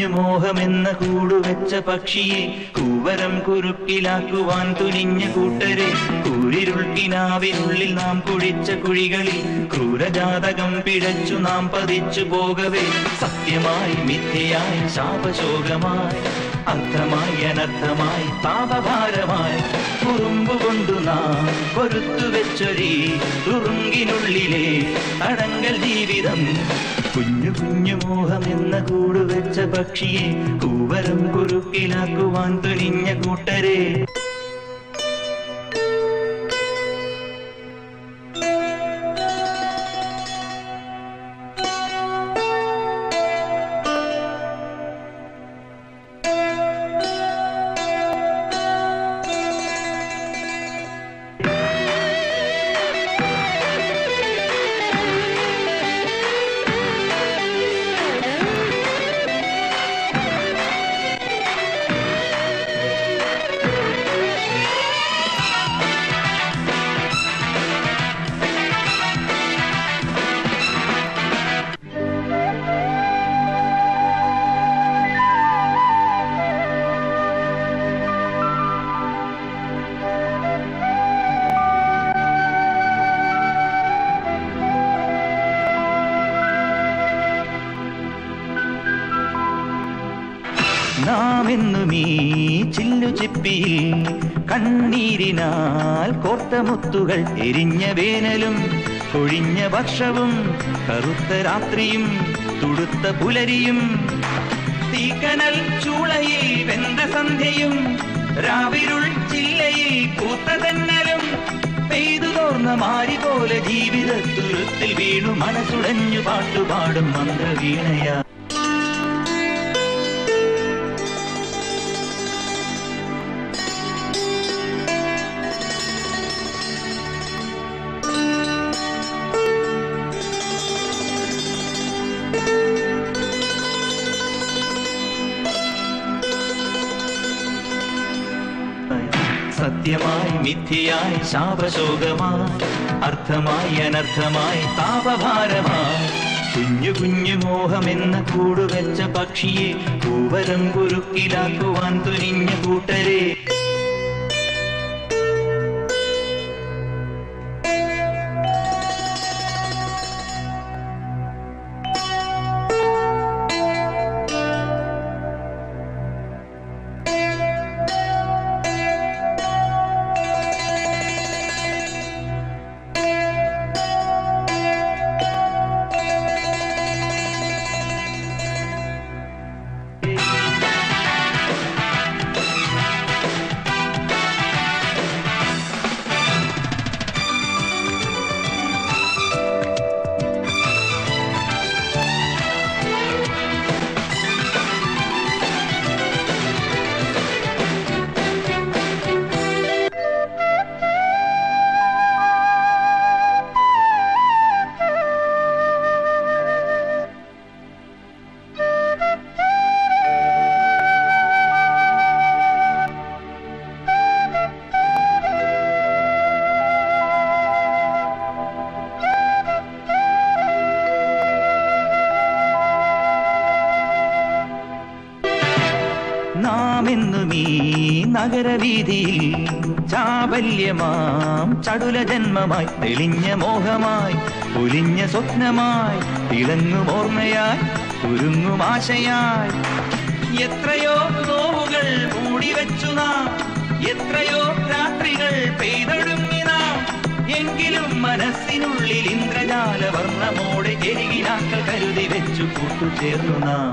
മോഹമെന്ന കൂടുവെച്ച പക്ഷിയെ കൂവരം കുരുക്കിലാക്കുവാൻ തുനിഞ്ഞ കൂട്ടരെ കൂരിരുൾക്കിനാവിനുള്ളിൽ നാം കുഴിച്ച കുഴികളിൽ ക്രൂരജാതകം പിഴച്ചു നാം പതിച്ചു പോകവേ സത്യമായി മിഥ്യയായി ശാപശോകമായി അർത്ഥമായി അനർത്ഥമായി താപഭാരമായി കുറുമ്പു കൊണ്ടു നാം പൊരുത്തു വെച്ചൊരീ തുറുങ്കിനുള്ളിലെ അടങ്കൽ ജീവിതം കുഞ്ഞു കുഞ്ഞു മോഹം എന്ന കൂടുവെച്ച പക്ഷിയെ കൂവരം കുരുക്കിലാക്കുവാൻ തുനിഞ്ഞ കൂട്ടരെ നാം എന്നും ഈ ചില്ലു ചിപ്പിയിൽ കണ്ണീരിനാൽ കോർത്ത മുത്തുകൾ എരിഞ്ഞ വേനലും കൊഴിഞ്ഞ വർഷവും കറുത്ത രാത്രിയും തുടുത്ത പുലരിയും തീക്കനൽ ചൂളയിൽ വെന്ത സന്ധ്യയും രാവിരുൾ ചില്ലയിൽ പൂത്ത തെന്നലും പെയ്തു തോർന്ന മാരി പോലെ ജീവിത തുരുത്തിൽ വീണു മനസ്സുടഞ്ഞു പാട്ടുപാടും മന്ത്രവീണയാ സത്യമായി മിഥ്യയായി ശാപശോകമായി അർത്ഥമായി അനർത്ഥമായി താപഭാരമായി കുഞ്ഞു കുഞ്ഞു മോഹമെന്ന കൂടുവെച്ച പക്ഷിയെ കൂവരം കുരുക്കിലാക്കുവാൻ തുനിഞ്ഞ കൂട്ടരെ നാം എന്നും ഈ നഗരവീതിയിൽ ചാബല്യമാം ചടുല ജന്മമായി തെളിഞ്ഞ മോഹമായി ഒലിഞ്ഞ സ്വപ്നമായി തിളങ്ങും ഓർമ്മയായി ഒരുങ്ങും ആശയായി എത്രയോ നോവുകൾ മൂടിവെച്ചു നാം എത്രയോ രാത്രികൾ പെയ്തൊടുങ്ങി നാം എങ്കിലും മനസ്സിനുള്ളിൽ ഇന്ദ്രജാല വർണ്ണമോടെ എരികിനാക്കൾ കരുതി വെച്ചു കൂട്ടുചേർന്നു നാം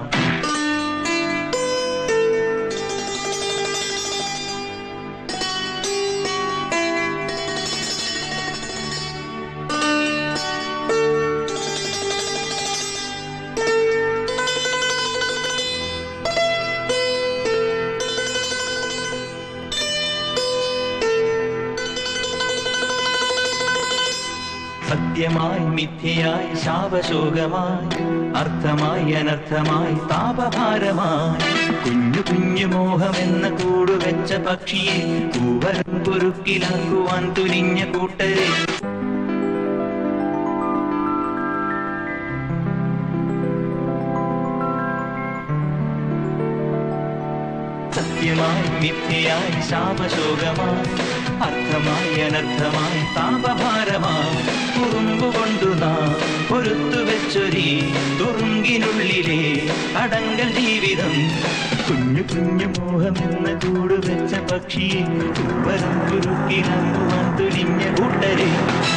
സത്യമായി മിഥ്യയായി ശാപശോകമായി അർത്ഥമായി അനർത്ഥമായി താപഭാരമായി കുഞ്ഞു കുഞ്ഞു മോഹമെന്ന കൂടുവെച്ച പക്ഷിയെ കൂവരം കുരുക്കിലാക്കുവാൻ തുനിഞ്ഞ കൂട്ടരെ സത്യമായി മിഥ്യയായി ശാപശോകമായി അർത്ഥമായി അനർത്ഥമായി താപഭാരമായി കുറുമ്പുകൊണ്ടു നാം പൊരുത്തു വെച്ചൊരി തുറുങ്കിനുള്ളിലെ അടങ്കൽ ജീവിതം കുഞ്ഞു കുഞ്ഞു മോഹമെന്ന കൂട് വെച്ച പക്ഷിയെ കുവരം കുരുക്കിനങ്ങുവാൻ തുനിഞ്ഞ കൂട്ടരെ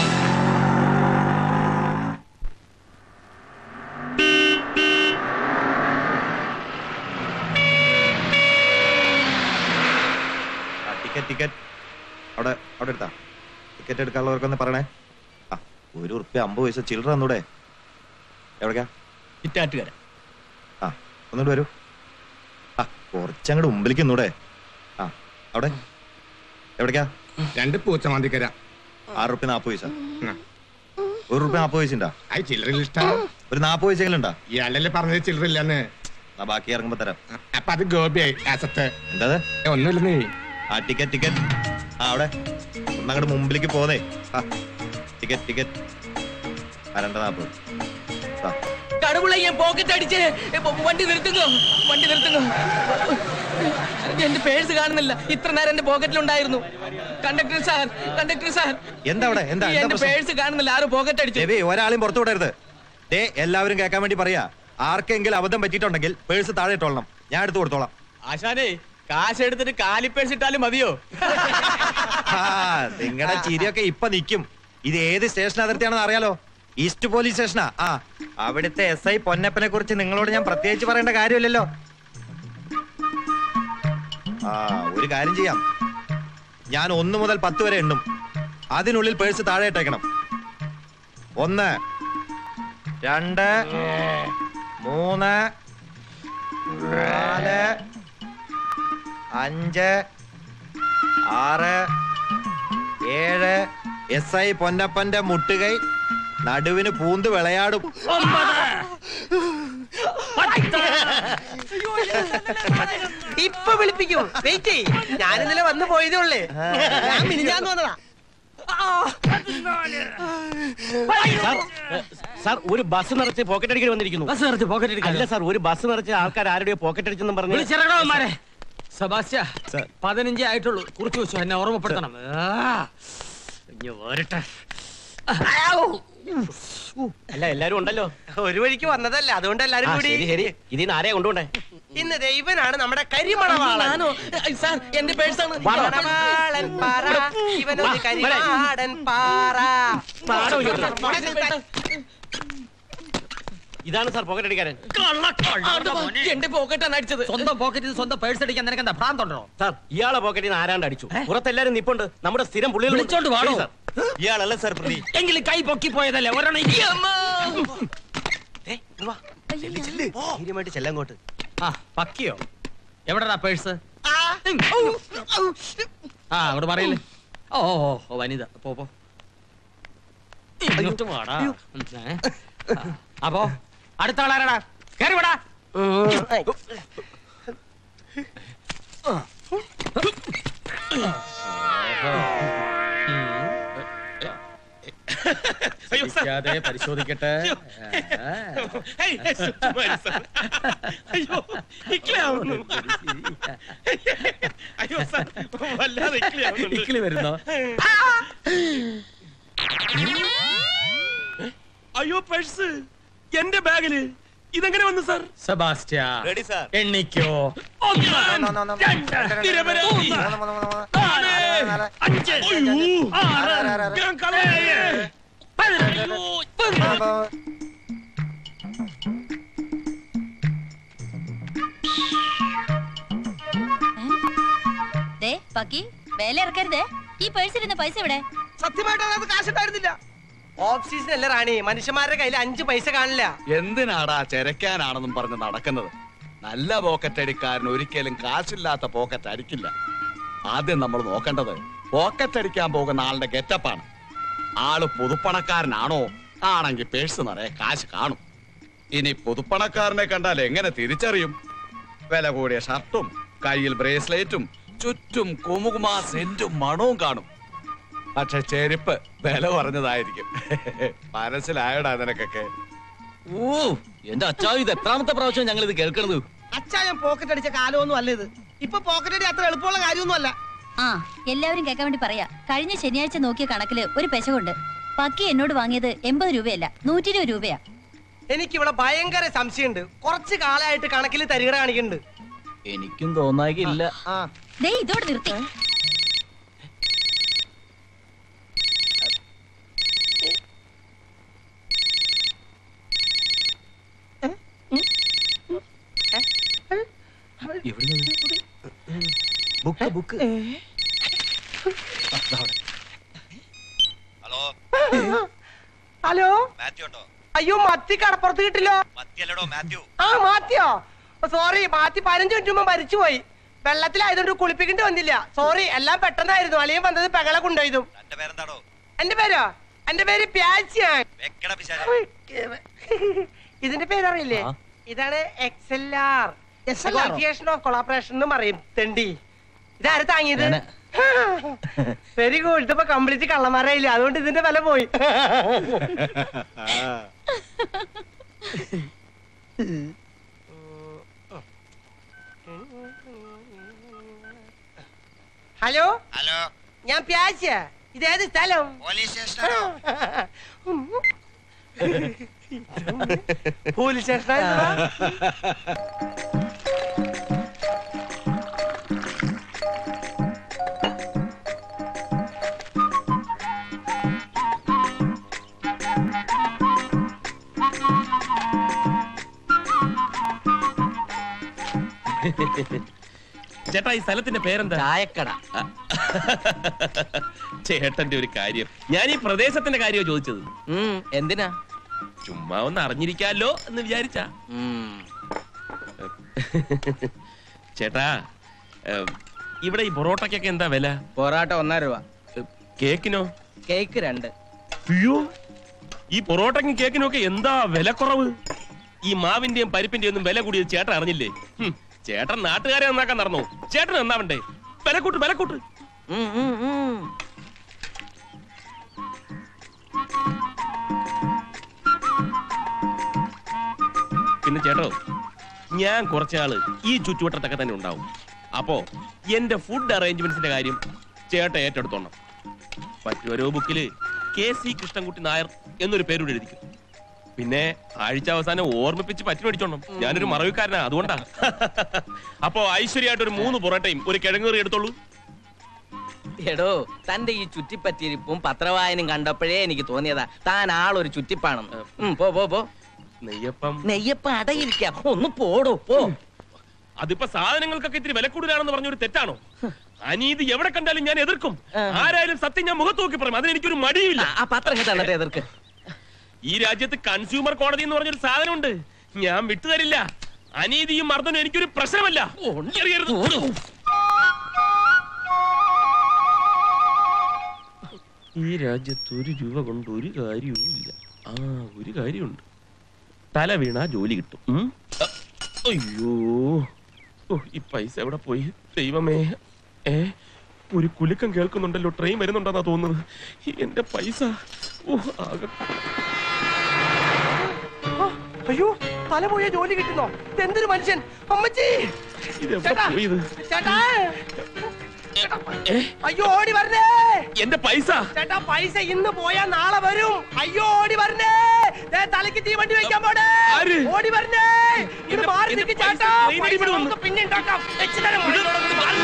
ടിക്കറ്റ് ടിക്കറ്റ് അവിടെ അവിടെ എടുത്താ ടിക്കറ്റ് എടുക്കാനുള്ളവർക്കൊന്ന് പറയണേ ആ ഒരു ഉറുപ്പ്യ അമ്പത് പൈസ ചില്ലറ തന്നൂടെ എവിടേക്കാ ഇറ്റാറ്റുകര ആ ഒന്നുകൂടെ വരൂ ആ കുറച്ചങ്ങോട്ട് മുമ്പിലേക്ക് ഒന്നൂടെ ആ അവിടെ എവിടേക്കാ രണ്ട് പൂച്ചമാന്തിക്കര ആറ് റുപ്യ നാൽപ്പത് പൈസ ഉം. ഒരു റുപ്യ നാൽപ്പത് പൈസ ഉണ്ടാ അത് ചില്ലറിൽ ഇഷ്ടം ഒരു നാൽപ്പത് പൈസയെങ്കിലും ഉണ്ടാ ഇയാളല്ലേ പറഞ്ഞത് ചില്ലറില്ലെന്ന് ആ ബാക്കി ഇറങ്ങുമ്പോ തരാം അപ്പൊ അത് ഗോപിയായി ആസത്ത് എന്താ അത്? ഏ, ഒന്നുമില്ലെന്നേ ആ ടിക്കറ്റ് ടിക്കറ്റ് ആ അവിടെ ഒന്നങ്ങോട്ട് മുമ്പിലേക്ക് പോന്നേ ആ ടിക്കറ്റ് ടിക്കറ്റ് ആ രണ്ട് നാൽപ്പത് ആ കടുവുള്ള ഞാൻ പോക്കറ്റ് അടിച്ച് വണ്ടി നിർത്തുന്നു വണ്ടി നിർത്തുന്നു എന്റെ പേഴ്സ് കാണുന്നില്ല ഇത്ര നേരം എന്റെ പോക്കറ്റിലുണ്ടായിരുന്നു കണ്ടക്ടർ സാർ കണ്ടക്ടർ സാർ എന്താ അവിടെ എന്താ എന്താ എന്റെ പ്രശ്നം? പേഴ്സ് കാണുന്നില്ല ആരും പോക്കറ്റ് അടിച്ചു രവി ഒരാളെയും പുറത്തു വിടരുത് ദേ എല്ലാവരും കേൾക്കാൻ വേണ്ടി പറയാ ആർക്കെങ്കിലും അബദ്ധം പറ്റിയിട്ടുണ്ടെങ്കിൽ പേഴ്സ് താഴെ ഇട്ടോളണം ഞാൻ എടുത്തു കൊടുത്തോളാം ആശാനെ കാശ് എടുത്തിട്ട് കാലിപ്പേഴ്സ് ഇട്ടാലും മതിയോ നിങ്ങളുടെ ചിരിയൊക്കെ ഇപ്പൊ നിക്കും ഇത് ഏത് സ്റ്റേഷൻ അതിർത്തിയാണെന്ന് അറിയാലോ ഈസ്റ്റ് പോലീസ് സ്റ്റേഷനാ ആ അവിടുത്തെ എസ് ഐ പൊന്നപ്പനെ കുറിച്ച് നിങ്ങളോട് ഞാൻ പ്രത്യേകിച്ച് പറയേണ്ട കാര്യമില്ലല്ലോ ആ ഒരു കാര്യം ചെയ്യാം ഞാൻ ഒന്ന് മുതൽ പത്ത് വരെ എണ്ണും അതിനുള്ളിൽ പേഴ്സ് താഴെ ഇട്ടേക്കണം ഒന്ന് രണ്ട് മൂന്ന് നാല് അഞ്ച് ആറ് ഏഴ് എസ് ഐ പൊന്നപ്പന്റെ മുട്ടുകൈ നടുവിന് പൂന്ത് വിളയാടും ഇപ്പൊ വിളിപ്പിക്കും വെയിറ്റ് ചെയ് ഞാൻ ഇന്നലെ വന്നു പോയതേ ഉള്ളേ ഞാൻ മിനിഞ്ഞാന്ന് വന്നതാ സാർ ഒരു ബസ് നിറച്ച് പോക്കറ്റ് അടിക്കൽ വന്നിരിക്കുന്നു ബസ് നിറച്ച് പോക്കറ്റ് അടിക്കാൻ അല്ല സാർ ഒരു ബസ് നിറച്ച് ആൾക്കാർ ആരുടെയോ പോക്കറ്റ് അടിച്ചെന്നും പറഞ്ഞു വിളിച്ചിറങ്ങണവന്മാരെ സബാസ്റ്റ്യ പതിനഞ്ചേ ആയിട്ടുള്ളൂ കുറിച്ച് വെച്ചു എന്നെ ഓർമ്മപ്പെടുത്തണം ആ. ഇഞ്ഞ് വരട്ടെ അല്ല എല്ലാരും ഉണ്ടല്ലോ ഒരു വഴിക്ക് വന്നതല്ല അതുകൊണ്ട് എല്ലാരും ആ, കൂടി ശരി ശരി ഇതിന്ന് ആരെയാ കൊണ്ടുപോണ്ടേ ഇന്ന് ദൈവനാണ് നമ്മുടെ കരിമണവാളൻ ഞാനോ ഐ, സാർ എന്റെ പേഴ്സാണ് മണവാളൻ പാറ ഇവനൊരു കരിമാടൻ പാറ പാടം ഇങ്ങോട്ട്. ഇതാണ് സാർ പോക്കറ്റ് അടിക്കാരൻ എന്റെ പോക്കറ്റാണ് അടിച്ചത് സ്വന്തം പോക്കറ്റിൽ സ്വന്തം പേഴ്സ് അടിക്കാൻ നിനക്ക് എന്താ ഭ്രാന്തുണ്ടോ സാർ ഇയാളെ പോക്കറ്റിൽ നിന്ന് ആരാണ്ട് അടിച്ചു പുറത്തെല്ലാരും നിപ്പുണ്ട് നമ്മുടെ സ്ഥിരം പുള്ളികൾ വിളിച്ചോണ്ട് വാടോ. ശരി, സാർ. ഇയാളല്ല സാർ പ്രതി എങ്കിലും കൈ പൊക്കി പോയതല്ലേ ഒരെണ്ണം ഇനി- അമ്മ. ധൈര്യമായിട്ട് ചെല്ലങ്ങോട്ട് ആ പക്കിയോ എവിടെടാ പേഴ്സ് ആ അങ്ങോട്ട് പറയില്ലേ ഓ ഓ, ഓ വനിത പോ പോ ഇങ്ങോട്ട് വാടാ ഏ? ആ, അപ്പോ അടുത്ത ആളാരാടാ കയറി വിടാ ഇരിക്കാതെ പരിശോധിക്കട്ടെ അയ്യോ ഇക്ലാവുന്നു. അയ്യോ സാർ വല്ലാതെ ഇക്ലാവുന്നുണ്ട്. ഇക്കിളി വരുന്നോ അയ്യോ പേഴ്സ് എന്റെ ബാഗില് ഇതെങ്ങനെ വന്നു സാർ സെബാസ്റ്റ്യ റെഡി സാർ എണ്ണിക്കോ ഒന്ന് രണ്ട് നിരപരാധി നാല് അഞ്ച് അയ്യോ, ആറ് ഞാൻ കളയേ പതിനയ്യോ, പതിനാറ്. ദേ പക്കി വേല ഇറക്കരുതേ ഈ പേഴ്സിരുന്ന പൈസ ഇവിടെ സത്യമായിട്ട് അതിനകത്ത് കാശുണ്ടായിരുന്നില്ല ഓഫ് സീസൺ അല്ലേ റാണി മനുഷ്യന്മാരുടെ കയ്യിൽ അഞ്ച് പൈസ കാണില്ല എന്തിനാടാ ചെരക്കാനാണെന്നും പറഞ്ഞ് നടക്കുന്നത് നല്ല പോക്കറ്റ് അടിക്കാരൻ ഒരിക്കലും കാശില്ലാത്ത പോക്കറ്റ് അടിക്കില്ല ആദ്യം നമ്മൾ നോക്കേണ്ടത് പോക്കറ്റ് അടിക്കാൻ പോകുന്ന ആളുടെ ഗെറ്റപ്പാണ് ആള് പുതുപ്പണക്കാരനാണോ ആണെങ്കിൽ പേഴ്സ് നിറയെ കാശ് കാണും ഇനി പുതുപ്പണക്കാരനെ കണ്ടാൽ എങ്ങനെ തിരിച്ചറിയും വില കൂടിയ ഷർട്ടും കയ്യിൽ ബ്രേസ്ലെറ്റും ചുറ്റും കുമുകുമാ സെന്റും മണവും കാണും പക്ഷെ ചെരുപ്പ് വില കുറഞ്ഞതായിരിക്കും മനസ്സിലായടാ നിനക്കൊക്കെ ഓ എന്റെ അച്ഛാ ഇത് എത്രാമത്തെ പ്രാവശ്യം ഞങ്ങൾ ഇത് കേൾക്കണത് അച്ഛാ ഞാൻ പോക്കറ്റ് അടിച്ച കാലമൊന്നും അല്ല ഇത് ഇപ്പൊ പോക്കറ്റടി അത്ര എളുപ്പമുള്ള കാര്യമൊന്നുമല്ല ആ എല്ലാവരും കേൾക്കാൻ വേണ്ടി പറയാ കഴിഞ്ഞ ശനിയാഴ്ച നോക്കിയ കണക്കില് ഒരു പെശകുണ്ട് പക്കി എന്നോട് വാങ്ങിയത് എൺപത് രൂപയല്ല നൂറ്റി ഇരുപത് രൂപയാ എനിക്കിവിടെ ഭയങ്കര സംശയമുണ്ട് കുറച്ച് കാലമായിട്ട് കണക്കിൽ തരികട കാണിക്കുന്നുണ്ട് എനിക്കും തോന്നാകില്ല ആ ദേ ഇതോടെ നിർത്തി book book hello hello Mathew ഉണ്ടോ അയ്യോ മത്തി കടപ്പുറത്ത് കിട്ടില്ലോ മത്തിയല്ലടോ മാത്യു ആ മാത്തിയോ സോറി മാത്തി പതിനഞ്ച് മിനിറ്റ് മുമ്പ് മരിച്ചുപോയി വെള്ളത്തിലായതുകൊണ്ട് കുളിപ്പിക്കേണ്ടി വന്നില്ല സോറി എല്ലാം പെട്ടെന്നായിരുന്നു അളിയൻ വന്നത് പെകളെ കൊണ്ടുപോയതും എന്റെ പേരെന്താടോ എന്റെ പേരോ എന്റെ പേര് പ്യാച്ചിയാണ് വെക്കട പിശാച ഇതിന്റെ പേരറിയില്ലേ ഇതാണ് X L R association of collaboration എന്ന് പറയും തെണ്ടി ഇതാര് താങ്ങിയത് വെരി ഗുഡ് ഇതിപ്പോ കംപ്ലീറ്റ് കള്ളന്മാരായില്ല അതുകൊണ്ട് ഇതിന്റെ വില പോയി ഹലോ ഹലോ ഞാൻ പ്യാച്ച ഇതേത് സ്ഥലം പോലീസ് സ്റ്റേഷനാണോ പോലീസ് സ്റ്റേഷനാ ചേട്ടാ ഈ സ്ഥലത്തിന്റെ പേരെന്താ ചായക്കട ചേട്ടന്റെ ഒരു കാര്യം ഞാൻ ഈ പ്രദേശത്തിന്റെ കാര്യമാണ് ചോദിച്ചത് ഉം, എന്തിനാ ചുമ്മാ ഒന്ന് അറിഞ്ഞിരിക്കാലോ എന്ന് വിചാരിച്ചാ ഉം, ചേട്ടാ ഏ, ഇവിടെ ഈ പൊറോട്ടയ്ക്കൊക്കെ എന്താ വില പൊറോട്ട ഒന്നര രൂപ ഏ, കേക്കിനോ കേക്ക് രണ്ട് അയ്യോ ഈ പൊറോട്ടയ്ക്കും കേക്കിനും ഒക്കെ എന്താ വിലക്കുറവ് ഈ മാവിന്റെയും പരിപ്പിന്റെയും ഒന്നും വില കൂടിയത് ചേട്ടൻ അറിഞ്ഞില്ലേ ഹും, ചേട്ടൻ നാട്ടുകാരെ നന്നാക്കാൻ നടന്നു ചേട്ടൻ നന്നാവണ്ടേ വിലക്കൂട്ട് വിലക്കൂട്ട് ഉം, ഉം, ഉം. പിന്നെ ചേട്ടോ ഞാൻ കുറച്ചാള് ഈ ചുറ്റുവട്ടത്തൊക്കെ തന്നെ ഉണ്ടാവും അപ്പോ എന്റെ ഫുഡ് അറേഞ്ച്മെന്റ്സിന്റെ കാര്യം ചേട്ട ഏറ്റെടുത്തോണം പറ്റുവരോ ബുക്കില് കെ സി കൃഷ്ണൻകുട്ടി നായർ എന്നൊരു പേരൂടെ എഴുതിക്കും പിന്നെ ആഴ്ച അവസാനം ഓർമ്മിപ്പിച്ച് പറ്റി മേടിച്ചോണം ഞാനൊരു മറവിക്കാരനാ അതുകൊണ്ടാ അപ്പോ ഐശ്വര്യമായിട്ട് ഒരു മൂന്ന് പൊറോട്ടയും ഒരു കിഴങ്ങേറി എടുത്തോളൂ എടോ തന്റെ ഈ ചുറ്റിപ്പറ്റിയിരിപ്പും പത്രവായനും കണ്ടപ്പോഴേ എനിക്ക് തോന്നിയതാ താൻ ആളൊരു ചുറ്റിപ്പാണെന്ന് ഉം, പോ പോ പോ നെയ്യപ്പം നെയ്യപ്പ അടയിരിക്കാം ഒന്ന് പോടോ പോ അതിപ്പോ സാധനങ്ങൾക്കൊക്കെ ഇത്തിരി വില കൂടുതലാണെന്ന് പറഞ്ഞൊരു തെറ്റാണോ അനീതി എവിടെ കണ്ടാലും ഞാൻ എതിർക്കും ആരായാലും സത്യം ഞാൻ മുഖത്ത് നോക്കി പറയും അതിന് എനിക്കൊരു മടിയില്ല ആ, ആ പത്രം കേട്ടോ എന്നിട്ട് എതിർക്ക് ഈ രാജ്യത്ത് കൺസ്യൂമർ കോടതി എന്ന് പറഞ്ഞൊരു സാധനമുണ്ട് ഞാൻ വിട്ടുതരില്ല അനീതിയും മർദ്ദനും എനിക്കൊരു പ്രശ്നമല്ല എറിയരുത്. ഈ രാജ്യത്ത് ഒരു രൂപ കൊണ്ട് ഒരു കാര്യവും ഇല്ല ആ ഒരു കാര്യമുണ്ട് തല വീണാ ജോലി കിട്ടും ഉം? അ, അയ്യോ ഓ ഈ പൈസ എവിടെ പോയി ദൈവമേ ഏ ഒരു കുലുക്കം കേൾക്കുന്നുണ്ടല്ലോ ട്രെയിൻ വരുന്നുണ്ടെന്നാ തോന്നുന്നത് ഈ എന്റെ പൈസ ഓ ആകെ അയ്യോ തല പോയ ജോലി കിട്ടുന്നോ എന്തൊരു മനുഷ്യൻ അമ്മച്ചി ഇതെവിടെ ചേട്ടാ പോയത് ചേട്ടാ ഏ അയ്യോ ഓടി വരണേ എന്റെ പൈസ ചേട്ടാ പൈസ ഇന്ന് പോയാ നാളെ വരും അയ്യോ ഓടി വരണേ ദേ തലയ്ക്ക് തീ വണ്ടി വെക്കാൻ പോടേ ആര്? ഓടി വരണേ ഇത് എന്റെ- മാറി എന്റെ നിൽക്ക് പൈസ ചേട്ടാ ട്രെയിനിൽ പൈസ ഇവിടെ വന്നു. നമുക്ക് പിന്നെ ഉണ്ടാക്കാം വെച്ച് തരാം മോളിലോട്ട് ഒന്ന് മാറി.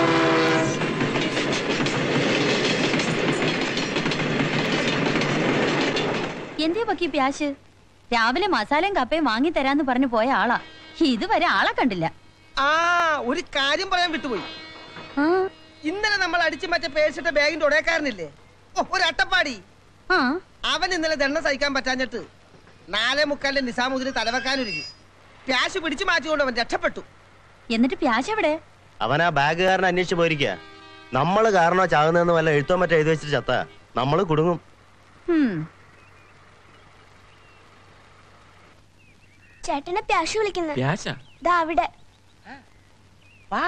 എന്തേ പക്കി പ്യാശ് രാവിലെ മസാലയും കപ്പയും വാങ്ങി തരാന്ന് പറഞ്ഞു പോയ ആളാ ഇതുവരെ ആളെ കണ്ടില്ല ആ ഒരു കാര്യം പറയാൻ വിട്ടുപോയി ആ, ഇന്നലെ നമ്മൾ അടിച്ചു മറ്റേ പേഴ്സിട്ട ബാഗിന്റെ ഉടയക്കാരനില്ലേ ഓ ഒരു അട്ടപ്പാടി ആ അവൻ ഇന്നലെ ദണ്ണം സഹിക്കാൻ പറ്റാഞ്ഞിട്ട് നാലേ മുക്കാലിന്റെ നിസാമുദ്ദീന് തലവെക്കാനൊരുങ്ങി ക്യാഷ് പിടിച്ചു മാറ്റിക്കൊണ്ട് അവൻ രക്ഷപ്പെട്ടു എന്നിട്ട് പ്യാശ് എവിടെ അവൻ ആ ബാഗുകാരനെ അന്വേഷിച്ച് പോയിരിക്കുക നമ്മള് കാരണോ ചാകുന്നതെന്ന് വല്ല എഴുത്തോ മറ്റോ എഴുതി വെച്ചിട്ട് ചത്ത നമ്മള് കുടുങ്ങും ഹും ചേട്ടനെ പ്യാശു വിളിക്കുന്നത് പ്യാശ ദാ അവിടെ വാ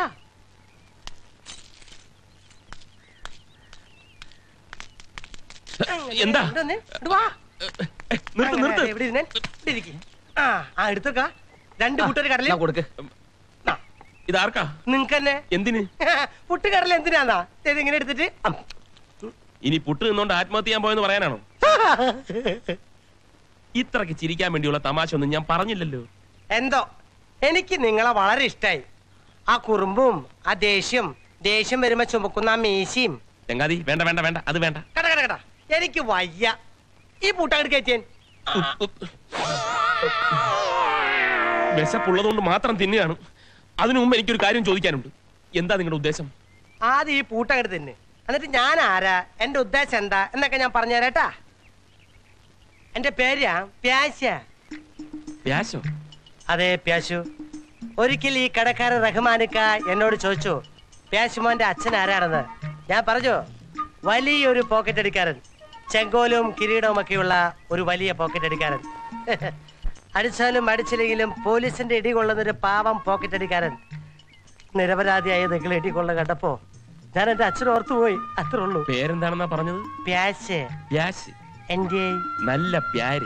എന്താ ഇവിടെ വന്നേ, ഇങ്ങട് വാ. നിർത്ത് അങ്ങനെ, നിർത്ത് ഇവിടെ ഇരുന്നേ, ഇവിടെ ഇരിക്ക്. ആ ആ എടുത്തേക്കാ രണ്ട് കൂട്ടർ കടലിൽ എന്നാ കൊടുക്ക് ഇതാർക്കാ നിങ്ങക്ക് തന്നെ എന്തിന് പുട്ടുകടൽ എന്തിനാന്നാ ഇതിങ്ങനെ എടുത്തിട്ട് അം. ഇനി പുട്ട് നിന്നോണ്ട് ആത്മഹത്യ ചെയ്യാൻ പോയെന്ന് പറയാനാണോ ഇത്രക്ക് ചിരിക്കാൻ വേണ്ടിയുള്ള തമാശ ഒന്നും ഞാൻ പറഞ്ഞില്ലല്ലോ എന്തോ എനിക്ക് നിങ്ങളെ വളരെ ഇഷ്ടായി ആ കുറുമ്പും ആ ദേഷ്യം ദേഷ്യം വരുമ്പോ ചുമക്കുന്ന ആ മീശയും ചങ്ങാതി വേണ്ട വേണ്ട വേണ്ട അത് വേണ്ട കട കട കട എനിക്ക് വയ്യ ഈ പൂട്ടങ്ങട് കയറ്റിയൻ വിശപ്പുള്ളതുകൊണ്ട് മാത്രം തിന്നുകയാണ് അതിനു മുമ്പ് എനിക്കൊരു കാര്യം ചോദിക്കാനുണ്ട് എന്താ നിങ്ങളുടെ ഉദ്ദേശം ആദ്യം ഈ പൂട്ടങ്ങട് തിന്ന് എന്നിട്ട് ഞാൻ ആരാ എന്റെ ഉദ്ദേശം എന്താ എന്നൊക്കെ ഞാൻ പറഞ്ഞുതരാട്ടാ എന്റെ പേരാ പ്യാശ വ്യാശോ അതെ പ്യാശു ഒരിക്കൽ ഈ കടക്കാരൻ റഹ്മാനിക്ക എന്നോട് ചോദിച്ചു പ്യാശുമോന്റെ അച്ഛൻ ആരാണെന്ന് ഞാൻ പറഞ്ഞു വലിയൊരു പോക്കറ്റ് അടിക്കാരൻ ചെങ്കോലും കിരീടവും ഒക്കെയുള്ള ഒരു വലിയ പോക്കറ്റ് അടിക്കാരൻ അടിച്ചാലും അടിച്ചില്ലെങ്കിലും പോലീസിന്റെ ഇടി കൊള്ളുന്ന ഒരു പാവം പോക്കറ്റ് അടിക്കാരൻ നിരപരാധിയായ നിങ്ങൾ ഇടി കൊള്ള കണ്ടപ്പോ ഞാൻ എന്റെ അച്ഛൻ ഓർത്തുപോയി അത്രേ ഉള്ളൂ പേരെന്താണെന്നാ പറഞ്ഞത് പ്യാശ് വ്യാശ് എന്റെ നല്ല പ്യാര്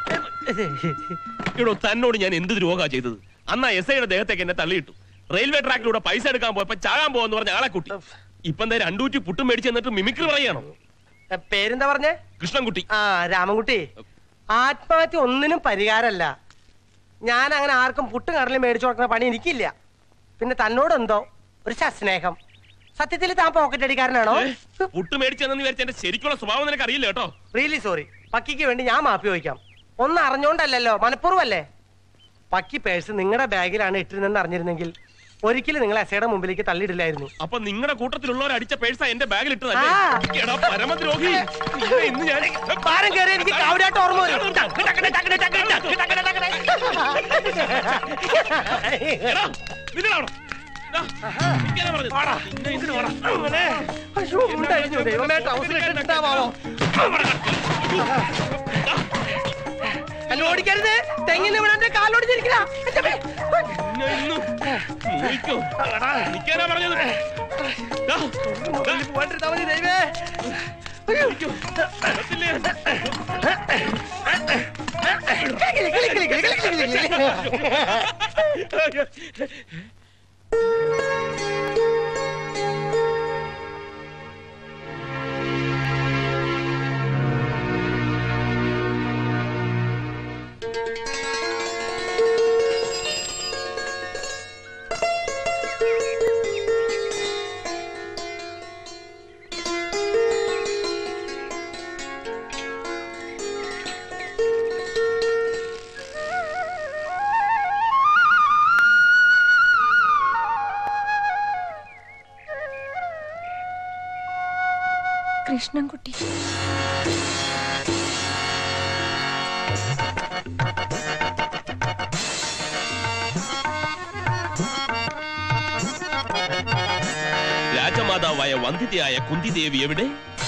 ഇവിടെ തന്നോട് ഞാൻ എന്ത് ദ്രോഹാ ചെയ്തത് അന്നാ എസ് ഐയുടെ ദേഹത്തേക്ക് എന്നെ തള്ളിയിട്ടു റെയിൽവേ ട്രാക്കിലൂടെ പൈസ എടുക്കാൻ പോയപ്പോ ചാകാൻ പോവെന്ന് പറഞ്ഞ ആളെ കുട്ടി ഇപ്പൊ എന്താ രണ്ടൂറ്റി പുട്ടും മേടിച്ച് എന്നിട്ട് മിമിക്രി പറയാണോ പേരെന്താ പറഞ്ഞേ കൃഷ്ണൻകുട്ടി ആ രാമൻകുട്ടി ആത്മഹത്യ ഒന്നിനും പരിഹാരമല്ല ഞാൻ അങ്ങനെ ആർക്കും പുട്ടും കടലും മേടിച്ചു കൊടുക്കുന്ന പണി എനിക്കില്ല പിന്നെ തന്നോടെന്തോ ഒരു സസ്നേഹം സത്യത്തിൽ താൻ പോക്കറ്റ് അടിക്കാരനാണോ പുട്ട് മേടിച്ചെന്ന് വിചാരിച്ച എന്റെ ശരിക്കുള്ള സ്വഭാവം നിനക്ക് അറിയില്ല കേട്ടോ റിയലി സോറി പക്കിക്ക് വേണ്ടി ഞാൻ മാപ്പി ചോദിക്കാം ഒന്ന് അറിഞ്ഞോണ്ടല്ലല്ലോ മനഃപൂർവ്വല്ലേ പക്കി പേഴ്സ് നിങ്ങളുടെ ബാഗിലാണ് ഇട്ടിരുന്നെന്ന് അറിഞ്ഞിരുന്നെങ്കിൽ ഒരിക്കലും നിങ്ങൾ എസയുടെ മുമ്പിലേക്ക് തള്ളിയിടില്ലായിരുന്നു അപ്പൊ നിങ്ങളുടെ കൂട്ടത്തിലുള്ളവർ അടിച്ച പേഴ്സാ എന്റെ ബാഗിൽ ആ. ഇട്ടതല്ലേ എടാ പരമദ്രോഹി നിന്നെ ഇന്ന് ഞാൻ ഭാരം കയറി എനിക്ക് കാവടായിട്ട് ഓർമ്മ വരും ടക്ക് ടക്ക് ടക്ക് ടക്ക് ടക്ക് ടക്ക് ടക്ക് എടാ, നിന്നെടാ അവിടെ. ദാ, നിൽക്കാനാ പറഞ്ഞത്. നിന്നെ ഇന്ന് വാടാ. അങ്ങനെ. അയ്യോ, ഉണ്ടായിരുന്നു ദൈവമേ, trouser ഇട്ടിട്ടുണ്ടാവാമോ? അല്ല, ഓടിക്കരുത് തെങ്ങിന് ഇവിടെ കാലോടിച്ചിരിക്കണ നിന്നെ ഇന്ന് നോയിക്കോ. നിൽക്കാനാ പറഞ്ഞത്. ദാ, ദാ, പോകാണ്ടിരുന്നാ മതി ദൈവമേ നോയിക്കോ. പറ്റത്തില്ലേ? കിളി, കിളി, കിളി, കിളി, കിളി, കിളി, കിളി, കിളി. കൃഷ്ണൻകുട്ടി രാജമാതാവായ വന്ധ്യതയായ കുന്തിദേവി എവിടെ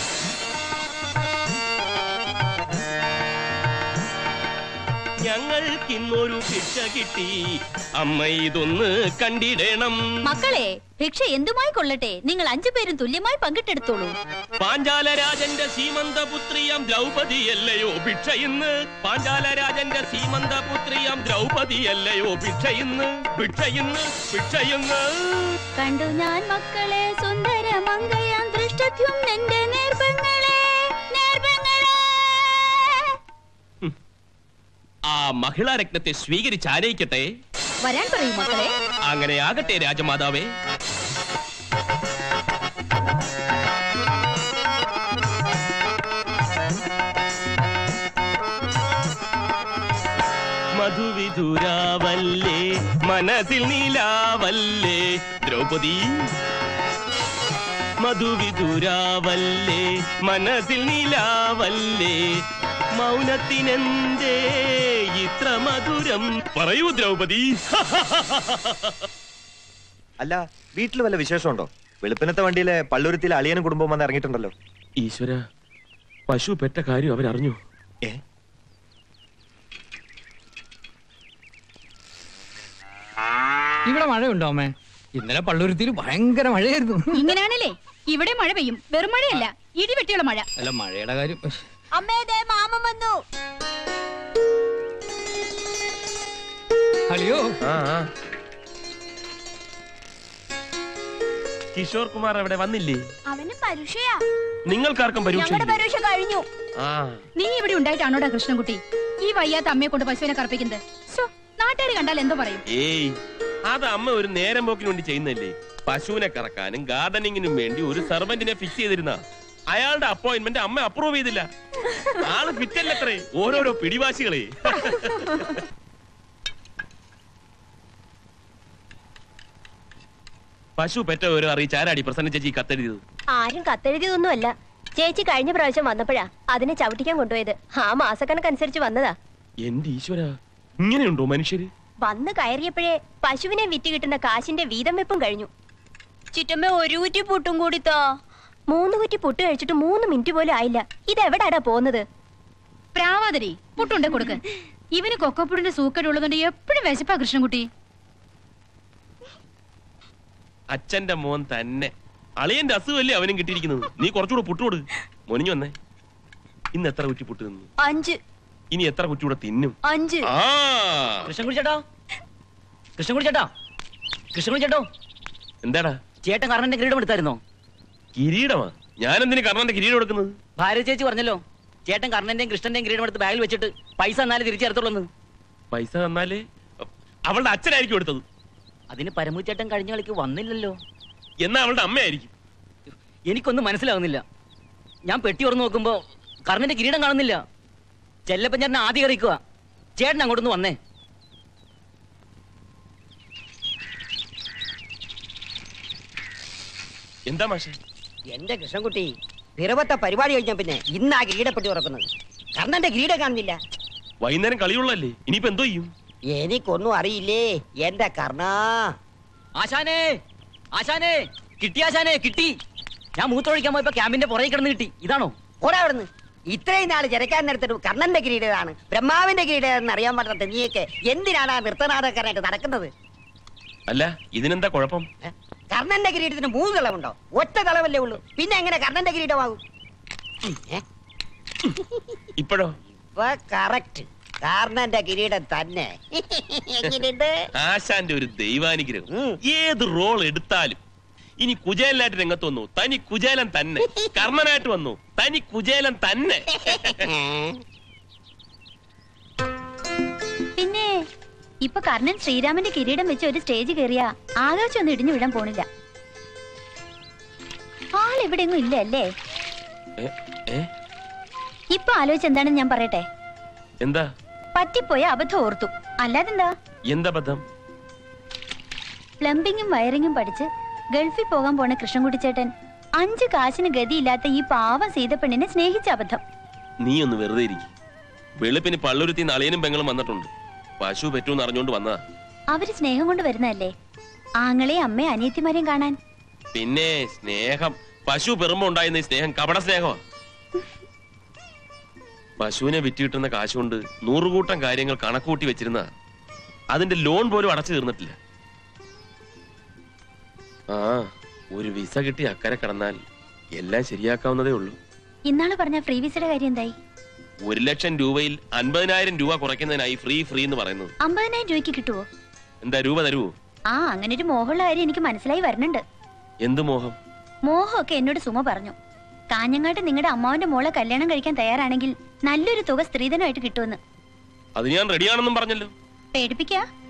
ഞങ്ങൾക്കിന്നൊരു ശിക്ഷ കിട്ടി അമ്മ ഇതൊന്ന് കണ്ടിടണം മക്കളെ ഭിക്ഷ എന്തുമായി കൊള്ളട്ടെ നിങ്ങൾ അഞ്ചു പേരും തുല്യമായി പങ്കിട്ടെടുത്തോളൂ പാഞ്ചാലരാജന്റെ സീമന്തപുത്രിയാം ദ്രൗപതിയല്ലയോ ഭിക്ഷ ഇന്ന് പാഞ്ചാലരാജന്റെ സീമന്തപുത്രിയാം ദ്രൗപതിയല്ലയോ ഭിക്ഷ ഇന്ന് ഭിക്ഷ ഇന്ന് ഭിക്ഷ ഇന്ന് കണ്ടു ഞാൻ മക്കളെ സുന്ദര മങ്കയാം ദൃഷ്ടത്വം എന്റെ നേർപ്പങ്ങളെ നേർപ്പങ്ങളെ ആ മഹിളാരത്നത്തെ സ്വീകരിച്ച് ആനയിക്കട്ടെ വരാൻ പറയൂ മക്കളെ അങ്ങനെ ആകട്ടെ രാജമാതാവേ മധുവിധുരാവല്ലേ മനസ്സിൽ നീലാവല്ലേ ദ്രൗപദി മധുവിധുരാവല്ലേ മനസ്സിൽ നീലാവല്ലേ മൗനത്തിനെന്തേ ഇത്ര മധുരം പറയൂ ദ്രൗപദി അല്ല വീട്ടിൽ വല്ല വിശേഷമുണ്ടോ വെളുപ്പിനത്തെ വണ്ടിയിലെ പള്ളുരുത്തിയിലെ അളിയനും കുടുംബവും വന്ന് ഇറങ്ങിയിട്ടുണ്ടല്ലോ ഈശ്വര പശു പെറ്റ കാര്യം അവരറിഞ്ഞു ഏ ഇവിടെ മഴയുണ്ടോ അമ്മേ ഇന്നലെ പള്ളുരുത്തിയിൽ ഭയങ്കര മഴയായിരുന്നു ഇങ്ങനെയാണല്ലേ ഇവിടെ മഴ പെയ്യും വെറും മഴയല്ല ഇടിവെട്ടിയുള്ള മഴ അല്ല മഴയുടെ കാര്യം അമ്മേ ദേ മാമൻ വന്നു അളിയോ ആ ആ. കിഷോർ കുമാർ അവിടെ വന്നില്ലേ അവന് പരുഷയാ നിങ്ങൾക്കാർക്കും പരീക്ഷ ഞങ്ങളുടെ പരുഷ കഴിഞ്ഞു ആ നീ ഇവിടെ ഉണ്ടായിട്ടാണോടാ കൃഷ്ണൻകുട്ടി ഈ വയ്യാത്ത അമ്മയെ കൊണ്ട് പശുവിനെ കറപ്പിക്കുന്നത് നാട്ടുകാർ കണ്ടാൽ എന്തോ പറയും ഏയ് അത് അമ്മ ഒരു നേരം പോക്കിന് വേണ്ടി ചെയ്യുന്നല്ലേ പശുവിനെ കറക്കാനും ഗാർഡനിങ്ങിനും വേണ്ടി ഒരു സെർവന്റിനെ ഫിക്സ് ചെയ്തിരുന്ന അയാളുടെ അപ്പോയിന്റ്മെന്റ് അമ്മ അപ്രൂവ് ചെയ്തില്ല ആള് ഫിറ്റല്ലത്രേ ഓരോരോ പിടിവാശികളെ പശു പെറ്റ ഓരോ അറിയിച്ച് ആരാടി പ്രസന്ന ചേച്ചി ഈ കത്തെഴുതിയത് ആരും കത്തെഴുതിയതൊന്നുമല്ല ചേച്ചി കഴിഞ്ഞ പ്രാവശ്യം വന്നപ്പോഴാ അതിനെ ചവിട്ടിക്കാൻ കൊണ്ടുപോയത് ആ മാസക്കണക്കനുസരിച്ച് വന്നതാ എന്റെ ഈശ്വര ഇങ്ങനെയുണ്ടോ മനുഷ്യര് വന്ന് കയറിയപ്പോഴേ പശുവിനെ വിറ്റ് കിട്ടുന്ന കാശിന്റെ വീതം വെപ്പും കഴിഞ്ഞു ചുറ്റമ്മ ഒരു കുറ്റി പുട്ടും കൂടി താ മൂന്ന് കുറ്റി പുട്ട് കഴിച്ചിട്ട് മൂന്ന് മിനിറ്റ് പോലും ആയില്ല ഇതെവിടാടാ പോകുന്നത് പ്രാവാതിരി പുട്ടുണ്ട് കൊടുക്ക് ഇവന് കൊക്കപ്പുടിന്റെ സൂക്കട് ഉള്ളതുകൊണ്ട് എപ്പോഴും വിശപ്പാ കൃഷ്ണൻകുട്ടി അച്ഛന്റെ മോൻ തന്നെ അളിയന്റെ അസുഖമല്ലേ അവനും കിട്ടിയിരിക്കുന്നത് നീ കുറച്ചുകൂടെ പുട്ടുകൊടു മൊനിഞ്ഞു വന്നേ ഇന്ന് എത്ര കുറ്റി പുട്ട് തിന്നു അഞ്ച് ഇനി എത്ര കുറ്റി കൂടെ തിന്നും അഞ്ച് ആ കൃഷ്ണൻകുടി ചേട്ടോ കൃഷ്ണൻകുടി ചേട്ടോ കൃഷ്ണൻകുടി ചേട്ടോ എന്താടാ ചേട്ടൻ കർണന്റെ കിരീടം എടുത്തായിരുന്നോ കിരീടമാ ഞാൻ എന്തിനു കർണന്റെ കിരീടം എടുക്കുന്നത് ഭാര്യ ചേച്ചി പറഞ്ഞല്ലോ ചേട്ടൻ കർണന്റെയും കൃഷ്ണന്റെയും കിരീടം എടുത്ത് ബാഗിൽ വെച്ചിട്ട് പൈസ എന്നാലും തിരിച്ചെടുത്തോളൂ പൈസ തന്നാലേ അവളുടെ അച്ഛനായിരിക്കും എടുത്തത് അതിന് പരമു ചേട്ടൻ കഴിഞ്ഞ കളിക്ക് വന്നില്ലല്ലോ എന്നാ അവളുടെ അമ്മയായിരിക്കും എനിക്കൊന്നും മനസ്സിലാവുന്നില്ല ഞാൻ പെട്ടി തുറന്നു നോക്കുമ്പോ കർണന്റെ കിരീടം കാണുന്നില്ല ചെല്ലപ്പൻ ചേട്ടൻ ആദ്യം കറിക്കുക ചേട്ടൻ അങ്ങോട്ടൊന്ന് വന്നേ എന്താ മാഷെ എന്റെ കൃഷ്ണൻകുട്ടി പിറവത്തെ പരിപാടി കഴിഞ്ഞ പിന്നെ ഇന്നാ കിരീടപ്പെട്ടി തുറക്കുന്നത് കർണന്റെ കിരീടം കാണുന്നില്ല വൈകുന്നേരം കളിയുള്ളല്ലേ ഇനിയിപ്പോ എന്തോ ചെയ്യും എനിക്കൊന്നും അറിയില്ലേ എന്റെ കർണാ ആശാനേ ആശാനേ കിട്ടി ആശാനേ കിട്ടി ഞാൻ മൂത്രമൊഴിക്കാൻ പോയപ്പോ ക്യാമ്പിന്റെ പുറകെ കിടന്ന് കിട്ടി ഇതാണോ ഓടാ അവിടുന്ന് ഇത്രയും നാൾ ചിരക്കാൻ നേരത്തിട്ട് കർണന്റെ കിരീടമാണ് ബ്രഹ്മാവിന്റെ കിരീടം അറിയാൻ പറ്റാത്ത നീയൊക്കെ എന്തിനാണ് ആ നൃത്തനാടകക്കാരായിട്ട് നടക്കുന്നത് അല്ല ഇതിനെന്താ കുഴപ്പം കർണന്റെ കിരീടത്തിന് മൂന്ന് തളവുണ്ടോ ഒറ്റ തളവല്ലേ ഉള്ളൂ പിന്നെ എങ്ങനെ കർണന്റെ കിരീടമാകും ഏ? ഇപ്പോഴോ ഇപ്പൊ കറക്റ്റ് കർണന്റെ കിരീടം തന്നെ എങ്ങനെയുണ്ട് ആശാന്റെ ഒരു ദൈവാനുഗ്രഹം ഏത് റോൾ എടുത്താലും ഇനി കുചേലനായിട്ട് രംഗത്ത് വന്നു തനി കുചേലൻ തന്നെ കർണനായിട്ട് വന്നു തനി കുചേലൻ തന്നെ പിന്നെ ഇപ്പൊ കർണൻ ശ്രീരാമന്റെ കിരീടം വെച്ച് ഒരു സ്റ്റേജ് കയറിയ ആകാശം ഒന്നും ഇടിഞ്ഞു വിടാൻ പോണില്ല ആൾ എവിടെയെങ്കിലും ഇല്ല അല്ലേ ഏ, ഏ? ഇപ്പൊ ആലോചിച്ച് എന്താണെന്ന് ഞാൻ പറയട്ടെ എന്താ പറ്റിപ്പോയ അബദ്ധം ഓർത്തു അല്ലാതെന്താ എന്താ ബദ്ധം പ്ലംബിങ്ങും വയറിങ്ങും പഠിച്ച് ഗൾഫിൽ പോകാൻ പോണ കൃഷ്ണൻകുട്ടി ചേട്ടൻ അഞ്ച് കാശിന് ഗതിയില്ലാത്ത ഈ പാവം സീതപ്പെണ്ണിനെ സ്നേഹിച്ച അബദ്ധം നീ ഒന്ന് വെറുതെ ഇരിക്കും വെളുപ്പിന് പള്ളുരുത്തി നളിയനും പെങ്ങളും വന്നിട്ടുണ്ട് പശു പറ്റൂന്ന് അറിഞ്ഞോണ്ട് വന്നതാ അവര് സ്നേഹം കൊണ്ട് വരുന്നതല്ലേ ആങ്ങളെയും അമ്മയും അനിയത്തിമാരെയും കാണാൻ പിന്നെ സ്നേഹം പശു പെറുമ്പോ ഉണ്ടായിരുന്ന ഈ സ്നേഹം കപട സ്നേഹമാ പശുവിനെ വിറ്റ് കിട്ടുന്ന കാശ് കൊണ്ട് നൂറുകൂട്ടം കാര്യങ്ങൾ കണക്കൂട്ടി വെച്ചിരുന്ന അതിന്റെ ലോൺ പോലും അടച്ചു തീർന്നിട്ടില്ല ആ ഒരു വിസ കിട്ടി അക്കരെ കടന്നാൽ എല്ലാം ശരിയാക്കാവുന്നതേ ഉള്ളൂ ഇന്നാള് പറഞ്ഞ ഫ്രീ വിസയുടെ കാര്യം എന്തായി ഒരു ലക്ഷം രൂപയിൽ അൻപതിനായിരം രൂപ കുറയ്ക്കുന്നതിനായി ഫ്രീ ഫ്രീ എന്ന് പറയുന്നത് അമ്പതിനായിരം രൂപയ്ക്ക് കിട്ടുവോ എന്താ രൂപ തരുവോ ആ അങ്ങനെ ഒരു മോഹമുള്ള കാര്യം എനിക്ക് മനസ്സിലായി വരുന്നുണ്ട് എന്ത് മോഹം മോഹമൊക്കെ എന്നോട് സുമ പറഞ്ഞു കാഞ്ഞങ്ങാട്ട് നിങ്ങളുടെ അമ്മാവന്റെ മോളെ കല്യാണം കഴിക്കാൻ തയ്യാറാണെങ്കിൽ നല്ലൊരു തുക സ്ത്രീധനമായിട്ട് കിട്ടുമെന്ന് അത് ഞാൻ റെഡിയാണെന്നും പറഞ്ഞല്ലോ പേടിപ്പിക്ക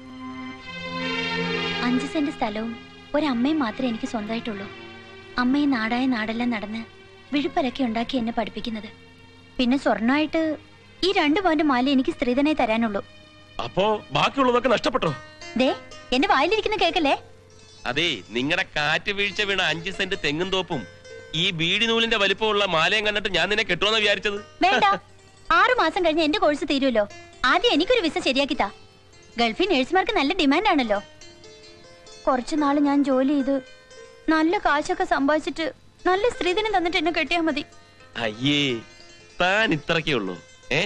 അഞ്ച് സെന്റ് സ്ഥലവും ഒരമ്മയും മാത്രമേ എനിക്ക് സ്വന്തമായിട്ടുള്ളൂ അമ്മയും നാടായ നാടെല്ലാം നടന്ന് വിഴുപ്പരക്കെ ഉണ്ടാക്കി എന്നെ പഠിപ്പിക്കുന്നത് പിന്നെ സ്വർണ്ണമായിട്ട് ഈ രണ്ട് പവന്റെ മാല എനിക്ക് സ്ത്രീധനായി തരാനുള്ളൂ അപ്പോ ബാക്കിയുള്ളതൊക്കെ നഷ്ടപ്പെട്ടോ ദേ എന്റെ വായിലിരിക്കുന്ന കേക്കല്ലേ അതെ നിങ്ങളുടെ കാറ്റ് വീഴ്ച വീണ അഞ്ച് സെന്റ് തെങ്ങും തോപ്പും ഈ ബീഡി നൂലിന്റെ വലിപ്പമുള്ള മാലയും കണ്ടിട്ട് ഞാൻ നിന്നെ കെട്ടുമെന്ന് വിചാരിച്ചത് വേണ്ട ആറു മാസം കഴിഞ്ഞ് എന്റെ കോഴ്സ് തീരുമല്ലോ ആദ്യം എനിക്കൊരു വിസ ശരിയാക്കി താ ഗൾഫിൽ നഴ്സുമാർക്ക് നല്ല ഡിമാൻഡ് ആണല്ലോ കുറച്ചു നാള് ഞാൻ ജോലി ചെയ്ത് നല്ല കാശൊക്കെ സമ്പാദിച്ചിട്ട് നല്ല സ്ത്രീധനം തന്നിട്ട് എന്നെ കെട്ടിയാ മതി അയ്യേ താൻ ഇത്രക്കേ ഉള്ളൂ ഏ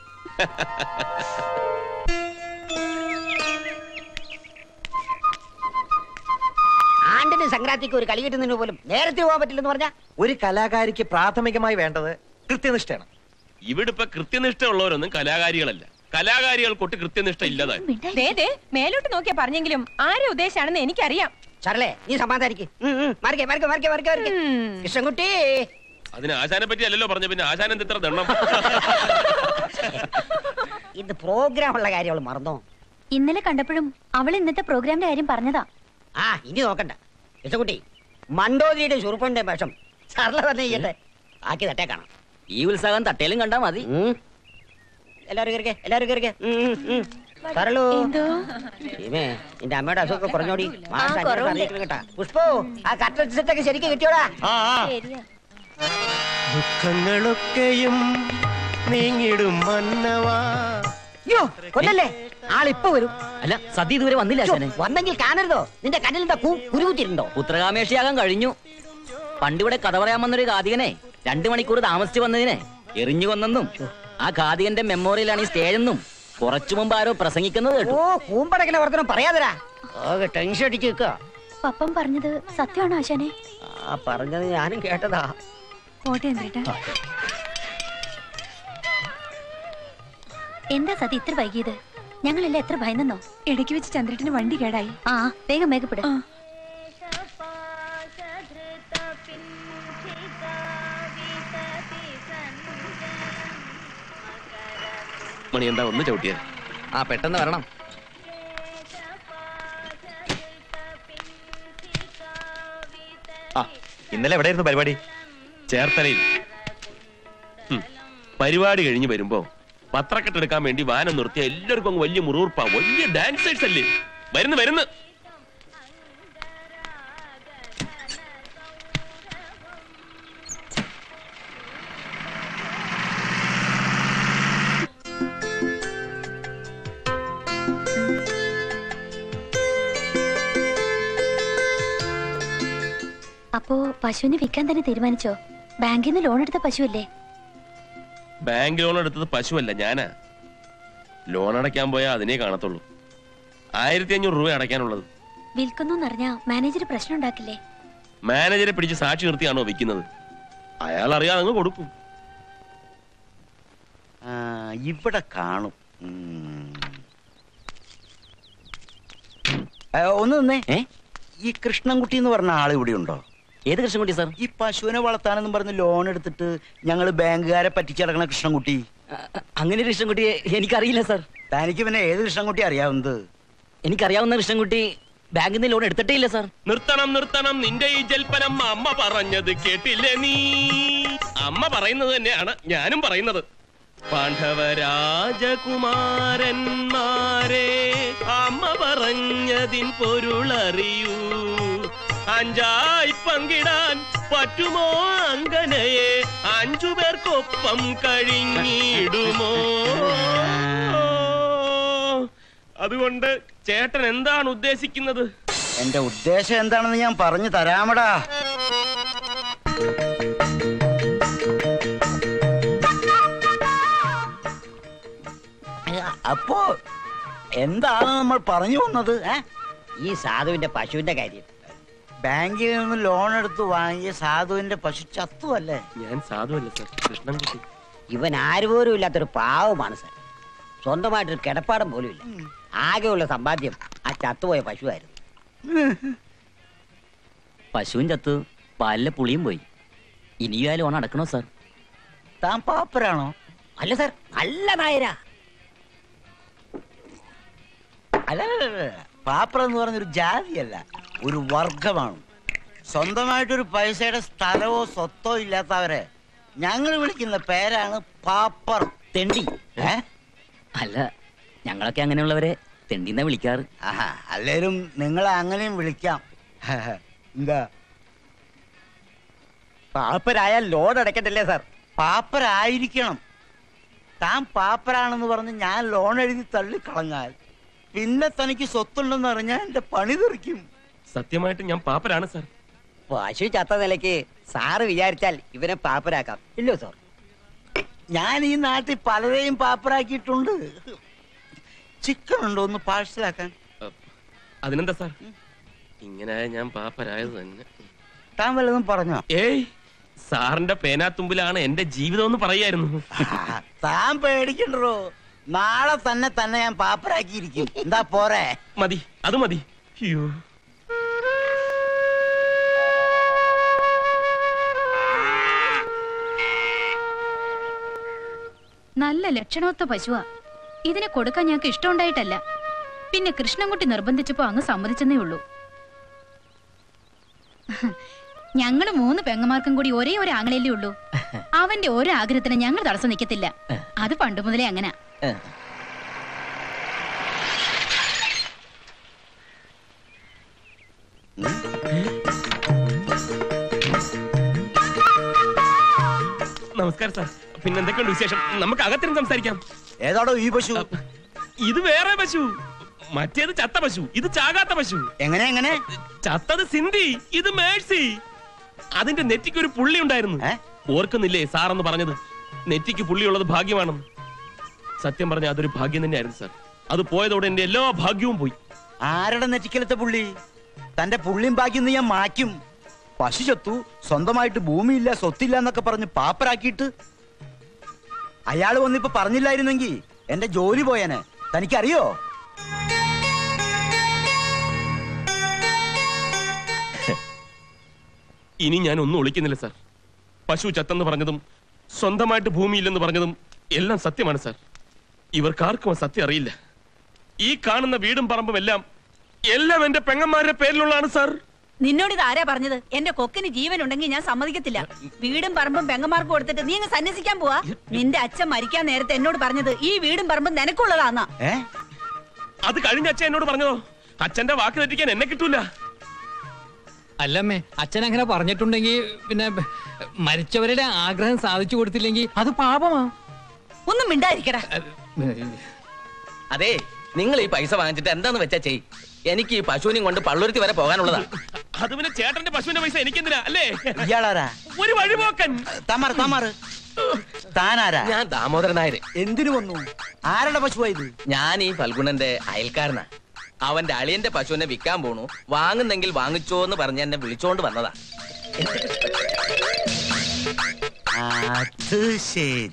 ആണ്ടിന് സംക്രാന്തിക്ക് ഒരു കളി കിട്ടുന്നതിന് പോലും നേരത്തെ പോകാൻ പറ്റില്ലെന്ന് പറഞ്ഞാ ഒരു കലാകാരിക്ക് പ്രാഥമികമായി വേണ്ടത് കൃത്യനിഷ്ഠയാണ് ഇവിടെ ഇപ്പൊ കൃത്യനിഷ്ഠ കലാകാരികളല്ല കലാകാരികൾക്കൊട്ട് കൃത്യനിഷ്ഠ ഇല്ലതായി ദേ ദേ മേലോട്ട് നോക്കിയാ പറഞ്ഞെങ്കിലും ആരെ ഉദ്ദേശാണെന്ന് എനിക്കറിയാം ചരളേ നീ സമാധാനിക്ക് ഉം, ഉം. മറിക്കെ മറിക്കെ മറിക്കെ മറിക്കെ മറിക്കെ കൃഷ്ണൻകുട്ടി അതിന് ആശാനെ പറ്റി അല്ലല്ലോ പറഞ്ഞു പിന്നെ ആശാൻ എന്ത് ഇത്ര ദണ്ണം ഇത് പ്രോഗ്രാം ഉള്ള കാര്യം അവള് മറന്നോ ഇന്നലെ കണ്ടപ്പോഴും അവൾ ഇന്നത്തെ പ്രോഗ്രാമിന്റെ കാര്യം പറഞ്ഞതാ ആ ഇനി നോക്കണ്ട കൃഷ്ണൻകുട്ടി മണ്ടോതിയുടെ ചുറുപ്പന്റെ വേഷം സർല തന്നെ ചെയ്യട്ടെ ആക്കി തട്ടേ കാണാം ഈ ഉത്സാഹം തട്ടേലും കണ്ടാ മതി എല്ലാരും കയറിക്കെ എല്ലാരും കയറിക്കെ സരളു ഭീമേ നിന്റെ അമ്മയുടെ അസുഖം കുറഞ്ഞോടി മാസം അഞ്ഞൂറ് കുറവുണ്ട്. അറിയിക്കണം കേട്ടാ പുഷ്പോ ആ കട്ട സെറ്റൊക്കെ ശരിക്കും കിട്ടിയോടാ ദുഃഖങ്ങളൊക്കെയും നീങ്ങിടും മന്നവാ അയ്യോ കൊല്ലല്ലേ ആളിപ്പോ വരും അല്ല സദ്യ ഇതുവരെ വന്നില്ല ശ്ശോ, അച്ഛനെ വന്നെങ്കിൽ കാണരുതോ നിന്റെ കണ്ണിലെന്താ കുരുകുത്തിരുണ്ടോ പുത്രകാമേഷിയാകാൻ കഴിഞ്ഞു പണ്ടിവിടെ കഥ പറയാൻ വന്നൊരു കാതികനെ രണ്ടു മണിക്കൂർ താമസിച്ചു വന്നതിനെ എറിഞ്ഞു കൊന്നെന്നും ആ കാതികന്റെ മെമ്മോറിയലാണ് ഈ സ്റ്റേജെന്നും കുറച്ചു മുമ്പ് ആരോ പ്രസംഗിക്കുന്നത് കേട്ടു ഓ കൂമ്പടക്കിലെ വർത്തനം പറയാതരാ ആകെ ടെൻഷൻ അടിച്ച് നിൽക്കുക പപ്പൻ പറഞ്ഞത് സത്യമാണോ ആശാനെ ആ പറഞ്ഞത് ഞാനും കേട്ടതാ കോട്ടെ എന്തേട്ടാ എന്താ സതി ഇത്ര വൈകിയത് ഞങ്ങളെല്ലാം എത്ര ഭയന്നോ ഇടയ്ക്ക് വെച്ച് ചന്ദ്രട്ടിന് വണ്ടി കേടായി ആ വേഗം വേഗപ്പെട് മണി എന്താ ഒന്ന് ചവിട്ടിയത് ആ പെട്ടെന്ന് വരണം ആ ഇന്നലെ എവിടെയായിരുന്നു പരിപാടി ചേർത്തലയിൽ ഹും, പരിപാടി കഴിഞ്ഞ് വരുമ്പോ പത്രക്കെട്ടെടുക്കാൻ വേണ്ടി വാനം നിർത്തിയ എല്ലാവർക്കും അങ്ങ് വലിയ മുറിവുറുപ്പാ വലിയ ഡാൻസേഴ്സ് അല്ലേ വരുന്നു വരുന്നു അപ്പോ പശുവിനെ വിൽക്കാൻ തന്നെ തീരുമാനിച്ചോ ബാങ്കിൽ നിന്ന് ലോൺ എടുത്ത പശുവല്ലേ ബാങ്ക് ലോൺ എടുത്തത് പശുവല്ല ഞാനാ ലോൺ അടയ്ക്കാൻ പോയാൽ അതിനെ കാണത്തുള്ളൂ ആയിരത്തി അഞ്ഞൂറ് രൂപ അടയ്ക്കാനുള്ളത് വിൽക്കുന്നു എന്നറിഞ്ഞാ മാനേജർ പ്രശ്നം ഉണ്ടാക്കില്ലേ മാനേജരെ പിടിച്ച് സാക്ഷി നിർത്തിയാണോ വിൽക്കുന്നത് അയാൾ അറിയാതെ അങ്ങ് കൊടുക്കും ആ, ഇവിടെ കാണും ഉം. ആ, ഒന്ന് നിന്നേ ഈ കൃഷ്ണൻകുട്ടി എന്ന് പറഞ്ഞ ആൾ ഇവിടെ ഉണ്ടോ ഏത് കൃഷ്ണൻകുട്ടി സാർ ഈ പശുവിനെ വളർത്താനെന്നും പറഞ്ഞ് ലോൺ എടുത്തിട്ട് ഞങ്ങൾ ബാങ്കുകാരെ പറ്റിച്ചടക്കണ കൃഷ്ണൻകുട്ടി അങ്ങനെ ഒരു കൃഷ്ണൻകുട്ടിയെ എനിക്കറിയില്ല സാർ തനിക്ക് പിന്നെ ഏത് കൃഷ്ണൻകുട്ടി അറിയാവുന്നത് എനിക്കറിയാവുന്ന കൃഷ്ണൻകുട്ടി ബാങ്കിൽ നിന്ന് ലോൺ എടുത്തിട്ടേ ഇല്ല സാർ നിർത്തണം നിർത്തണം നിന്റെ ഈ ജൽപ്പനം അമ്മ പറഞ്ഞത് കേട്ടില്ലേ നീ അമ്മ പറയുന്നത് തന്നെയാണ് ഞാനും പറയുന്നത് പാണ്ഡവരാജകുമാരന്മാരെ അമ്മ പറഞ്ഞതിൻ പൊരുളറിയൂ അഞ്ചായി പങ്കിടാൻ പറ്റുമോ അങ്കനയെ അഞ്ചു പേർക്കൊപ്പം കഴിഞ്ഞിടുമോ അതുകൊണ്ട് ചേട്ടൻ എന്താണ് ഉദ്ദേശിക്കുന്നത് എന്റെ ഉദ്ദേശം എന്താണെന്ന് ഞാൻ പറഞ്ഞു തരാമടാ അപ്പോ എന്താണ് നമ്മൾ പറഞ്ഞു വന്നത് ഏ? ഈ സാധുവിന്റെ പശുവിന്റെ കാര്യം ബാങ്കിൽ നിന്ന് ലോൺ എടുത്ത് വാങ്ങിയ സാധുവിന്റെ പശു ചത്തുവല്ലേ ഞാൻ സാധുവല്ല സർ കൃഷ്ണൻകുട്ടി ഇവൻ ആരുപോലും ഇല്ലാത്തൊരു പാവമാണ് സാർ സ്വന്തമായിട്ടൊരു കിടപ്പാടം പോലും ഇല്ല ആകെയുള്ള സമ്പാദ്യം ആ ചത്തുപോയ പശുവായിരുന്നു പശുവും ചത്തു പാലിലെ പുളിയും പോയി ഇനിയും ആ ലോൺ അടക്കണോ സാർ താൻ പാപ്പരാണോ അല്ല സാർ നല്ല നായരാ അല്ല പാപ്പർ എന്ന് പറഞ്ഞൊരു ജാതിയല്ല ഒരു വർഗമാണ് സ്വന്തമായിട്ടൊരു പൈസയുടെ സ്ഥലമോ സ്വത്തോ ഇല്ലാത്തവരെ ഞങ്ങൾ വിളിക്കുന്ന പേരാണ് പാപ്പർ തെണ്ടി ഏ അല്ല ഞങ്ങളൊക്കെ അങ്ങനെയുള്ളവരെ തെണ്ടിന്നാ വിളിക്കാറ് ആഹാ അല്ലേലും നിങ്ങളെ അങ്ങനെയും വിളിക്കാം എന്താ പാപ്പരായാൽ ലോൺ അടക്കണ്ടല്ലേ സാർ പാപ്പരായിരിക്കണം താൻ പാപ്പരാണെന്ന് പറഞ്ഞ് ഞാൻ ലോൺ എഴുതി തള്ളിക്കളഞ്ഞാൽ പിന്നെ തനിക്ക് സ്വത്തുണ്ടെന്ന് അറിഞ്ഞാൽ എന്റെ പണി തെറിക്കും സത്യമായിട്ട് ഞാൻ പാപ്പരാണ് സർ പശു ചത്ത നിലയ്ക്ക് സാറ് വിചാരിച്ചാൽ ഇവനെ പാപ്പരാക്കാം ഇല്ലോ സാർ ഞാൻ ഈ നാട്ടിൽ പലരെയും പാപ്പരാക്കിയിട്ടുണ്ട് ചിക്കൻ ഉണ്ടോ ഒന്ന് പാഴ്സലാക്കാൻ അതിനെന്താ സാർ ഇങ്ങനെ ഞാൻ പാപ്പരായത് തന്നെ താൻ വല്ലതും പറഞ്ഞോ ഏയ് സാറിന്റെ പേനാത്തുമ്പിലാണ് എന്റെ ജീവിതം എന്ന് പറയായിരുന്നു താൻ പേടിക്കണ്ടോ നാളെ തന്നെ തന്നെ ഞാൻ പാപ്പരാക്കിയിരിക്കും എന്താ പോരെ മതി അത് മതി അയ്യോ നല്ല ലക്ഷണമൊത്ത പശുവാ ഇതിനെ കൊടുക്കാൻ ഞങ്ങൾക്ക് ഇഷ്ടമുണ്ടായിട്ടല്ല പിന്നെ കൃഷ്ണൻകുട്ടി നിർബന്ധിച്ചപ്പോ അങ്ങ് സമ്മതിച്ചെന്നേ ഉള്ളൂ ഞങ്ങള് മൂന്ന് പെങ്ങന്മാർക്കും കൂടി ഒരേ ഒരു ആങ്ങളയല്ലേ ഉള്ളൂ അവന്റെ ഓരോ ആഗ്രഹത്തിന് ഞങ്ങൾ തടസ്സം നിൽക്കത്തില്ല അത് പണ്ട് മുതലേ അങ്ങനെ നമസ്കാരം സാർ പിന്നെ എന്തൊക്കെയുണ്ട് വിശേഷം നമുക്ക് അകത്തിരുന്ന് സംസാരിക്കാം ഏതാടോ ഈ പശു ഇത് വേറെ പശു മറ്റേത് ചത്ത പശു ഇത് ചാകാത്ത പശു എങ്ങനെ എങ്ങനെ ചത്തത് സിന്ധി ഇത് മേഴ്സി അതിന്റെ നെറ്റിക്ക് ഒരു പുള്ളി ഉണ്ടായിരുന്നു ഓർക്കുന്നില്ലേ സാറെന്ന് പറഞ്ഞത് നെറ്റിക്ക് പുള്ളിയുള്ളത് ഭാഗ്യമാണെന്ന് സത്യം പറഞ്ഞ അതൊരു ഭാഗ്യം തന്നെയായിരുന്നു സാർ അത് പോയതോടെ എന്റെ എല്ലാ ഭാഗ്യവും പോയി ആരുടെ നെറ്റിക്കലത്തെ പുള്ളി തന്റെ പുള്ളിയും ബാക്കി ഞാൻ മാറ്റും പശു ചത്തു സ്വന്തമായിട്ട് ഭൂമിയില്ല സ്വത്തില്ല എന്നൊക്കെ പറഞ്ഞ് പാപ്പരാക്കിയിട്ട് അയാൾ വന്നിപ്പോ പറഞ്ഞില്ലായിരുന്നെങ്കിൽ എന്റെ ജോലി പോയനെ തനിക്കറിയോ ഇനി ഞാൻ ഒന്നും ഒളിക്കുന്നില്ല സാർ പശു ചത്തെന്ന് പറഞ്ഞതും സ്വന്തമായിട്ട് ഭൂമിയില്ലെന്ന് പറഞ്ഞതും എല്ലാം സത്യമാണ് സാർ ഇവർക്കാർക്കും ആ സത്യം അറിയില്ല ഈ കാണുന്ന വീടും പറമ്പും എല്ലാം എല്ലാം എന്റെ പെങ്ങന്മാരുടെ പേരിലുള്ളതാണ് സാർ നിന്നോട് ഇത് ആരാ പറഞ്ഞത് എന്റെ കൊക്കിന് ജീവൻ ഉണ്ടെങ്കിൽ ഞാൻ സമ്മതിക്കത്തില്ല വീടും പറമ്പും പെങ്ങന്മാർക്ക് കൊടുത്തിട്ട് നീ അങ്ങ് സന്യസിക്കാൻ പോവാ നിന്റെ അച്ഛൻ മരിക്കാൻ നേരത്തെ എന്നോട് പറഞ്ഞത് ഈ വീടും പറമ്പും നിനക്കുള്ളതാന്നാ അത് കഴിഞ്ഞ അച്ഛൻ എന്നോട് പറഞ്ഞതോ അച്ഛന്റെ വാക്ക് തെറ്റിക്കാൻ എന്നെ കിട്ടൂല അല്ലമ്മേ അച്ഛൻ അങ്ങനെ പറഞ്ഞിട്ടുണ്ടെങ്കിൽ പിന്നെ മരിച്ചവരുടെ ആഗ്രഹം സാധിച്ചു കൊടുത്തില്ലെങ്കിൽ അത് പാപമാ ഒന്നും മിണ്ടായിരിക്കടാ അതെ നിങ്ങൾ ഈ പൈസ വാങ്ങിച്ചിട്ട് എന്താന്ന് വെച്ചാ ചെയ് എനിക്ക് ഈ പശുവിനെയും കൊണ്ട് പള്ളുരുത്തി വരെ പോകാനുള്ളതാ അത് പിന്നെ ചേട്ടന്റെ പശുവിന്റെ പൈസ എനിക്കെന്തിനാ അല്ലേ ഇയാളാരാ ഒരു വഴിപോക്കൻ താമാറ് താമാറ് താനാരാ ഞാൻ ദാമോദരൻ നായര് എന്തിനു വന്നു ആരുടെ പശുവാ ഇത് ഞാൻ ഈ ഫൽഗുണന്റെ അയൽക്കാരനാ അവന്റെ അളിയന്റെ പശുവിനെ വിൽക്കാൻ പോണു വാങ്ങുന്നെങ്കിൽ വാങ്ങിച്ചോ എന്ന് പറഞ്ഞ് എന്നെ വിളിച്ചോണ്ട് വന്നതാ അത് ശരി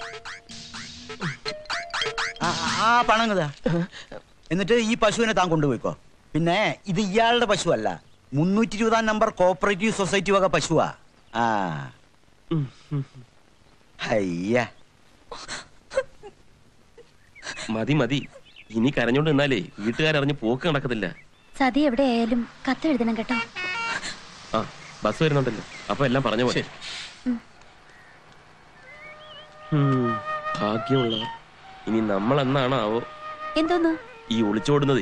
ആ, ആ പണം ഇങ്ങതാ. എന്നിട്ട് ഈ പശുവിനെ താൻ കൊണ്ടുപോയിക്കോ പിന്നെ ഇത് ഇയാളുടെ പശു അല്ല മുന്നൂറ്റി ഇരുപതാം നമ്പർ കോപ്പറേറ്റീവ് സൊസൈറ്റി വക പശുവാ ആ അയ്യ മതി മതി ഇനി കരഞ്ഞോണ്ട് നിന്നാലേ വീട്ടുകാരറിഞ്ഞ് പോക്ക് നടക്കത്തില്ല സതി എവിടെയായാലും കത്തെഴുതണം കേട്ടോ ആ ബസ് വരുന്നുണ്ടല്ലോ അപ്പൊ എല്ലാം പറഞ്ഞ പോലെ ഉം, ഭാഗ്യമുള്ള ഇനി നമ്മൾ എന്നാണോ ആവോ എന്തോന്നു ഈ ഒളിച്ചോടുന്നതേ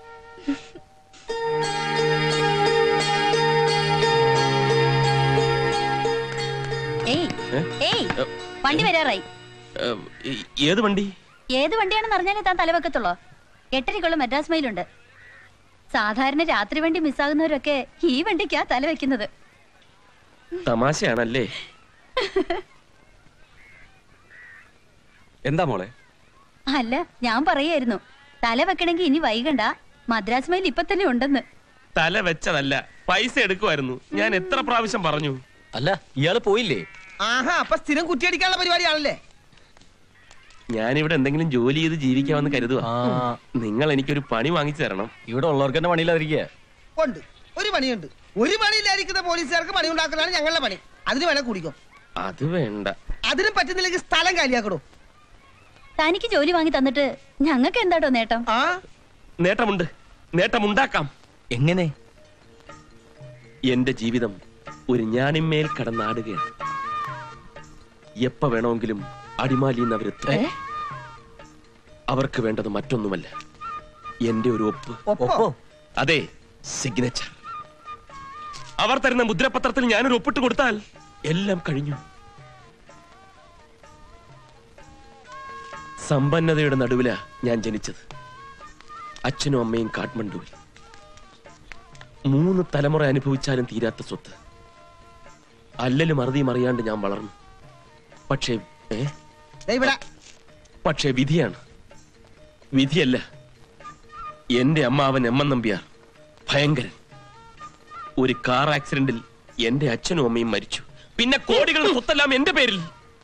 ഏയ് ഏ? ഏയ് ഏ, വണ്ടി വരാറായി ഏ, ഈ- ഏത് വണ്ടി ഏത് വണ്ടിയാണെന്ന് അറിഞ്ഞാലേ താൻ തലവെക്കത്തുള്ളോ എട്ടരയ്ക്കുള്ള മദ്രാസ് മയിലുണ്ട് സാധാരണ രാത്രി വണ്ടി മിസ്സാകുന്നവരൊക്കെ ഈ വണ്ടിക്കാ തലവെക്കുന്നത് തമാശയാണല്ലേ എന്താ മോളെ അല്ല ഞാൻ പറയായിരുന്നു തല വെക്കണമെങ്കിൽ ഇനി വൈകണ്ട മദ്രാസ് മയിൽ ഇപ്പൊ തന്നെ ഉണ്ടെന്ന് തല വെച്ചതല്ല പൈസ എടുക്കുമായിരുന്നു ഞാൻ എത്ര പ്രാവശ്യം പറഞ്ഞു അല്ല ഇയാള് പോയില്ലേ ആഹാ അപ്പൊ സ്ഥിരം കുറ്റിയടിക്കാനുള്ള പരിപാടിയാണല്ലേ ഞാനിവിടെ എന്തെങ്കിലും ജോലി ചെയ്ത് ജീവിക്കാമെന്ന് കരുതുക നിങ്ങൾ എനിക്കൊരു പണി വാങ്ങിച്ചു തരണം ഇവിടെ ഉള്ളവർക്ക് തന്നെ പണിയില്ലാതിരിക്കുക ഉണ്ട് ഒരു പണിയുണ്ട് ഒരു പണിയില്ലായിരിക്കുന്ന പോലീസുകാർക്ക് പണി ഉണ്ടാക്കലാണ് ഞങ്ങളുടെ പണി അതിന് വേണേ കുടിക്കും അത് വേണ്ട അതിനും പറ്റുന്നില്ലെങ്കിൽ സ്ഥലം കാലിയാക്കണോ തനിക്ക് ജോലി വാങ്ങി തന്നിട്ട് ഞങ്ങൾക്ക് എന്താട്ടോ നേട്ടം നേട്ടമുണ്ട് നേട്ടമുണ്ടാക്കാം എങ്ങനെ എന്റെ ജീവിതം ഒരു ഞാണിന്മേൽ കടന്നാടുകയാണ് എപ്പ വേണമെങ്കിലും അടിമാലിന്ന് അവരെത്തും അവർക്ക് വേണ്ടത് മറ്റൊന്നുമല്ല എന്റെ ഒരു ഒപ്പ് ഒപ്പോ? അതെ സിഗ്നേച്ചർ അവർ തരുന്ന മുദ്രപത്രത്തിൽ ഞാനൊരു ഒപ്പിട്ട് കൊടുത്താൽ എല്ലാം കഴിഞ്ഞു സമ്പന്നതയുടെ നടുവിലാ ഞാൻ ജനിച്ചത് അച്ഛനും അമ്മയും കാഠ്മണ്ഡുവിൽ മൂന്ന് തലമുറ അനുഭവിച്ചാലും തീരാത്ത സ്വത്ത് അല്ലലും അറുതിയും അറിയാണ്ട് ഞാൻ വളർന്നു പക്ഷേ ഏ ഇവിടെ പക്ഷേ വിധിയാണ് വിധിയല്ല എന്റെ അമ്മാവൻ എം എൻ നമ്പ്യാർ ഭയങ്കരൻ ഒരു കാർ ആക്സിഡന്റിൽ എന്റെ അച്ഛനും അമ്മയും മരിച്ചു പിന്നെ കോടികൾ സ്വത്തെല്ലാം എന്റെ പേരിൽ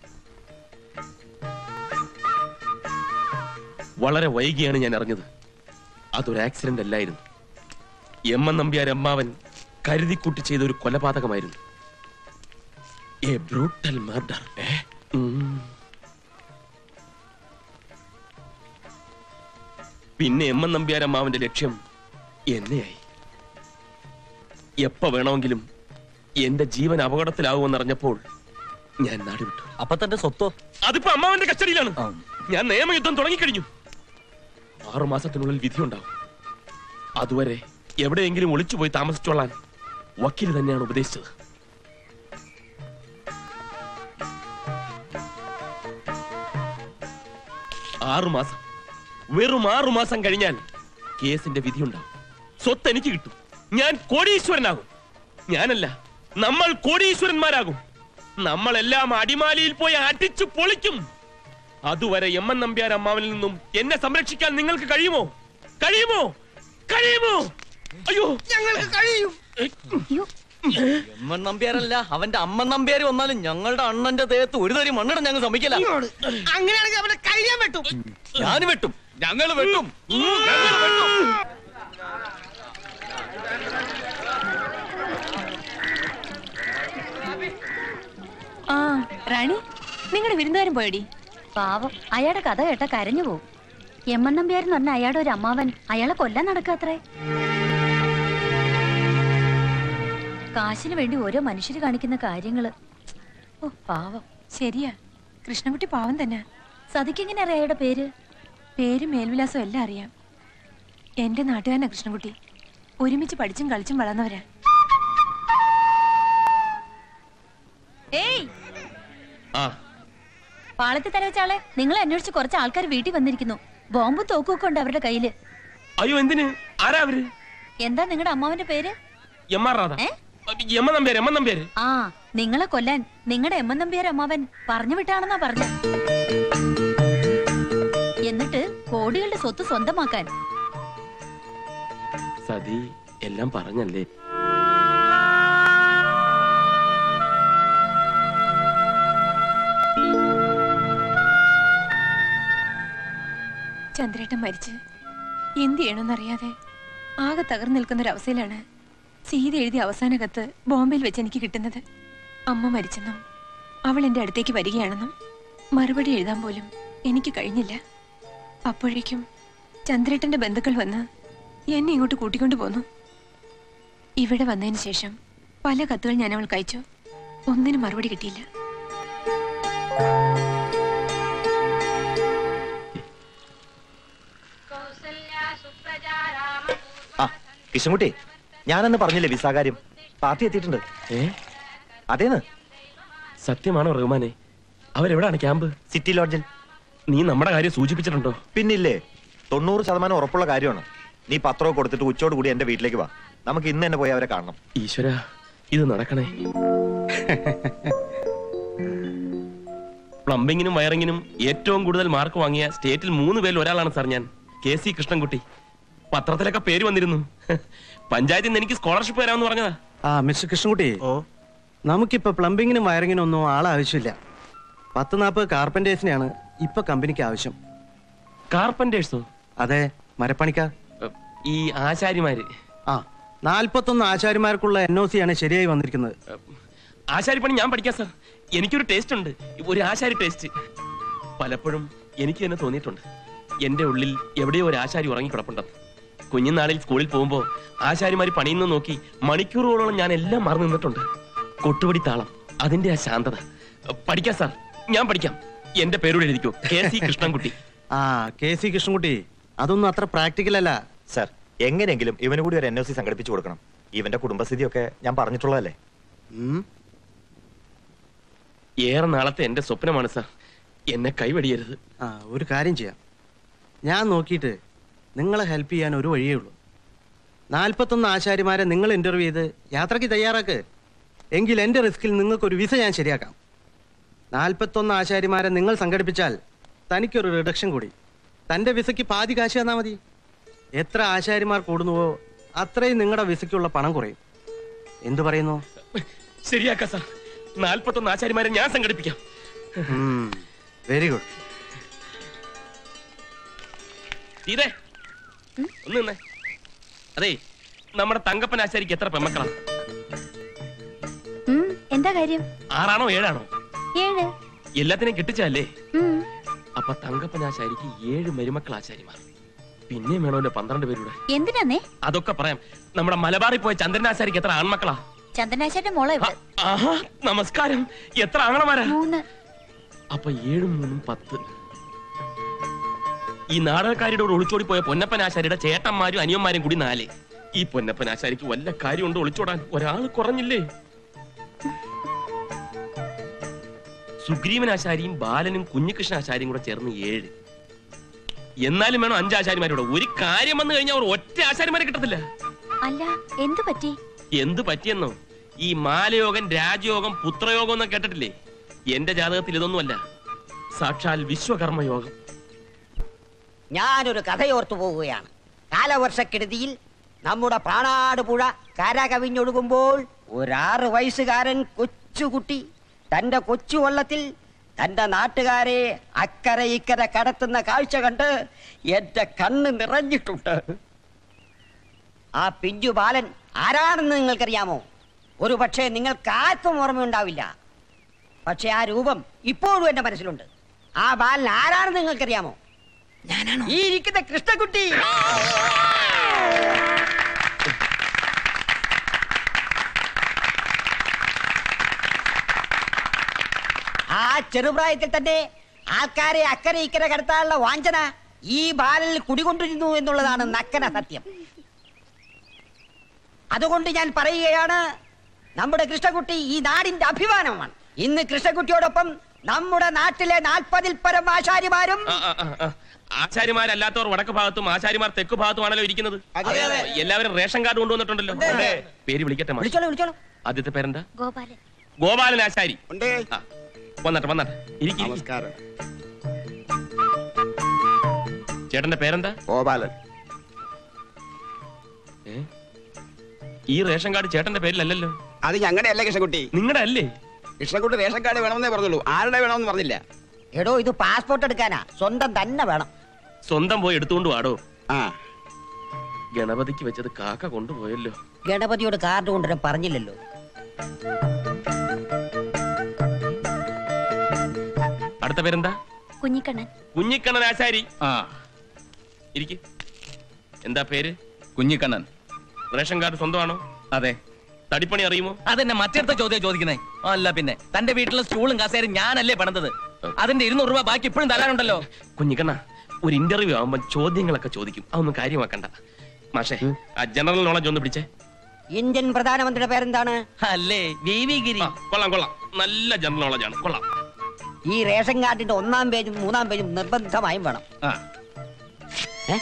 വളരെ വൈകിയാണ് ഞാൻ അറിഞ്ഞത് അതൊരു ആക്സിഡന്റ് അല്ലായിരുന്നു എം എൻ നമ്പ്യാർ അമ്മാവൻ കരുതിക്കൂട്ടി ചെയ്ത ഒരു കൊലപാതകമായിരുന്നു എ ബ്രൂട്ടൽ മർഡർ പിന്നെ എം എൻ നമ്പ്യാരമ്മാവന്റെ ലക്ഷ്യം എന്നെയായി എപ്പ വേണമെങ്കിലും എന്റെ ജീവൻ അപകടത്തിലാവുമെന്നറിഞ്ഞപ്പോൾ ഞാൻ നാടുവിട്ടു അപ്പൊ തന്റെ സ്വത്തോ അതിപ്പോ അമ്മാവന്റെ കസ്റ്റഡിയിലാണ് ഞാൻ നിയമയുദ്ധം തുടങ്ങിക്കഴിഞ്ഞു ആറു മാസത്തിനുള്ളിൽ വിധിയുണ്ടാവും അതുവരെ എവിടെയെങ്കിലും ഒളിച്ചുപോയി താമസിച്ചോളാൻ വക്കീൽ തന്നെയാണ് ഉപദേശിച്ചത് ആറു മാസം വെറും ആറു മാസം കഴിഞ്ഞാൽ കേസിന്റെ വിധിയുണ്ടാവും സ്വത്ത് എനിക്ക് കിട്ടും ഞാൻ കോടീശ്വരനാകും ഞാനല്ല നമ്മൾ കോടീശ്വരന്മാരാകും നമ്മളെല്ലാം അടിമാലിയിൽ പോയി അടിച്ചു പൊളിക്കും അതുവരെ എം എൻ നമ്പ്യാർ അമ്മാവനിൽ നിന്നും എന്നെ സംരക്ഷിക്കാൻ നിങ്ങൾക്ക് കഴിയുമോ കഴിയുമോ കഴിയുമോ അയ്യോ ഞങ്ങൾക്ക് കഴിയും എമ്മൻ നമ്പ്യാരല്ല അവന്റെ അമ്മ നമ്പ്യാര് വന്നാലും ഞങ്ങളുടെ അണ്ണന്റെ ദേഹത്ത് ഒരു തരി മണ്ണിടാൻ ഞങ്ങൾ സമ്മതിക്കില്ല അങ്ങനെയാണെങ്കിൽ അവനെ കഴിയാൻ പറ്റും ഞാൻ വെട്ടും ഞങ്ങൾ വെട്ടും ഞങ്ങൾ വെട്ടും ആ റാണി നിങ്ങളുടെ വിരുന്നുകാരൻ പോയടി പാവം അയാളുടെ കഥ കേട്ട കരഞ്ഞു പോവും എം എൻ നമ്പ്യാരെന്ന് പറഞ്ഞ അയാളുടെ ഒരു അമ്മാവൻ അയാളെ കൊല്ലാൻ നടക്കാത്രേ കാശിന് വേണ്ടി ഓരോ മനുഷ്യര് കാണിക്കുന്ന കാര്യങ്ങള് ഓ പാവം ശരിയാ കൃഷ്ണൻകുട്ടി പാവം തന്നെ സതിക്കെങ്ങനെ അറിയാം അയാളുടെ പേര് പേരും മേൽവിലാസവും എല്ലാം അറിയാം എന്റെ നാട്ടുകാരനാ കൃഷ്ണൻകുട്ടി ഒരുമിച്ച് പഠിച്ചും കളിച്ചും വളർന്നവരാ ഏയ് ആ പാളത്തിൽ തലവെച്ചാളെ നിങ്ങൾ അന്വേഷിച്ച് കുറച്ച് ആൾക്കാർ വീട്ടിൽ വന്നിരിക്കുന്നു ബോംബും തോക്കും ഒക്കെ ഉണ്ട് അവരുടെ കയ്യില് അയ്യോ എന്തിന് ആരാ അവര് എന്താ നിങ്ങളുടെ അമ്മാവന്റെ പേര് M R Radha M Nambiar M Nambiar ആ നിങ്ങളെ കൊല്ലാൻ നിങ്ങളുടെ എം എൻ നമ്പ്യാർ അമ്മാവൻ പറഞ്ഞു വിട്ടാണെന്നാ പറഞ്ഞ എന്നിട്ട് കോടികളുടെ സ്വത്ത് സ്വന്തമാക്കാൻ സതി എല്ലാം പറഞ്ഞല്ലേ ചന്ദ്രേട്ടൻ മരിച്ച് എന്ത് ചെയ്യണമെന്നറിയാതെ ആകെ തകർന്നു നിൽക്കുന്ന ഒരു അവസ്ഥയിലാണ് സീത എഴുതിയ അവസാന കത്ത് ബോംബെയിൽ വെച്ച് എനിക്ക് കിട്ടുന്നത് അമ്മ മരിച്ചെന്നും അവൾ എൻ്റെ അടുത്തേക്ക് വരികയാണെന്നും മറുപടി എഴുതാൻ പോലും എനിക്ക് കഴിഞ്ഞില്ല അപ്പോഴേക്കും ചന്ദ്രേട്ടന്റെ ബന്ധുക്കൾ വന്ന് എന്നെ ഇങ്ങോട്ട് കൂട്ടിക്കൊണ്ടു പോന്നു ഇവിടെ വന്നതിന് ശേഷം പല കത്തുകൾ ഞാൻ അവൾക്ക് അയച്ചു ഒന്നിനും മറുപടി കിട്ടിയില്ല ആ കിഷൻകുട്ടി ഞാനന്ന് പറഞ്ഞില്ലേ വിസ കാര്യം പാർട്ടി എത്തിയിട്ടുണ്ട് ഏ അതേന്ന് സത്യമാണോ റഹ്മാനെ അവരെവിടാണ് ക്യാമ്പ് സിറ്റി ലോഡ്ജിൽ നീ നമ്മുടെ കാര്യം സൂചിപ്പിച്ചിട്ടുണ്ടോ പിന്നില്ലേ തൊണ്ണൂറ് ശതമാനം ഉറപ്പുള്ള കാര്യമാണ് നീ പത്രമൊക്കെ കൊടുത്തിട്ട് ഉച്ചയോട് കൂടി എന്റെ വീട്ടിലേക്ക് വാ നമുക്ക് ഇന്ന് തന്നെ പോയി അവരെ കാണണം ഈശ്വര ഇത് നടക്കണേ പ്ലംബിങ്ങിനും വയറിങ്ങിനും ഏറ്റവും കൂടുതൽ മാർക്ക് വാങ്ങിയ സ്റ്റേറ്റിൽ മൂന്ന് പേരിൽ ഒരാളാണ് സാർ ഞാൻ കെ സി കൃഷ്ണൻകുട്ടി പത്രത്തിലൊക്കെ പേര് വന്നിരുന്നു പഞ്ചായത്തിൽ നിന്ന് എനിക്ക് സ്കോളർഷിപ്പ് തരാമെന്ന് പറഞ്ഞതാ ആ മിസ്റ്റർ കൃഷ്ണൻകുട്ടി നമുക്കിപ്പോ പ്ലംബിങ്ങിനും വയറിങ്ങിനും ഒന്നും ആളാവശ്യമില്ല പത്ത് നാൽപ്പത് കാർപ്പന്റേഴ്സിനെയാണ് ഇപ്പൊ കമ്പനിക്ക് ആവശ്യം കാർപ്പന്റേഴ്സോ അതെ മരപ്പണിക്കാർ ഈ ആശാരിമാര് ആ നാൽപ്പത്തൊന്ന് ആശാരിമാർക്കുള്ള എൻ ഒ സി ആണ് ശരിയായി വന്നിരിക്കുന്നത് ആശാരിപ്പണി ഞാൻ പഠിക്കാം സാർ എനിക്കൊരു ടേസ്റ്റ് ഉണ്ട് ഒരു ആശാരി ടേസ്റ്റ് പലപ്പോഴും എനിക്ക് തന്നെ തോന്നിയിട്ടുണ്ട് എന്റെ ഉള്ളിൽ എവിടെയോ ഒരു ആശാരി ഉറങ്ങിക്കിടപ്പുണ്ടെന്ന് കുഞ്ഞുനാളിൽ സ്കൂളിൽ പോകുമ്പോൾ ആശാരിമാര് പണിയുന്നു നോക്കി മണിക്കൂറുകളോളം ഞാൻ എല്ലാം മറന്നു നിന്നിട്ടുണ്ട് കൊട്ടുപടി താളം അതിന്റെ ആ ശാന്തത പഠിക്കാം സാർ ഞാൻ പഠിക്കാം എന്റെ പേരോട് എഴുതിക്കോ കെ സി കൃഷ്ണൻകുട്ടി ആ കെ സി കൃഷ്ണൻകുട്ടി അതൊന്നും അത്ര പ്രാക്ടിക്കൽ അല്ല സർ എങ്ങനെയെങ്കിലും ഇവന് കൂടി ഒരു എൻ ഒ സി സംഘടിപ്പിച്ചു കൊടുക്കണം ഇവന്റെ കുടുംബസ്ഥിതിയൊക്കെ ഞാൻ പറഞ്ഞിട്ടുള്ളതല്ലേ ഏറെ നാളത്തെ എന്റെ സ്വപ്നമാണ് സാർ എന്നെ കൈവടിയരുത് ആ ഒരു കാര്യം ചെയ്യാം ഞാൻ നോക്കിയിട്ട് നിങ്ങളെ ഹെൽപ്പ് ചെയ്യാൻ ഒരു വഴിയേ ഉള്ളൂ നാൽപ്പത്തൊന്ന് ആശാരിമാരെ നിങ്ങൾ ഇന്റർവ്യൂ ചെയ്ത് യാത്രയ്ക്ക് തയ്യാറാക്ക് എങ്കിൽ എൻ്റെ റിസ്കിൽ നിങ്ങൾക്കൊരു വിസ ഞാൻ ശരിയാക്കാം നാൽപ്പത്തൊന്ന് ആശാരിമാരെ നിങ്ങൾ സംഘടിപ്പിച്ചാൽ തനിക്കൊരു റിഡക്ഷൻ കൂടി തൻ്റെ വിസയ്ക്ക് പാതി കാശ് തന്നാൽ മതി എത്ര ആശാരിമാർ കൂടുന്നുവോ അത്രയും നിങ്ങളുടെ വിസയ്ക്കുള്ള പണം കുറയും എന്തു പറയുന്നു ശരിയാക്കാം സാർ നാൽപ്പത്തൊന്ന് ആശാരിമാരെ ഞാൻ സംഘടിപ്പിക്കാം വെരി ഗുഡ് ഇതേ ഒന്ന് നിന്നേ അതെ നമ്മുടെ തങ്കപ്പൻ ആശാരിക്ക് എത്ര പെമ്മക്കളാ ഉം, എന്താ കാര്യം ആറാണോ ഏഴാണോ ഏഴ് എല്ലാത്തിനെയും കിട്ടിച്ചല്ലേ ഉം. അപ്പൊ തങ്കപ്പൻ ആശാരിക്ക് ഏഴ് മരുമക്കൾ ആശാരിമാർ പിന്നെയും വേണമല്ലോ പന്ത്രണ്ട് പേരുടെ എന്തിനാന്നേ അതൊക്കെ പറയാം നമ്മുടെ മലബാറിൽ പോയ ചന്ദ്രനാശാരിക്ക് എത്ര ആൺമക്കളാ ചന്ദനാശന്റെ മോളെ ഇവിടെ ആഹാ നമസ്കാരം എത്ര ആങ്ങളമാരാ മൂന്ന് അപ്പൊ ഏഴും മൂന്നും പത്ത് ഈ നാടകക്കാരിയുടെ കൂടെ ഒളിച്ചോടി പോയ പൊന്നപ്പനാശാരിയുടെ ചേട്ടന്മാരും അനിയന്മാരും കൂടി നാല് ഈ പൊന്നപ്പനാശാരിക്ക് വല്ല കാര്യമുണ്ട് ഒളിച്ചോടാൻ ഒരാൾ കുറഞ്ഞില്ലേ സുഗ്രീവനാശാരിയും ബാലനും കുഞ്ഞികൃഷ്ണാശാരിയും കൂടെ ചേർന്ന് ഏഴ് എന്നാലും വേണം അഞ്ച് ആശാരിമാരോട് ഒരു കാര്യം വന്നു കഴിഞ്ഞാൽ അവർ ഒറ്റ ആശാരിമാരെ കിട്ടത്തില്ല അല്ല എന്തു പറ്റി എന്ത് പറ്റിയെന്നോ ഈ മാലയോഗം രാജയോഗം പുത്രയോഗം എന്നൊക്കെ കേട്ടിട്ടില്ലേ എന്റെ ജാതകത്തിൽ ഇതൊന്നുമല്ല സാക്ഷാൽ വിശ്വകർമ്മയോഗം ഞാനൊരു കഥയോർത്തു പോവുകയാണ് കാലവർഷക്കെടുതിയിൽ നമ്മുടെ പ്രാണാട് പുഴ കര കവിഞ്ഞൊഴുകുമ്പോൾ ഒരാറ് വയസ്സുകാരൻ കൊച്ചുകുട്ടി തന്റെ കൊച്ചു വള്ളത്തിൽ തന്റെ നാട്ടുകാരെ അക്കരെ ഇക്കരെ കടത്തുന്ന കാഴ്ച കണ്ട് എന്റെ കണ്ണ് നിറഞ്ഞിട്ടുണ്ട് ആ പിഞ്ചു ബാലൻ ആരാണെന്ന് നിങ്ങൾക്കറിയാമോ ഒരു പക്ഷേ നിങ്ങൾക്ക് ആർക്കും ഓർമ്മയുണ്ടാവില്ല പക്ഷെ ആ രൂപം ഇപ്പോഴും എന്റെ മനസ്സിലുണ്ട് ആ ബാലൻ ആരാണെന്ന് നിങ്ങൾക്കറിയാമോ ഞാനാണോ ഈ ഇരിക്കുന്ന കൃഷ്ണകുട്ടി ആ ചെറുപ്രായത്തിൽ തന്നെ ആൾക്കാരെ അക്കരെ ഇക്കരെ കടത്താനുള്ള വാഞ്ചന ഈ ബാലനിൽ കുടികൊണ്ടിരുന്നു എന്നുള്ളതാണ് നക്കന സത്യം അതുകൊണ്ട് ഞാൻ പറയുകയാണ് നമ്മുടെ കൃഷ്ണകുട്ടി ഈ നാടിന്റെ അഭിമാനമാണ് ഇന്ന് കൃഷ്ണകുട്ടിയോടൊപ്പം നമ്മുടെ നാട്ടിലെ നാൽപ്പതിൽ പരം ആശാരിമാരും ആ, ആ, ആ, ആ. ആശാരിമാരല്ലാത്തവർ വടക്ക് ഭാഗത്തും ആശാരിമാർ തെക്ക് ഭാഗത്തുമാണല്ലോ ഇരിക്കുന്നത് അതെ, അതെ. എല്ലാവരും റേഷൻ കാർഡ് കൊണ്ടുവന്നിട്ടുണ്ടല്ലോ അതെ. പേര് വിളിക്കട്ടെ മാഷ്. വിളിച്ചോളൂ വിളിച്ചോളൂ ആദ്യത്തെ പേരെന്താ ഗോപാലൻ ഗോപാലൻ ആശാരി ആ, വന്നട്ടെ വന്നട്ടെ ഇരിക്കും നമസ്കാരം ചേട്ടന്റെ പേരെന്താ ഗോപാലൻ ഏ? ഈ റേഷൻ കാർഡ് ചേട്ടന്റെ പേരിലല്ലല്ലോ അത് ഞങ്ങളുടെ അല്ലേ കൃഷ്ണകുട്ടി നിങ്ങളുടെ അല്ലേ കൃഷ്ണകുട്ടി റേഷൻ കാർഡ് വേണമെന്നേ പറഞ്ഞുള്ളൂ ആരുടെ വേണമെന്ന് പറഞ്ഞില്ല എടോ ഇത് പാസ്പോർട്ട് എടുക്കാനാ സ്വന്തം തന്നെ വേണം സ്വന്തം പോയി എടുത്തുകൊണ്ട് വാടോ ആ ഗണപതിക്ക് വെച്ചത് കാക്ക കൊണ്ടുപോയല്ലോ ഗണപതിയോട് കാർഡ് കൊണ്ടുവരാൻ പറഞ്ഞില്ലല്ലോ അടുത്ത പേരെന്താ കുഞ്ഞിക്കണ്ണൻ കുഞ്ഞിക്കണ്ണൻ ആശാരി ആ ഇരിക്ക് എന്താ പേര് കുഞ്ഞിക്കണ്ണൻ റേഷൻ കാർഡ് സ്വന്തമാണോ അതെ തടിപ്പണി അറിയുമോ അതെന്നെ മറ്റടുത്ത ചോദ്യം ചോദിക്കുന്നേ അല്ല പിന്നെ തന്റെ വീട്ടിലെ സ്റ്റൂളും കസേരയും ഞാനല്ലേ പണിതത് അതിന്റെ ഇരുന്നൂറ് രൂപ ബാക്കി ഇപ്പോഴും തരാനുണ്ടല്ലോ കുഞ്ഞിക്കണ്ണ ഒരു ഇന്റർവ്യൂ ആവുമ്പോ ചോദ്യങ്ങളൊക്കെ ചോദിക്കും അതൊന്നും കാര്യമാക്കണ്ട മാഷേ ആ ജനറൽ നോളജ് ഒന്ന് പിടിച്ചേ ഇന്ത്യൻ പ്രധാനമന്ത്രിയുടെ പേരെന്താണ് അല്ലേ വി വി ഗിരി കൊള്ളാം കൊള്ളാം നല്ല ജനറൽ നോളജ് ആണ് കൊള്ളാം ഈ റേഷൻ കാർഡിന്റെ ഒന്നാം പേജും മൂന്നാം പേജും നിർബന്ധമായും വേണം ആ ഏ?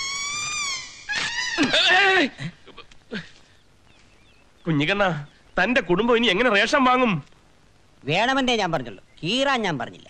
കുഞ്ഞിക്കണ്ണ തന്റെ കുടുംബം ഇനി എങ്ങനെ റേഷൻ വാങ്ങും വേണമെന്നേ ഞാൻ പറഞ്ഞുള്ളൂ കീറാൻ ഞാൻ പറഞ്ഞില്ല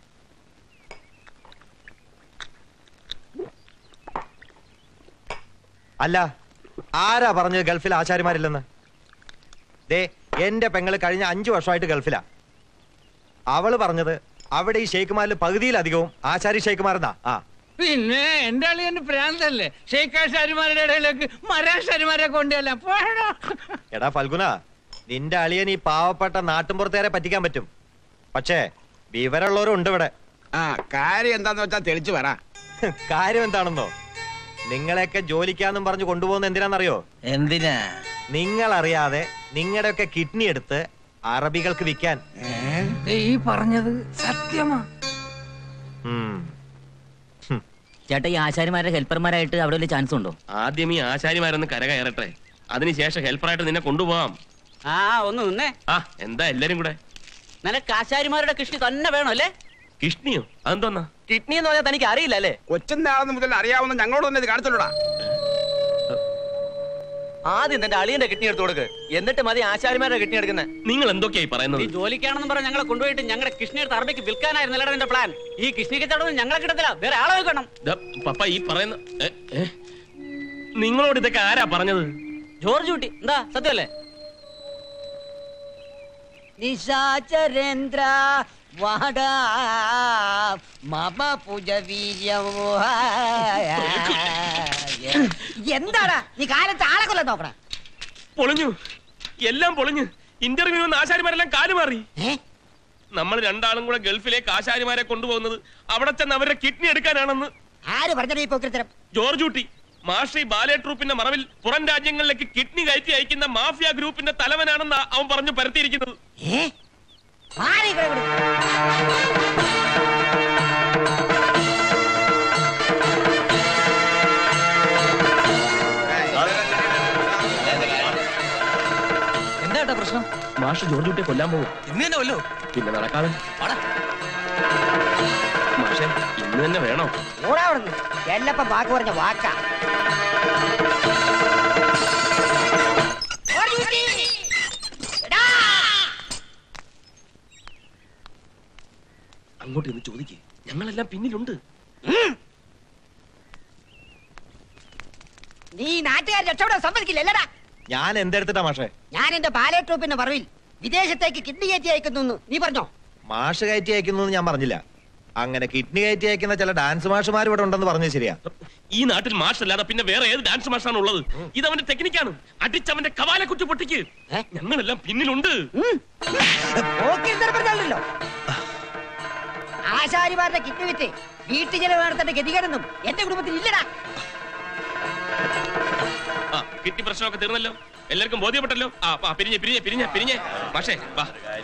അല്ല ആരാ പറഞ്ഞത് ഗൾഫിൽ ആശാരിമാരില്ലെന്ന് ദേ എന്റെ പെങ്ങള് കഴിഞ്ഞ അഞ്ചു വർഷമായിട്ട് ഗൾഫിലാ അവള് പറഞ്ഞത് അവിടെ ഈ ഷെയ്ഖുമാരിൽ പകുതിയിലധികവും ആശാരി ഷെയ്ഖുമാരെന്നാ ആ പിന്നെ എന്റെ അളിയന്റെ പ്രാന്തല്ലേ ഷെയ്ക്കാശാരിമാരുടെ ഇടയിലേക്ക് മരാശാരിമാരെ കൊണ്ടുവല്ല പോഴോ എടാ ഫൽഗുന നിന്റെ അളിയൻ ഈ പാവപ്പെട്ട നാട്ടുമ്പുറത്തേരെ പറ്റിക്കാൻ പറ്റും പക്ഷേ വിവരമുള്ളവരും ഉണ്ട് ഇവിടെ ആ കാര്യം എന്താന്ന് വെച്ചാ തെളിച്ചു പറ കാര്യം എന്താണെന്നോ നിങ്ങളെയൊക്കെ ജോലിക്കാന്നും പറഞ്ഞു കൊണ്ടുപോകുന്ന എന്തിനാണെന്നറിയോ എന്തിനാ നിങ്ങൾ അറിയാതെ നിങ്ങളുടെയൊക്കെ കിഡ്നി എടുത്ത് അറബികൾക്ക് വിൽക്കാൻ ഈ പറഞ്ഞത് സത്യമാ ഉം. ചേട്ടാ ഈ ആശാരിമാരുടെ ഹെൽപ്പർമാരായിട്ട് അവിടെ വല്ല ചാൻസ് ഉണ്ടോ ആദ്യം ഈ ആശാരിമാരൊന്ന് കരകയറട്ടെ അതിനുശേഷം ഹെൽപ്പറായിട്ട് നിന്നെ കൊണ്ടുപോവാം ആ ഒന്ന് നിന്നേ ആ എന്താ എല്ലാരും കൂടെ നിനക്ക് ആശാരിമാരുടെ കൃഷി തന്നെ വേണം അല്ലേ കിഷ്ണിയോ അതെന്തോന്നാ കിഡ്നി എന്ന് പറഞ്ഞാൽ തനിക്ക് അറിയില്ല അല്ലേ കൊച്ചിന്റെ ആളെന്ന് മുതൽ അറിയാവുന്ന ഞങ്ങളോട് തന്നെ ഇത് കാണിച്ചോളൂടാ ആദ്യം തന്റെ അളിയന്റെ കിഡ്നി എടുത്തു കൊടുക്ക് എന്നിട്ട് മതി ആശാരിമാരുടെ കിഡ്നി എടുക്കുന്നത് നിങ്ങൾ എന്തൊക്കെയായി പറയുന്നത് ഈ ജോലിക്കാണെന്ന് പറഞ്ഞ് ഞങ്ങളെ കൊണ്ടുപോയിട്ട് ഞങ്ങളുടെ കൃഷ്ണി എടുത്ത് അറബിക്ക് വിൽക്കാനായിരുന്നല്ലോ നിന്റെ പ്ലാൻ ഈ കൃഷ്ണി കച്ചവടം ഞങ്ങളെ കിട്ടത്തില്ല വേറെ ആളെ വെക്കണം ദാ, പപ്പ ഈ പറയുന്ന ഏ, ഏ? നിങ്ങളോട് ഇതൊക്കെ ആരാ പറഞ്ഞത് ജോർജ് കുട്ടി എന്താ സത്യമല്ലേ നിശാചരേന്ദ്ര വാടാ മമ പുജ എന്താടാ നീ കാലത്ത് ആളെ കൊല്ലാൻ നോക്കണ പൊളിഞ്ഞു എല്ലാം പൊളിഞ്ഞു ഇന്റർവ്യൂ വന്ന ആശാരിമാരെല്ലാം കാലുമാറി നമ്മൾ രണ്ടാളും കൂടെ ഗൾഫിലേക്ക് ആശാരിമാരെ കൊണ്ടുപോകുന്നത് അവിടെ ചെന്ന് അവരുടെ കിഡ്നി എടുക്കാനാണെന്ന് ആര് പറഞ്ഞത് ഈ പോക്കിരിത്തരം ജോർജ് കുട്ടി മാഷി ബാലെ ട്രൂപ്പിന്റെ മറവിൽ പുറം രാജ്യങ്ങളിലേക്ക് കിഡ്നി കയറ്റി അയക്കുന്ന മാഫിയ ഗ്രൂപ്പിന്റെ തലവനാണെന്ന് അവൻ പറഞ്ഞു പരത്തിയിരിക്കുന്നത് മാറി ഇവിടെ ഇവിടെ. എന്താ പ്രശ്നം മാഷ് ജോർജ് കുട്ടിയെ കൊല്ലാൻ പോകും ഇന്ന് തന്നെ വല്ലോ പിന്നെ നടക്കാതെ മാഷെ ഇന്ന് തന്നെ വേണോ ഓടാ അവിടുന്ന് എല്ലപ്പം വാക്ക് പറഞ്ഞ വാക്കാ ഓടി കുട്ടി. എടാ. അങ്ങോട്ട് ഇന്ന് ചോദിക്കേ ഞങ്ങളെല്ലാം പിന്നിലുണ്ട് നീ നാട്ടുകാർ രക്ഷപ്പെടാൻ സമ്മതിക്കില്ല അല്ലടാ ഞാൻ എന്തെടുത്തിട്ടാ മാഷേ ഞാൻ എന്റെ ബാലെ ട്രൂപ്പിന്റെ മറവിൽ വിദേശത്തേക്ക് കിഡ്നി കയറ്റി അയക്കുന്നു നീ പറഞ്ഞോ മാഷ് കയറ്റി അയക്കുന്നു എന്ന് ഞാൻ പറഞ്ഞില്ല അങ്ങനെ കിഡ്നി കയറ്റി അയക്കുന്ന ചില ഡാൻസ് മാഷുമാർ ഇവിടെ ഉണ്ടെന്ന് പറഞ്ഞത് ശരിയാ ഈ നാട്ടിൽ മാഷ് അല്ലാതെ പിന്നെ വേറെ ഏത് ഡാൻസ് മാഷാണ് ഉള്ളത് ഇത് അവന്റെ ടെക്നിക്കാണ് അടിച്ചവന്റെ കവാലെ കുറ്റി പൊട്ടിക്ക് ഞങ്ങളെല്ലാം പിന്നിലുണ്ട് പോക്കിരുത്തരം പറഞ്ഞല്ലോ ആശാരിമാരുടെ കിഡ്നി വിറ്റ് വീട്ടു ചെലവ് നടത്തേണ്ട ഗതികേടൊന്നും എന്റെ കുടുംബത്തിൽ ഇല്ലടാ ആ കിട്ടി പ്രശ്നമൊക്കെ തീർന്നല്ലോ എല്ലാവർക്കും ബോധ്യപ്പെട്ടല്ലോ ആ ആ, പിരിഞ്ഞേ പിരിഞ്ഞേ പിരിഞ്ഞേ പിരിഞ്ഞേ മാഷേ വാ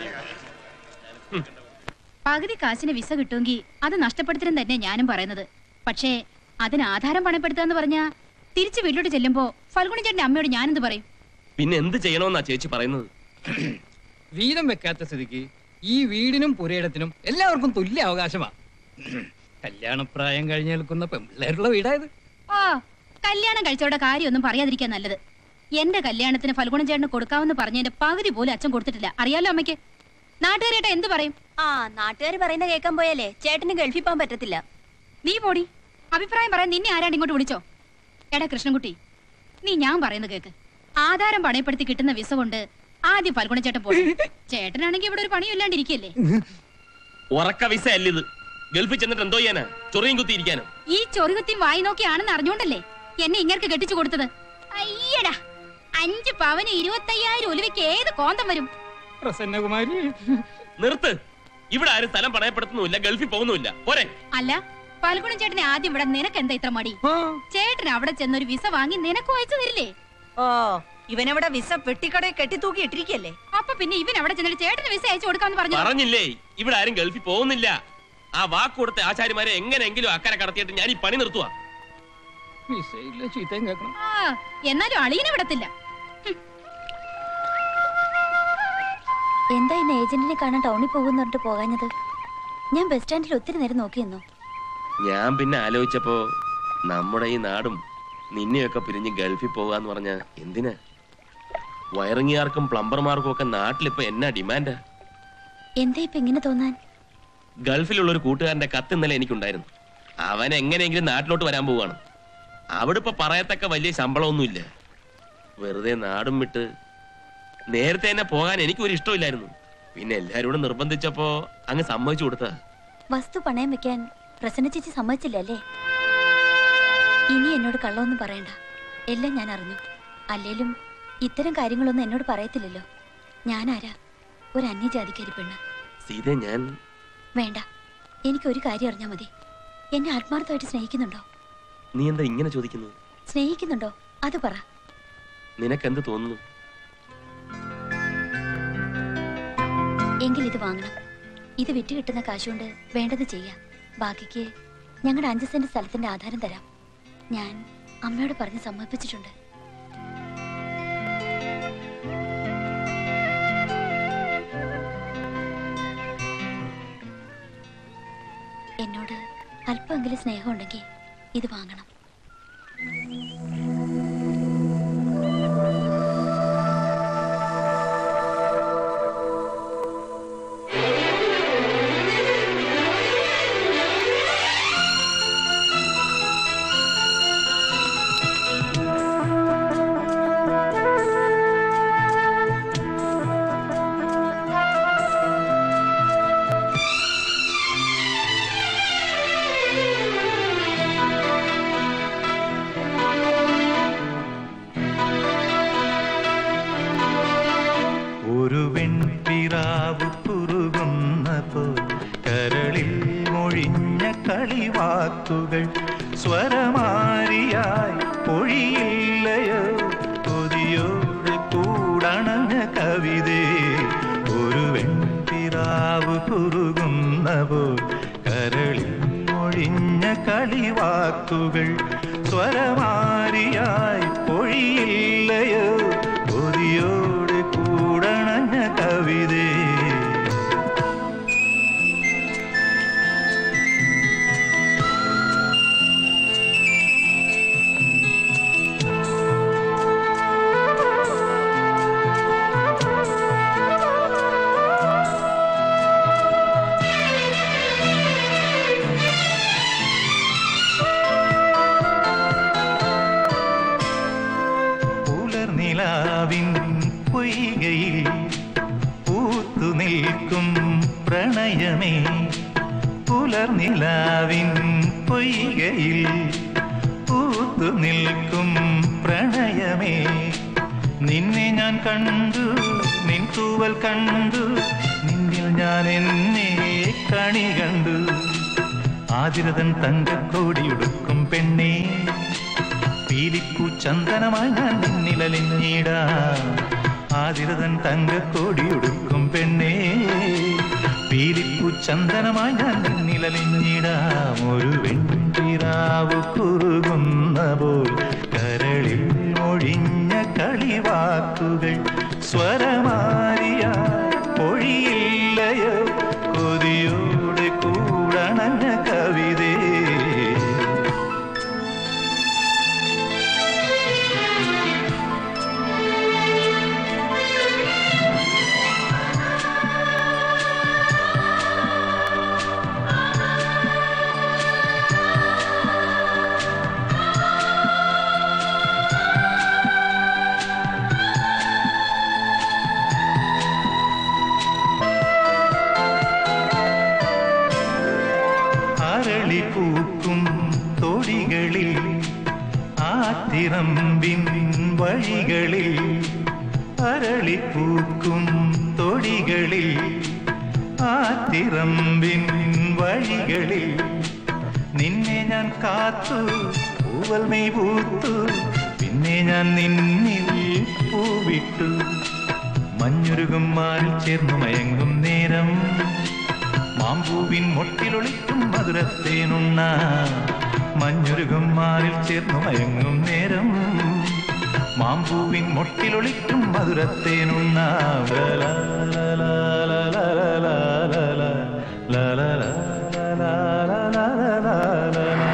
പകുതി കാശിന് വിസ കിട്ടുമെങ്കിൽ അത് നഷ്ടപ്പെടുത്തലും തന്നെ ഞാനും പറയുന്നത് പക്ഷേ അതിന് ആധാരം പണപ്പെടുത്തുക എന്ന് പറഞ്ഞാ തിരിച്ച് വീട്ടിലോട്ട് ചെല്ലുമ്പോ ഫൽഗുണി ചേട്ടന്റെ അമ്മയോട് ഞാനെന്ത് പറയും പിന്നെ എന്ത് ചെയ്യണമെന്നാ ചേച്ചി പറയുന്നത് വീതം വെക്കാത്ത സ്ഥിതിക്ക് ഈ വീടിനും പുരയിടത്തിനും എല്ലാവർക്കും തുല്യ അവകാശമാണ് കല്യാണപ്രായം കഴിഞ്ഞ് നിൽക്കുന്ന പെൺപിള്ളേരുള്ള വീടായത് ആ കല്യാണം കഴിച്ചവരുടെ കാര്യമൊന്നും പറയാതിരിക്കാൻ നല്ലത് എന്റെ കല്യാണത്തിന് ഫൽഗുണൻ ചേട്ടന് കൊടുക്കാമെന്ന് പറഞ്ഞതിന്റെ പകുതി പോലും അച്ഛൻ കൊടുത്തിട്ടില്ല അറിയാലോ അമ്മയ്ക്ക് നാട്ടുകാരേട്ട എന്ത് പറയും ആ നാട്ടുകാർ പറയുന്ന കേൾക്കാൻ പോയാലേ ചേട്ടന് ഗൾഫിൽ പോകാൻ പറ്റത്തില്ല നീ പോടി അഭിപ്രായം പറയാൻ നിന്നെ ആരാണ്ട് ഇങ്ങോട്ട് വിളിച്ചോ എടാ കൃഷ്ണൻകുട്ടി നീ ഞാൻ പറയുന്നത് കേക്ക് ആധാരം പണയപ്പെടുത്തി കിട്ടുന്ന വിസ കൊണ്ട് ആദ്യം ഫൽഗുണ ചേട്ടൻ പോയി ചേട്ടനാണെങ്കിൽ ഇവിടെ ഒരു പണിയില്ലാണ്ടിരിക്കല്ലേ ഉറക്ക വിസ അല്ല ഇത് ഗൾഫിൽ ചെന്നിട്ട് എന്തോ ചെയ്യാനാ ചൊറിയും കുത്തി ഇരിക്കാനോ ഈ ചൊറികുത്തിയും വായി നോക്കിയാണെന്ന് അറിഞ്ഞോണ്ടല്ലേ എന്നെ ഇങ്ങർക്ക് കെട്ടിച്ചു കൊടുത്തത് അയ്യടാ അഞ്ച് പവന് ഇരുപത്തയ്യായിരം ഒലുവയ്ക്ക് ഏത് കോന്തം വരും പ്രസന്നകുമാരി നിർത്ത് ഇവിടെ ആരും സ്ഥലം പണയപ്പെടുത്തുന്നുമില്ല ഗൾഫിൽ പോകുന്നുമില്ല പോരെ അല്ല ഫൽഗുണൻ ചേട്ടനെ ആദ്യം ഇവിടെ നിനക്ക് എന്താ ഇത്ര മടി ചേട്ടൻ അവിടെ ചെന്നൊരു വിസ വാങ്ങി നിനക്ക് അയച്ചു തരില്ലേ ഓ ഇവനവിടെ വിസ പെട്ടിക്കടയിൽ കെട്ടിത്തൂക്കി ഇട്ടിരിക്കല്ലേ അപ്പൊ പിന്നെ ഇവൻ അവിടെ ചെന്നിട്ട് ചേട്ടന് വിസ അയച്ചു കൊടുക്കാന്ന് പറഞ്ഞു പറഞ്ഞില്ലേ ഇവിടെ ആരും ഗൾഫിൽ പോകുന്നില്ല ആ വാക്ക് കൊടുത്ത ആചാര്യമാരെ എങ്ങനെയെങ്കിലും അക്കരെ കടത്തിയിട്ട് ഞാൻ ഈ പണി നിർത്തുവാ വിസയില്ല ചീത്തയും കേൾക്കണം ആ എന്നാലും അളിയനെ വിടത്തില്ല എന്താ ഇന്ന് ഏജന്റിനെ കാണാൻ ടൗണിൽ പോകുന്ന പറഞ്ഞിട്ട് പോകാഞ്ഞത് ഞാൻ ബസ് സ്റ്റാൻഡിൽ ഒത്തിരി നേരം നോക്കിയെന്നു ഞാൻ പിന്നെ ആലോചിച്ചപ്പോ നമ്മുടെ ഈ നാടും നിന്നെയൊക്കെ പിരിഞ്ഞ് ഗൾഫിൽ പോകാന്ന് പറഞ്ഞ എന്തിനാ വയറിങ്ങുകാർക്കും പ്ലംബർമാർക്കും ഒക്കെ നാട്ടിലിപ്പോ എന്നാ ഡിമാൻഡാ എന്താ ഇപ്പൊ ഇങ്ങനെ തോന്നാൻ ഗൾഫിലുള്ള ഒരു കൂട്ടുകാരന്റെ കത്ത് ഇന്നലെ എനിക്കുണ്ടായിരുന്നു അവൻ എങ്ങനെയെങ്കിലും നാട്ടിലോട്ട് വരാൻ പോവാണ് അവിടെ ഇപ്പൊ പറയത്തക്ക വലിയ ശമ്പളമൊന്നുമില്ല വെറുതെ നാടും വിട്ട് നേരത്തെ തന്നെ പോകാൻ എനിക്കൊരു ഇഷ്ടമില്ലായിരുന്നു പിന്നെ എല്ലാരോടും നിർബന്ധിച്ചപ്പോ അങ്ങ് സമ്മതിച്ചു കൊടുത്ത വസ്തു പണയം വെക്കാൻ പ്രസന്ന ചേച്ചി സമ്മതിച്ചില്ല അല്ലേ ഇനി എന്നോട് കള്ളമൊന്നും പറയണ്ട എല്ലാം ഞാൻ അറിഞ്ഞു അല്ലേലും ഇത്തരം കാര്യങ്ങളൊന്നും എന്നോട് പറയത്തില്ലല്ലോ ഞാനാരാ ഒരു അന്യജാതിക്കാരി പെണ്ണ് സീത ഞാൻ വേണ്ട എനിക്ക് ഒരു കാര്യം അറിഞ്ഞാൽ മതി എന്നെ ആത്മാർത്ഥമായിട്ട് സ്നേഹിക്കുന്നുണ്ടോ നീ എന്താ ഇങ്ങനെ ചോദിക്കുന്നത് സ്നേഹിക്കുന്നുണ്ടോ അത് പറ നിനക്കെന്ത് തോന്നുന്നു എങ്കിൽ ഇത് വാങ്ങണം ഇത് വിറ്റ് കിട്ടുന്ന കാശുകൊണ്ട് വേണ്ടത് ചെയ്യാം ബാക്കിക്ക് ഞങ്ങളുടെ അഞ്ച് സെന്റ് സ്ഥലത്തിന്റെ ആധാരം തരാം ഞാൻ അമ്മയോട് പറഞ്ഞ് സമ്മതിപ്പിച്ചിട്ടുണ്ട് എന്നോട് അല്പമെങ്കിലും സ്നേഹമുണ്ടെങ്കിൽ ഇത് വാങ്ങണം ആ കളിവാക്കുകൾ സ്വരമാരിയായി പൊഴിയില്ലയോ കൊതിയോടെ കൂടണഞ്ഞ കവിതേ ഒരു വെൺപിറാവ് കുറുകുന്ന പോൽ കരളിൽ മൊഴിഞ്ഞ കളിവാക്കുകൾ സ്വരമാരിയായി പൊഴിയില്ലയോ കൊതിയോടെ കൂടണഞ്ഞ കവിതേ പുലർനിലാവിൻ പൊയ്കയിൽ പൂത്തു നിൽക്കും പ്രണയമേ പുലർനിലാവിൻ പൊയ്കയിൽ പൂത്തു നിൽക്കും പ്രണയമേ നിന്നെ ഞാൻ കണ്ടു നിൻ തൂവൽ കണ്ടു നിന്നിൽ ഞാൻ എന്നെ കണി കണ്ടു ആതിരതൻ തങ്കക്കോടിയുടുക്കും പെണ്ണേ പീലിപ്പൂ ചന്ദനമായി ഞാൻ നിന്നിലലിഞ്ഞിടാ ആതിരതൻ തങ്കക്കോടിയുടുക്കും പെണ്ണേ പീലിപ്പൂ ചന്ദനമായി ഞാൻ നിന്നിലലിഞ്ഞിടാം ഒരു വെൺപിറാവ് കുറുകുന്ന പോൽ കരളിൽ മൊഴിഞ്ഞ കളിവാക്കുകൾ സ്വരമാരിയ പൊഴിയില്ലയോ കൊതിയോടെ കൂടണഞ്ഞ കവിതേ അരളി പൂക്കും തൊടികളിൽ ആത്തിറമ്പിൻ വഴികളിൽ അരളി പൂക്കും തൊടികളിൽ ആത്തിറമ്പിൻ വഴികളിൽ നിന്നെ ഞാൻ കാത്തു പൂവൽ മെയ് പൂത്തു പിന്നെ ഞാൻ നിന്നിൽ പൂവിട്ടു മഞ്ഞുരുകും മാറിൽ ചേർന്നു മയങ്ങും നേരം മാമ്പൂവിൻ മൊട്ടിലൊളിക്കും മധുരത്തേനുണ്ണ മഞ്ഞുരുകും മാറിൽ ചേർന്നു മയങ്ങും നേരം മാമ്പൂവിൻ മൊട്ടിലൊളിക്കും മധുരത്തേനുണ്ണ ലാ ലാ ലാ ലാ ലാ ലാ ലാ ലാ ലാ ലാ ലാ ലാ ലാ ലാ ലാ ലാ.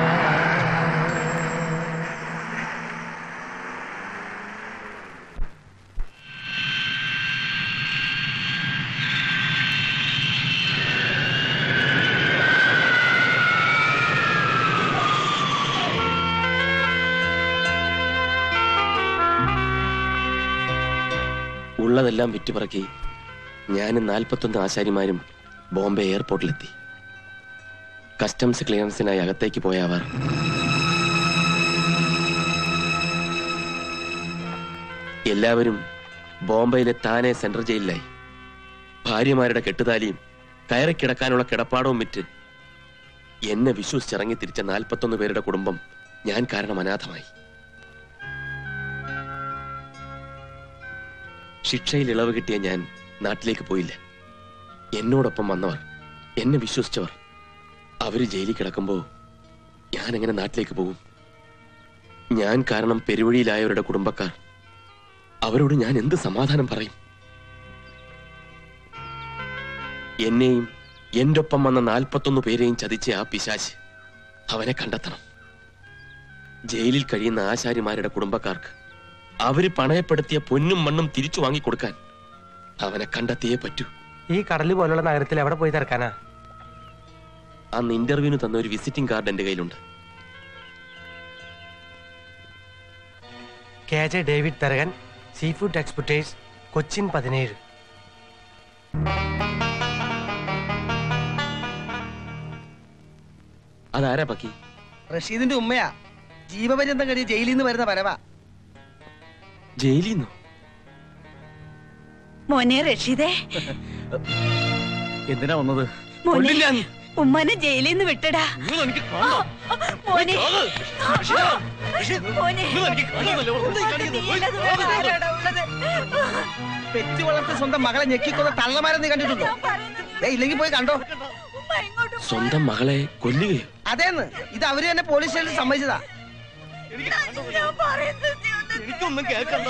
ഉള്ളതെല്ലാം വിറ്റുപറക്കി ഞാനും നാൽപ്പത്തൊന്ന് ആശാരിമാരും ബോംബെ എയർപോർട്ടിലെത്തി കസ്റ്റംസ് ക്ലിയറൻസിനായി അകത്തേക്ക് പോയ അവർ എല്ലാവരും ബോംബെയിലെ താനെ സെൻട്രൽ ജയിലിലായി ഭാര്യമാരുടെ കെട്ടുതാലിയും കയറി കിടക്കാനുള്ള കിടപ്പാടവും വിറ്റ് എന്നെ വിശ്വസിച്ചിറങ്ങി തിരിച്ച നാൽപ്പത്തൊന്ന് പേരുടെ കുടുംബം ഞാൻ കാരണം അനാഥമായി ശിക്ഷയിൽ ഇളവ് കിട്ടിയ ഞാൻ നാട്ടിലേക്ക് പോയില്ല എന്നോടൊപ്പം വന്നവർ എന്നെ വിശ്വസിച്ചവർ അവര് ജയിലിൽ കിടക്കുമ്പോ ഞാൻ എങ്ങനെ നാട്ടിലേക്ക് പോകും ഞാൻ കാരണം പെരുവഴിയിലായവരുടെ കുടുംബക്കാർ അവരോട് ഞാൻ എന്ത് സമാധാനം പറയും എന്നെയും എന്റെ ഒപ്പം വന്ന നാൽപ്പത്തൊന്ന് പേരെയും ചതിച്ച ആ പിശാശ് അവനെ കണ്ടെത്തണം ജയിലിൽ കഴിയുന്ന ആശാരിമാരുടെ കുടുംബക്കാർക്ക് അവര് പണയപ്പെടുത്തിയ പൊന്നും മണ്ണും തിരിച്ചു വാങ്ങിക്കൊടുക്കാൻ അവനെ കണ്ടെത്തിയേ പറ്റൂ ഈ കടല് പോലുള്ള നഗരത്തിൽ എവിടെ പോയി തിരക്കാനാ അന്ന് ഇന്റർവ്യൂവിന് തന്ന ഒരു വിസിറ്റിംഗ് കാർഡ് എന്റെ കയ്യിലുണ്ട് K J David Tharakan sea food exporters Cochin പതിനേഴ് അതാരാ പക്കി റഷീദിന്റെ ഉമ്മയാ ജീവപര്യന്തം കഴിഞ്ഞ് ജയിലിൽ നിന്ന് വരുന്ന പരവ ജയിലിൽ നിന്നോ മോനെ റഷീദേ എന്തിനാ വന്നത് മോനെ ഉമ്മനെ ജയിലിൽ നിന്ന് വിട്ടടാ മോനെ മോനെ പെറ്റ് വളർത്തി സ്വന്തം മകളെ ഞെക്കിക്കൊന്ന തള്ളമാരെ നീ കണ്ടിട്ടുണ്ടോ ദേ, ഇല്ലെങ്കി പോയി കണ്ടോ സ്വന്തം മകളെ കൊല്ലുകയോ അതേന്ന് ഇത് അവര് തന്നെ പോലീസ് സ്റ്റേഷനിൽ സമ്മതിച്ചതാ എനിക്കൊന്നും കേൾക്കണ്ട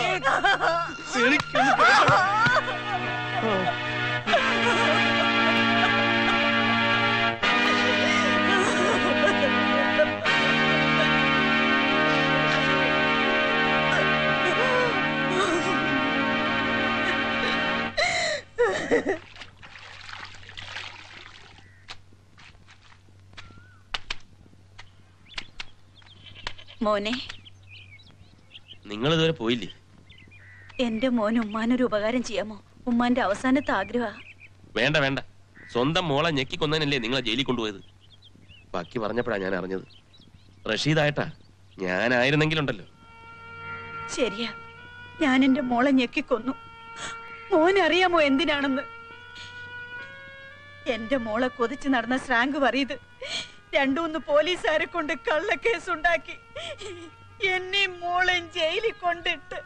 മോനെ നിങ്ങൾ ഇതുവരെ പോയില്ലേ എന്റെ മോൻ ഉമ്മാനൊരു ഉപകാരം ചെയ്യാമോ ഉമ്മാന്റെ അവസാനത്തെ ആഗ്രഹ വേണ്ട വേണ്ട സ്വന്തം മോളെ ഞെക്കിക്കൊന്നതിനല്ലേ നിങ്ങളെ ജയിലിൽ കൊണ്ടുപോയത് ബാക്കി പറഞ്ഞപ്പോഴാ ഞാൻ അറിഞ്ഞത് റഷീദായിട്ടാ ഞാനായിരുന്നെങ്കിലുണ്ടല്ലോ ശരിയാ ഞാൻ എന്റെ മോളെ ഞെക്കിക്കൊന്നു മോനറിയാമോ എന്തിനാണെന്ന് എന്റെ മോളെ കൊതിച്ച് നടന്ന ശ്രാങ്ക് പറയത് രണ്ടൂന്ന് പോലീസുകാരെ കൊണ്ട് കള്ളക്കേസ് ഉണ്ടാക്കി എന്നെയും മോളെയും ജയിലിൽ കൊണ്ടിട്ട്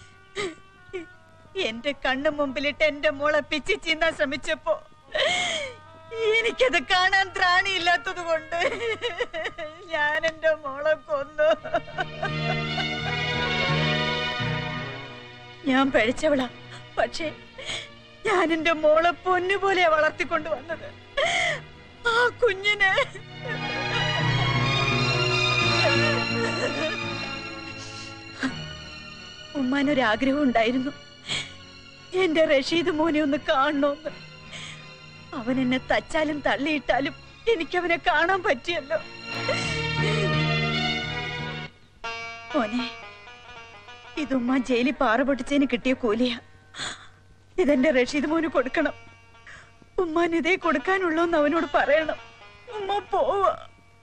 എന്റെ കണ്ണു മുമ്പിലിട്ട് എന്റെ മോളെ പിച്ചി ചീന്താൻ ശ്രമിച്ചപ്പോ എനിക്കത് കാണാൻ ത്രാണിയില്ലാത്തത് കൊണ്ട് ഞാൻ എന്റെ മോളെ കൊന്നു ഞാൻ പഴിച്ചവളാ പക്ഷേ ഞാൻ എന്റെ മോളെ പൊന്നുപോലെ വളർത്തിക്കൊണ്ട് വന്നത് ആ കുഞ്ഞിനെ ഉമ്മാനൊരാഗ്രഹം ഉണ്ടായിരുന്നു എന്റെ റഷീദ് മോനെ ഒന്ന് കാണണമെന്ന് അവൻ എന്നെ തച്ചാലും തള്ളിയിട്ടാലും എനിക്കവനെ കാണാൻ പറ്റിയല്ലോ മോനെ ഇതുമ്മ ജയിലിൽ പാറ പൊട്ടിച്ചതിന് കിട്ടിയ കൂലിയാ ഇതെന്റെ റഷീദ് മോന് കൊടുക്കണം ഉമ്മാൻ ഇതേ കൊടുക്കാനുള്ളൂന്ന് അവനോട് പറയണം ഉമ്മ പോവാ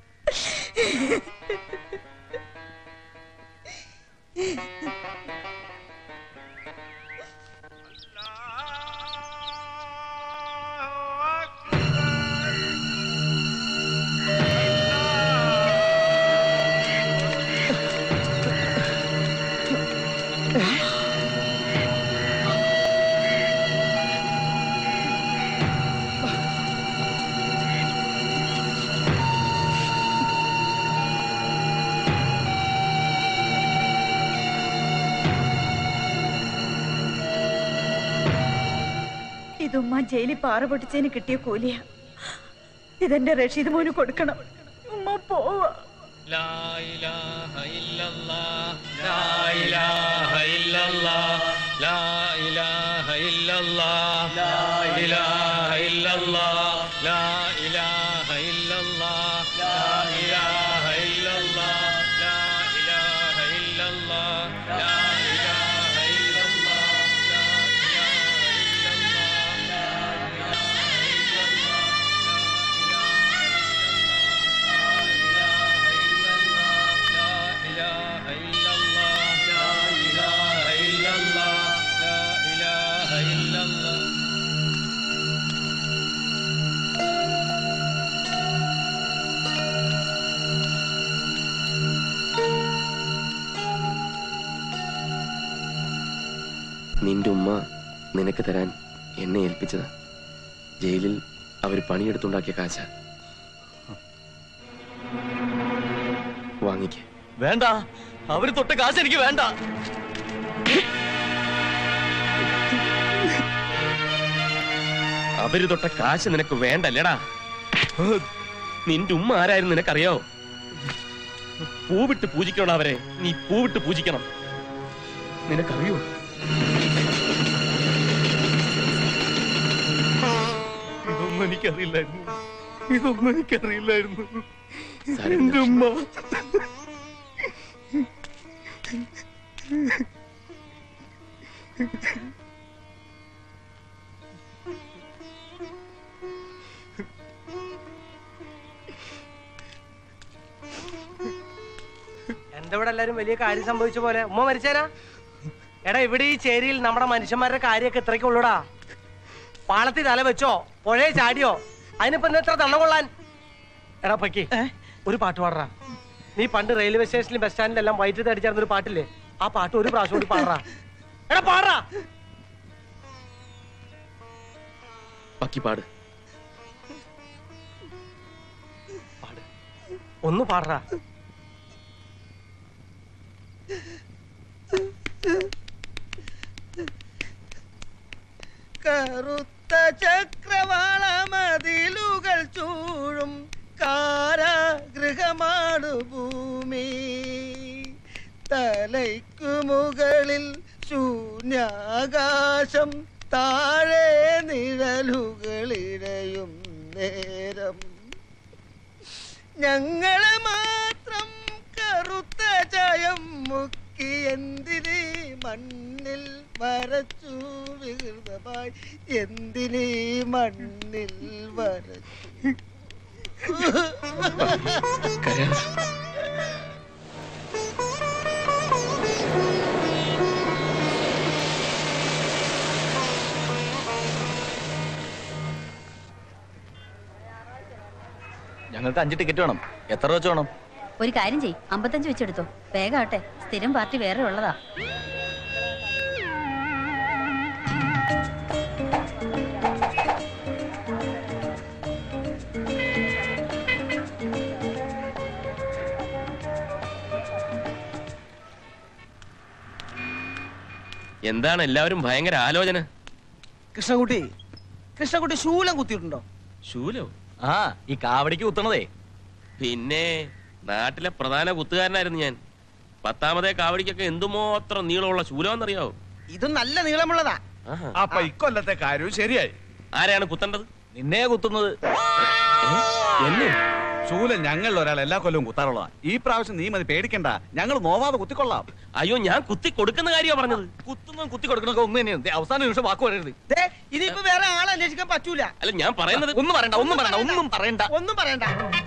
ഇതുമ്മ ജയിലിൽ പാറ പൊട്ടിച്ചതിന് കിട്ടിയ കൂലിയാ ഇതെന്റെ റഷീദ് മോന് കൊടുക്കണം ഉമ്മ പോവാ ലാ ഇലാഹ ഇല്ലല്ലാഹ്, ലാ ഇലാഹ ഇല്ലല്ലാഹ്, ലാ ഇലാഹ ഇല്ലല്ലാഹ്, ലാ ഇലാഹ ഇല്ലല്ലാഹ്, ലാ ഇലാഹ ഇല്ലല്ലാഹ്, ലാ ഇലാഹ ഇല്ലല്ലാഹ്, ലാ ഇലാഹ ഇല്ലല്ലാഹ്, ലാ ഇലാഹ ഇല്ലല്ലാഹ്, ലാ ഇലാഹ ഇല്ലല്ലാഹ്, ലാ ഇലാഹ ഇല്ലല്ലാഹ്, ലാ ഇലാഹ ഇല്ലല്ലാഹ്. നിന്റെ ഉമ്മ നിനക്ക് തരാൻ എന്നെ ഏൽപ്പിച്ചതാ ജയിലിൽ അവർ പണിയെടുത്തുണ്ടാക്കിയ കാശ വാങ്ങിക്കേ വേണ്ട അവര് തൊട്ട കാശ് എനിക്ക് വേണ്ട അവര് തൊട്ട കാശ് നിനക്ക് വേണ്ടല്ലേടാ നിന്റെ ഉമ്മ ആരായിരുന്നു നിനക്കറിയോ പൂവിട്ട് പൂജിക്കണം അവരെ നീ പൂവിട്ട് പൂജിക്കണം നിനക്കറിയോ ഇതൊന്നും എനിക്കറിയില്ലായിരുന്നു ഇതൊന്നും എനിക്കറിയില്ലായിരുന്നു സാരമില്ല. എന്റെ ഉമ്മ എന്റെ ഇവിടെ എല്ലാരും വലിയ കാര്യം സംഭവിച്ച പോലെ ഉമ്മ മരിച്ചേരാ എടാ ഇവിടെ ഈ ചേരിയിൽ നമ്മുടെ മനുഷ്യന്മാരുടെ കാര്യമൊക്കെ ഇത്രയ്ക്കുള്ളൂടാ പാളത്തിൽ തല വെച്ചോ പുഴയെ ചാടിയോ അതിനിപ്പോ ഇന്ന് എത്ര തണ്ണ കൊള്ളാൻ എടാ പക്കി ഒരു പാട്ട് പാടറാ നീ പണ്ട് റെയിൽവേ സ്റ്റേഷനിലും ബസ് സ്റ്റാൻഡിലെല്ലാം വയറ്റ് അടിച്ചായിരുന്ന ഒരു പാട്ടില്ലേ ആ പാട്ട് ഒരു പ്രാവശ്യം കൂടി പാടറാ എടാ പാടറാ പക്കി പാട് ഒന്ന് പാടറാ കറുത്ത ചക്രവാള മതിലുകൾ ചൂഴും കാരാഗൃഹമാണ് ഭൂമി തലയ്ക്കു മുകളിൽ ശൂന്യാകാശം താഴെ നിഴലുകളിടയും നേരം ഞങ്ങളെ മാത്രം കറുത്ത ചായം മുക്കി എന്തിനീ മണ്ണിൽ വരച്ചു വികൃതമായി എന്തിനീ മണ്ണിൽ വരച്ചു ഞങ്ങൾക്ക് അഞ്ച് ടിക്കറ്റ് വേണം എത്ര രൂപ വെച്ച് വേണം ഒരു കാര്യം ചെയ് അമ്പത്തഞ്ച് വെച്ചെടുത്തോ വേഗാട്ടെ സ്ഥിരം പാർട്ടി വേറെ ഉള്ളതാ എന്താണ് എല്ലാവരും ഭയങ്കര ആലോചന കൃഷ്ണകുട്ടി കൃഷ്ണകുട്ടി ശൂലം കുത്തിയിട്ടുണ്ടോ ശൂലോ ആ ഈ കാവടിക്ക് കുത്തണതേ പിന്നെ നാട്ടിലെ പ്രധാന കുത്തുകാരനായിരുന്നു ഞാൻ പത്താമതേ കാവടിക്കൊക്കെ എന്തുമാത്രം നീളമുള്ള ശൂലമെന്നറിയാവോ ഇത് നല്ല നീളമുള്ളതാ അപ്പൊ ഇക്കൊല്ലത്തെ കാര്യവും ശരിയായി ആരെയാണ് കുത്തേണ്ടത് നിന്നെ കുത്തുന്നത് എന്നെ ശൂലം ഞങ്ങളിൽ ഒരാൾ എല്ലാ കൊല്ലവും കുത്താറുള്ളതാ ഈ പ്രാവശ്യം നീ മതി പേടിക്കണ്ട ഞങ്ങൾ നോവാതെ കുത്തിക്കൊള്ളാം അയ്യോ ഞാൻ കുത്തി കൊടുക്കുന്ന കാര്യമാണ് പറഞ്ഞത് കുത്തുന്നതും കുത്തി കൊടുക്കണൊക്കെ ഒന്ന് തന്നെയാണ് ദേ, അവസാന നിമിഷം വാക്ക് പറയരുത് ദേ, ഇനിയിപ്പോ വേറെ ആളെ അന്വേഷിക്കാൻ പറ്റൂല അല്ല ഞാൻ പറയുന്നത് ഒന്നും പറയണ്ട ഒന്നും പറയണ്ട ഒന്നും പറയണ്ട ഒന്നും പറയണ്ട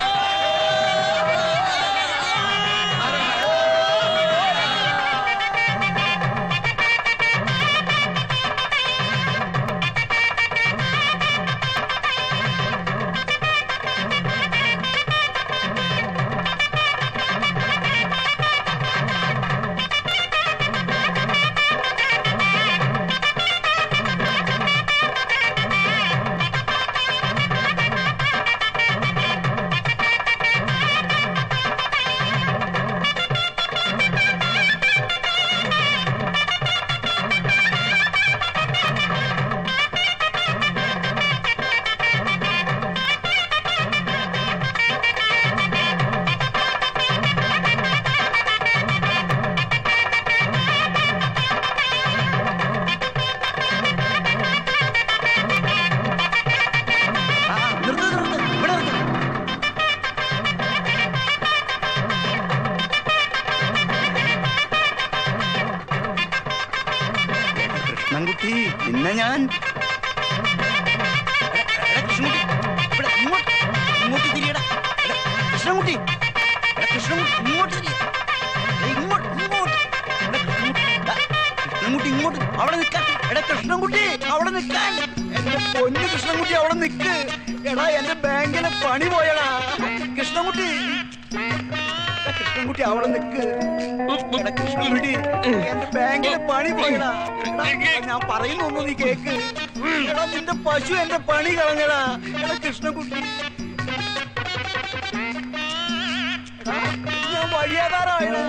കൃഷ്ണൻകുട്ടി നിന്നെ ഞാൻ എടാ, കൃഷ്ണൻകുട്ടി, ഇവിടെ ഇങ്ങോട്ട്, ഇങ്ങോട്ട് തിരിയെടാ. എടാ, കൃഷ്ണൻകുട്ടി എടാ, കൃഷ്ണൻകുട്ടി ഇങ്ങോട്ട് തിരിയെ. എടാ, ഇങ്ങോട്ട് ഇങ്ങോട്ട് എടാ, കൃഷ്ണൻകുട്ടി, എടാ, കൃഷ്ണൻകുട്ടി ഇങ്ങോട്ട് അവിടെ നിൽക്കാൻ എടാ കൃഷ്ണൻകുട്ടി അവിടെ നിൽക്കാൻ എന്റെ പൊന്നു കൃഷ്ണൻകുട്ടി അവിടെ നിൽക്ക് എടാ എന്റെ ബാങ്കിലെ പണി പോയടാ കൃഷ്ണൻകുട്ടി എടാ, കൃഷ്ണൻകുട്ടി അവിടെ നിൽക്ക് എടാ കൃഷ്ണൻകുട്ടി എന്റെ ബാങ്കിലെ പണി പോയടാ എടാ, ഞാൻ പറയുന്നൊന്നും നീ കേക്ക് എടാ നിന്റെ പശു എന്റെ പണി കളഞ്ഞടാ എടാ കൃഷ്ണൻകുട്ടി എടാ, ഞാൻ വഴിയാതാറായടാ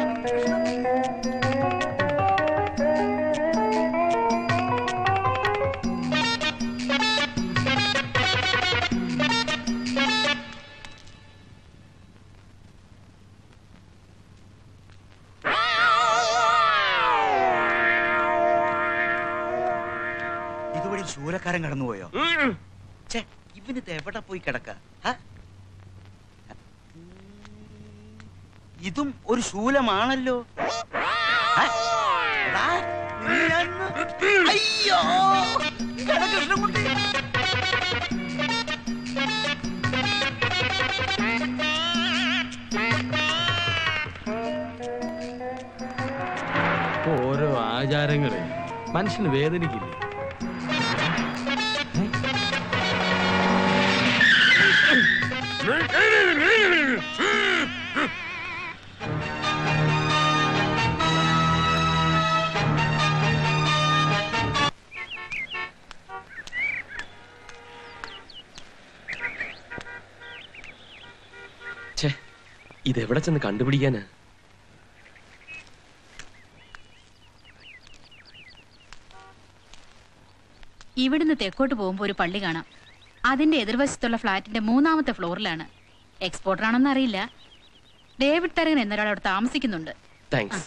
ഇതുവഴി ശൂലക്കാരൻ കടന്നുപോയോ ഛേ ഇവനിത് എവിടെ പോയി കിടക്ക ആ? ഇതും ഒരു ശൂലമാണല്ലോ ആ? എടാ, നിന്നെ ഞാൻ ഇന്ന്- അയ്യോ എടാ കൃഷ്ണൻകുട്ടി ഓരോ ആചാരങ്ങളെ മനുഷ്യന് വേദനിക്കില്ലേ ഇതെവിടെ ചെന്ന് കണ്ടുപിടിക്കാനാ ഇവിടുന്ന് തെക്കോട്ട് പോകുമ്പോൾ ഒരു പള്ളി കാണാം അതിന്റെ എതിർവശത്തുള്ള ഫ്ലാറ്റിന്റെ മൂന്നാമത്തെ ഫ്ലോറിലാണ് എക്സ്പോർട്ടർ ആണെന്ന് അറിയില്ല ഡേവിഡ് തരകൻ എന്നൊരാൾ അവിടെ താമസിക്കുന്നുണ്ട് താങ്ക്സ്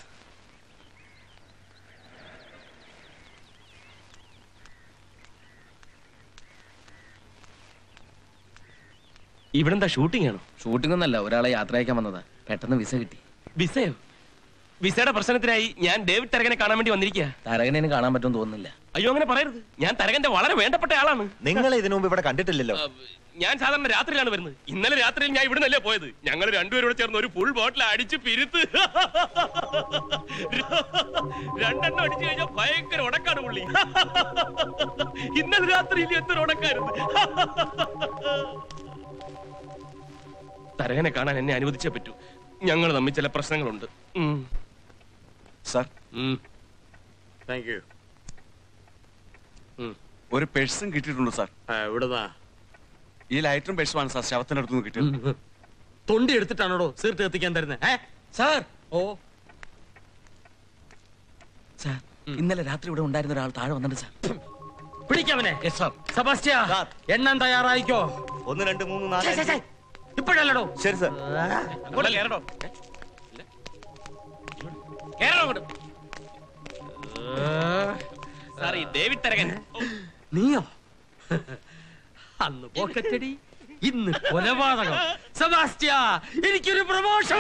ഇവിടെന്താ ഷൂട്ടിംഗ് ആണോ ഷൂട്ടിംഗ് ഒന്നല്ല ഒരാളെ യാത്ര അയക്കാൻ വന്നതാ പെട്ടെന്ന് വിസ കിട്ടി വിസയോ വിസയുടെ പ്രശ്നത്തിനായി ഞാൻ ഡേവിഡ് തരകനെ കാണാൻ വേണ്ടി വന്നിരിക്കുക തരകനെ കാണാൻ പറ്റുമെന്ന് തോന്നുന്നില്ല അയ്യോ അങ്ങനെ പറയരുത് ഞാൻ തരകന്റെ വളരെ വേണ്ടപ്പെട്ട ആളാണ് നിങ്ങൾ ഇതിനു മുമ്പ് ഇവിടെ കണ്ടിട്ടില്ലല്ലോ ഞാൻ സാധാരണ രാത്രിയിലാണ് വരുന്നത് ഇന്നലെ രാത്രിയിൽ ഞാൻ ഇവിടെ നിന്നല്ലേ പോയത് ഞങ്ങൾ രണ്ടുപേരും കൂടെ ചേർന്ന് ഒരു ഫുൾ ബോട്ടിൽ അടിച്ച് പിരുത്ത് രണ്ടെണ്ണം അടിച്ചു കഴിഞ്ഞാൽ ഭയങ്കര ഉടക്കാണ് പുള്ളി ഇന്നലെ രാത്രിയിൽ എന്തൊരു ഉടക്കായിരുന്നു തരകനെ കാണാൻ എന്നെ അനുവദിച്ചേ പറ്റൂ ഞങ്ങൾ തമ്മിൽ ചില പ്രശ്നങ്ങളുണ്ട് ഉം. സാർ ഉം. താങ്ക് യു ഒരു പേഴ്സും കിട്ടിയിട്ടുണ്ട് സാർ എവിടുന്നാ ഈ ലൈറ്ററും പേഴ്സുമാണ് സാർ ശവത്തിനടുത്തുനിന്ന് കിട്ടിയത് തൊണ്ടി എടുത്തിട്ടാണോടോ സീർട്ട് കത്തിക്കാൻ തരുന്നത് ഏ സാർ ഓ സാർ ഇന്നലെ രാത്രി ഇവിടെ ഉണ്ടായിരുന്ന ഒരാൾ താഴെ വന്നിട്ടുണ്ട് സാർ പിടിക്കവനെ സെബാസ്റ്റ്യ എണ്ണൻ തയ്യാറായിക്കോ ഒന്ന് രണ്ട് മൂന്ന് ഛെ, ഛെ, നാല് ഛെ. ഇപ്പോഴല്ലടോ ശരി സാർ അങ്ങോട്ട് കേറണോ കേറണോ അങ്ങോട്ട് സാർ ഈ ഡേവിഡ് തരകൻ നീയോ അന്ന് പോക്കറ്റടി ഇന്ന് കൊലപാതകം സെബാസ്റ്റ്യ എനിക്കൊരു പ്രമോഷൻ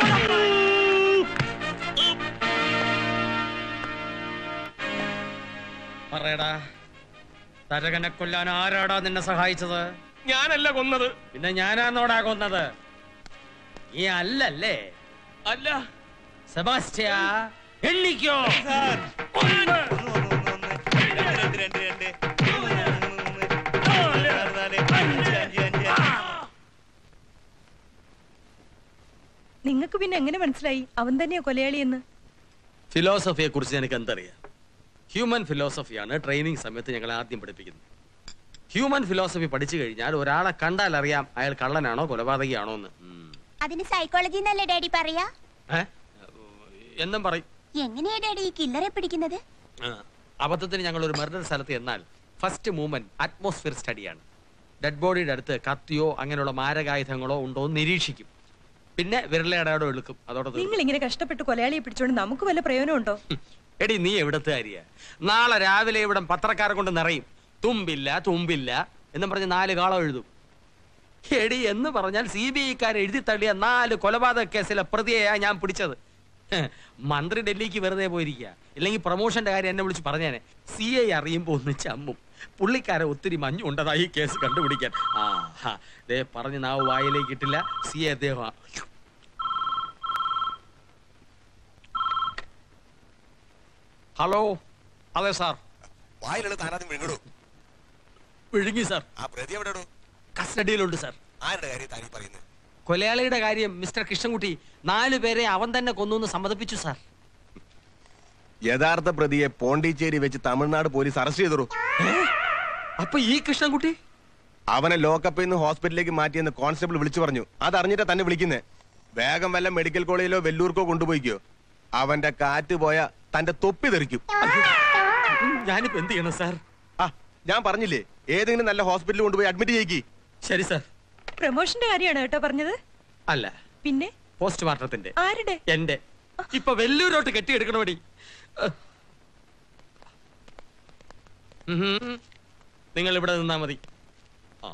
പറയടാ തരകനെ കൊല്ലാൻ ആരാടാ നിന്നെ സഹായിച്ചത് ഞാനല്ല കൊന്നത് പിന്നെ ഞാനാന്നോടാ കൊന്നത് നീ അല്ലല്ലേ അല്ല സെബാസ്റ്റ്യ എണ്ണിക്കോ നിങ്ങൾക്ക് പിന്നെ എങ്ങനെ മനസ്സിലായി അവൻ തന്നെയാ കൊലയാളിയെന്ന് ഫിലോസഫിയെ കുറിച്ച് എനിക്ക് എന്തറിയാം ഹ്യൂമൻ ഫിലോസഫിയാണ് ട്രെയിനിങ് സമയത്ത് ഞങ്ങൾ ആദ്യം പഠിപ്പിക്കുന്നത് ഹ്യൂമൻ ഫിലോസഫി പഠിച്ചു കഴിഞ്ഞാൽ ഒരാളെ കണ്ടാൽ അറിയാം അയാൾ കള്ളനാണോ കൊലപാതകയാണോ എന്ന് അതിന് സൈക്കോളജി എന്നല്ലേ ഡാഡി പറയാ ഏ? എന്നും പറയും എങ്ങനെയാ ഡാഡി ഈ കില്ലറെ പിടിക്കുന്നത് ആ, അബദ്ധത്തിന് ഞങ്ങൾ ഒരു മർഡർ സ്ഥലത്ത് എന്നാൽ ഫസ്റ്റ് മൂവ്മെന്റ് അറ്റ്മോസ്ഫിയർ സ്റ്റഡിയാണ് ഡെഡ് ബോഡിയുടെ അടുത്ത് കത്തിയോ അങ്ങനെയുള്ള മാരകായുധങ്ങളോ ഉണ്ടോ എന്ന് നിരീക്ഷിക്കും പിന്നെ വിരലടയാടോ എടുക്കും അതോടെ തീർന്നു. നിങ്ങൾ ഇങ്ങനെ കഷ്ടപ്പെട്ട് കൊലയാളിയെ പിടിച്ചോണ്ട് നമുക്ക് വല്ല പ്രയോജനമുണ്ടോ എടി നീ എവിടത്തെ അരിയ നാളെ രാവിലെ ഇവിടെ പത്രക്കാരെ കൊണ്ട് നിറയും തുമ്പില്ല തുമ്പില്ല എന്നും പറഞ്ഞ് നാല് കാളം എഴുതും എടി എന്ന് പറഞ്ഞാൽ സി ബി ഐക്കാർ എഴുതി തള്ളിയ നാല് കൊലപാതക കേസിലെ പ്രതിയെയാ ഞാൻ പിടിച്ചത് ഹ്, മന്ത്രി ഡൽഹിക്ക് വെറുതെ പോയിരിക്കുക ഇല്ലെങ്കിൽ പ്രൊമോഷന്റെ കാര്യം എന്നെ വിളിച്ച് പറഞ്ഞേനെ സി ഐ അറിയുമ്പോ ഒന്ന് ചമ്മും പുള്ളിക്കാരെ ഒത്തിരി മഞ്ഞുണ്ടതാ ഈ കേസ് കണ്ടുപിടിക്കാൻ ആ ഹാ, ദേ പറഞ്ഞ് നാവ് വായിലേക്ക് ഇട്ടില്ല സി ഐ അദ്ദേഹം ഹലോ അതെ സാർ വായിലുള്ള താനാദ്യം വിഴുങ്ങടൂ വിഴുങ്ങി സാർ ആ പ്രതി എവിടെടോ കസ്റ്റഡിയിലുണ്ട് സാർ ആരുടെ കാര്യം താനീ പറയുന്നത് കൊലയാളിയുടെ കാര്യം മിസ്റ്റർ കൃഷ്ണൻകുട്ടി നാലു പേരെ അവൻ തന്നെ കൊന്നു എന്ന് സമ്മതിപ്പിച്ചു സാർ യഥാർത്ഥ പ്രതിയെ പോണ്ടിച്ചേരി വെച്ച് തമിഴ്നാട് പോലീസ് അറസ്റ്റ് ചെയ്തു അപ്പൊ ഈ കൃഷ്ണൻകുട്ടി അവനെ ലോക്കപ്പിൽ നിന്ന് ഹോസ്പിറ്റലിലേക്ക് മാറ്റിയെന്ന് കോൺസ്റ്റബിൾ വിളിച്ചു പറഞ്ഞു അതറിഞ്ഞിട്ടാ തന്നെ വിളിക്കുന്നേ വേഗം വല്ല മെഡിക്കൽ കോളേജിലോ വെല്ലൂർക്കോ കൊണ്ടുപോയിക്കോ അവന്റെ കാറ്റ് പോയ തന്റെ തൊപ്പി തെറിക്കും ഞാനിപ്പോ എന്ത് ചെയ്യണം സാർ ആ ഞാൻ പറഞ്ഞില്ലേ ഏതെങ്കിലും നല്ല ഹോസ്പിറ്റലിൽ കൊണ്ടുപോയി അഡ്മിറ്റ് ചെയ്യിക്കി ശരി സാർ പ്രമോഷന്റെ കാര്യമാണ് കേട്ടോ പറഞ്ഞത് അല്ല പിന്നെ പോസ്റ്റ്മോർട്ടത്തിന്റെ ആരുടെ എന്റെ ഇപ്പൊ വെല്ലൂരോട്ട് കെട്ടിയെടുക്കണോടി ഉഹും. നിങ്ങൾ ഇവിടെ നിന്നാ മതി ആ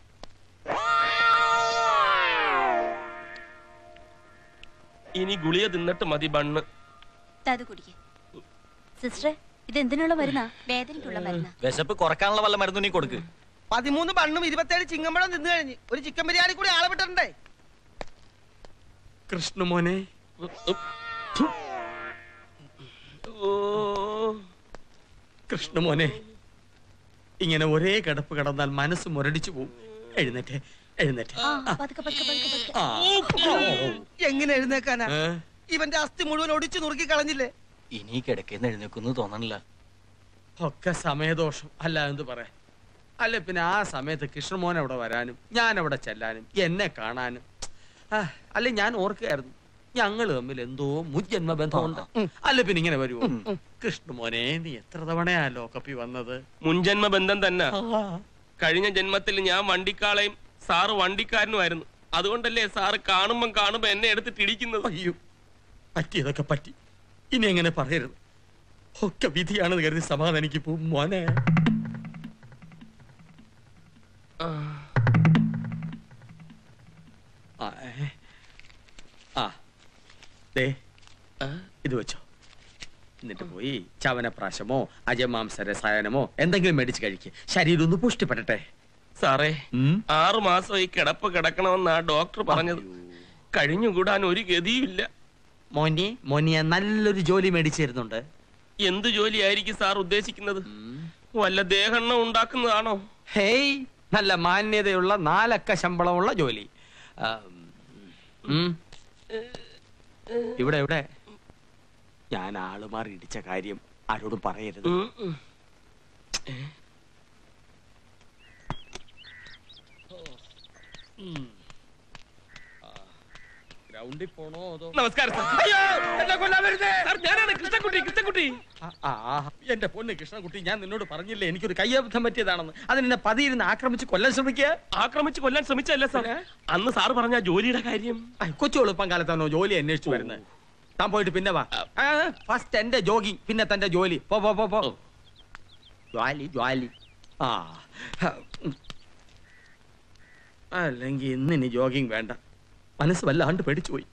ഇനി ഗുളിക തിന്നിട്ട് മതി ബണ്ണ് അത് കുടിക്ക് സിസ്റ്ററെ ഇത് എന്തിനുള്ള മരുന്നാ വേദനയ്ക്കുള്ള മരുന്നാ വിശപ്പ് കുറക്കാനുള്ള വല്ല മരുന്ന് നീ കൊടുക്ക് പതിമൂന്ന് ബണ്ണും ഇരുപത്തേഴ് ചിങ്ങമ്പഴം തിന്നു കഴിഞ്ഞ് ഒരു ചിക്കൻ ബിരിയാണി കൂടി ആളെ വിട്ടിട്ടുണ്ടേ കൃഷ്ണമോനെ കൃഷ്ണമോനെ ഇങ്ങനെ ഒരേ കിടപ്പ് കിടന്നാൽ മനസ്സ് മുരടിച്ചു പോകും എഴുന്നേറ്റ് എഴുന്നേറ്റ് ആ, പതുക്കെ, പതുക്കെ, പതുക്കെ, പതുക്കെ. ആ. എങ്ങനെ എഴുന്നേക്കാനാ ഏ? ഇവന്റെ അസ്ഥി മുഴുവൻ ഒടിച്ചു നുറുക്കി കളഞ്ഞില്ലേ ഇനി കിടക്കേന്ന് എഴുന്നേക്കുന്നു തോന്നണില്ല ഒക്കെ സമയദോഷം അല്ല എന്ത് പറയാ അല്ല പിന്നെ ആ സമയത്ത് കൃഷ്ണമോൻ അവിടെ വരാനും ഞാൻ അവിടെ ചെല്ലാനും എന്നെ കാണാനും അല്ലെ ഞാൻ ഓർക്കുകയായിരുന്നു ഞങ്ങൾ തമ്മിൽ എന്തോ മുജ്ജന്മ ബന്ധമുണ്ട് അല്ല പിന്നെ ഇങ്ങനെ വരുമോ കൃഷ്ണമോനെ നീ എത്ര തവണയാ ലോക്കപ്പി വന്നത് മുൻജന്മ ബന്ധം തന്നെ കഴിഞ്ഞ ജന്മത്തിൽ ഞാൻ വണ്ടിക്കാളയും സാറ് വണ്ടിക്കാരനുമായിരുന്നു അതുകൊണ്ടല്ലേ സാറ് കാണുമ്പം കാണുമ്പോ എന്നെ എടുത്തിട്ട് ഇടിക്കുന്നത് അയ്യോ പറ്റിയതൊക്കെ പറ്റി ഇനി എങ്ങനെ പറയരുത് ഒക്കെ വിധിയാണെന്ന് കരുതി സമാധാനിക്ക് പോ മോനെ ആ, ഏ. ആ ദേ ഇത് വെച്ചോ എന്നിട്ട് പോയി ചവനപ്രാശമോ അജമാംസ രസായനമോ എന്തെങ്കിലും മേടിച്ച് കഴിക്ക് ശരീരം ഒന്ന് പുഷ്ടിപ്പെടട്ടെ സാറേ ആറു മാസം ഈ കിടപ്പ് കിടക്കണമെന്നാ ഡോക്ടർ പറഞ്ഞത് കഴിഞ്ഞുകൂടാൻ ഒരു ഗതിയുമില്ല മോനി മോനിയ നല്ലൊരു ജോലി മേടിച്ചു തരുന്നുണ്ട് എന്ത് ജോലിയായിരിക്കും സാർ ഉദ്ദേശിക്കുന്നത് വല്ല ദേഹെണ്ണ ഉണ്ടാക്കുന്നതാണോ ഹേയ് നല്ല മാന്യതയുള്ള നാലക്ക ശമ്പളമുള്ള ജോലി ആ, ഉം. ഇവിടെ ഇവിടെ ഞാൻ ആള് മാറി ഇടിച്ച കാര്യം ആരോടും പറയരുത് ഗ്രൗണ്ടിൽ പോണോ അതോ നമസ്കാരം സാർ അയ്യോ എന്നെ കൊല്ലാൻ വരുന്നേ സാർ ഞാനാണ് കൃഷ്ണൻകുട്ടി കൃഷ്ണൻകുട്ടി ആ, ആ, എന്റെ പൊന്ന് കൃഷ്ണൻകുട്ടി ഞാൻ നിന്നോട് പറഞ്ഞില്ലേ എനിക്കൊരു കയ്യബദ്ധം പറ്റിയതാണെന്ന് അതിനെ പതിയിരുന്ന് ആക്രമിച്ച് കൊല്ലാൻ ശ്രമിക്കുക ആക്രമിച്ച് കൊല്ലാൻ ശ്രമിച്ചല്ലേ സാർ അന്ന് സാറ് പറഞ്ഞ ആ ജോലിയുടെ കാര്യം കൊച്ചു എളുപ്പം കാലത്താണോ ജോലി അന്വേഷിച്ചു വരുന്നത് താൻ പോയിട്ട് പിന്നെ വാ ഫസ്റ്റ് എന്റെ ജോഗിങ് പിന്നെ തന്റെ ജോലി പോ പോ പോ പോ ജ്വാലി ജ്വാലി ആ ഉം. അല്ലെങ്കിൽ ഇന്നിനി ജോഗിങ് വേണ്ട മനസ്സ് വല്ലാണ്ട് പേടിച്ചു പോയി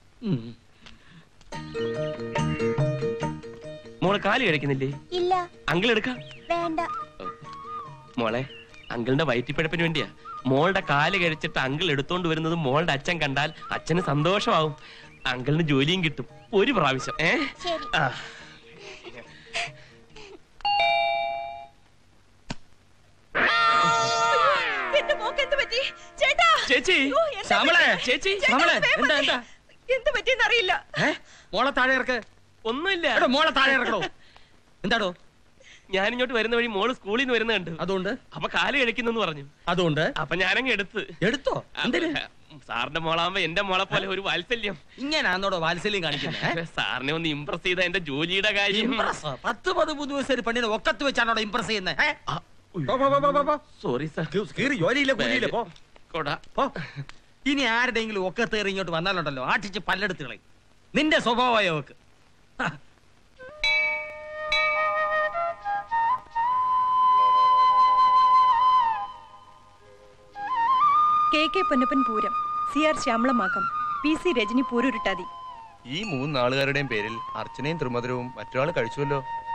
മോളെ കാല് കഴിക്കുന്നില്ലേ ഇല്ല അങ്കിൾ എടുക്കാം വേണ്ട മോളെ അങ്കിളിന്റെ വയറ്റിപ്പിഴപ്പിന് വേണ്ടിയാ മോളുടെ കാല് കഴിച്ചിട്ട് അങ്കിൾ എടുത്തോണ്ട് വരുന്നത് മോളുടെ അച്ഛൻ കണ്ടാൽ അച്ഛന് സന്തോഷമാവും അങ്കിളിന് ജോലിയും കിട്ടും ഒരു പ്രാവശ്യം ഏ ശരി ആ എന്റെ മോക്ക് എന്ത് പറ്റി ചേട്ടാ ചേച്ചി, അയ്യോ, എന്താ ശ്യാമളെ, പറ്റി? ചേച്ചി, ചേട്ടാ, ശ്യാമളെ, വേഗം എന്താ, വന്നേ. എന്താ? എന്ത് പറ്റിയെന്ന് അറിയില്ല മോളെ താഴെ ഇറക്ക് ഒന്നുമില്ല എടോ, മോളെ താഴെ ഇറക്കണോ എന്താടോ ഞാൻ ഇങ്ങോട്ട് വരുന്ന വഴി മോള് സ്കൂളിൽ നിന്ന് വരുന്ന കണ്ടു അതുകൊണ്ട് അപ്പൊ കാല് കഴിക്കുന്നെന്ന് പറഞ്ഞു അതുകൊണ്ട് അപ്പൊ ഞാനങ്ങ് എടുത്ത് എടുത്തോ എന്തിന് സാറിന്റെ മോളാകുമ്പോ എന്റെ മോളെ പോലെ ഒരു വാത്സല്യം ഇങ്ങനാന്നോടോ വാത്സല്യം കാണിക്കുന്നത് സാറിനെ ഒന്ന് ഇംപ്രസ് ചെയ്ത എന്റെ ജോലിയുടെ കാര്യം ഇംപ്രസ് പത്ത് പതിമൂന്ന് ദിവസം പെണ്ണിനെ ഒക്കത്ത് വെച്ചാണോ ഇംപ്രസ് ചെയ്യുന്നത് സോറി സാർ കീറി ജോലിയില്ല കൂലിയില്ല പോ കൊടാ പോ ഇനി ആരുടെയെങ്കിലും ഒക്കത്ത് കയറി ഇങ്ങോട്ട് വന്നാലുണ്ടല്ലോ ആട്ടിച്ച് പല്ലെടുത്ത് കളയും നിന്റെ സ്വഭാവമായ അവക്ക് കെ കെ പൊന്നപ്പൻ പൂരം സി ആർ ശ്യാമളമാക്കം പി സി രജനി പൂരുരുട്ടാതി ഈ മൂന്നാളുകാരുടെയും പേരിൽ അർച്ചനയും ത്രിമധുരവും മറ്റൊരാൾ കഴിച്ചുവല്ലോ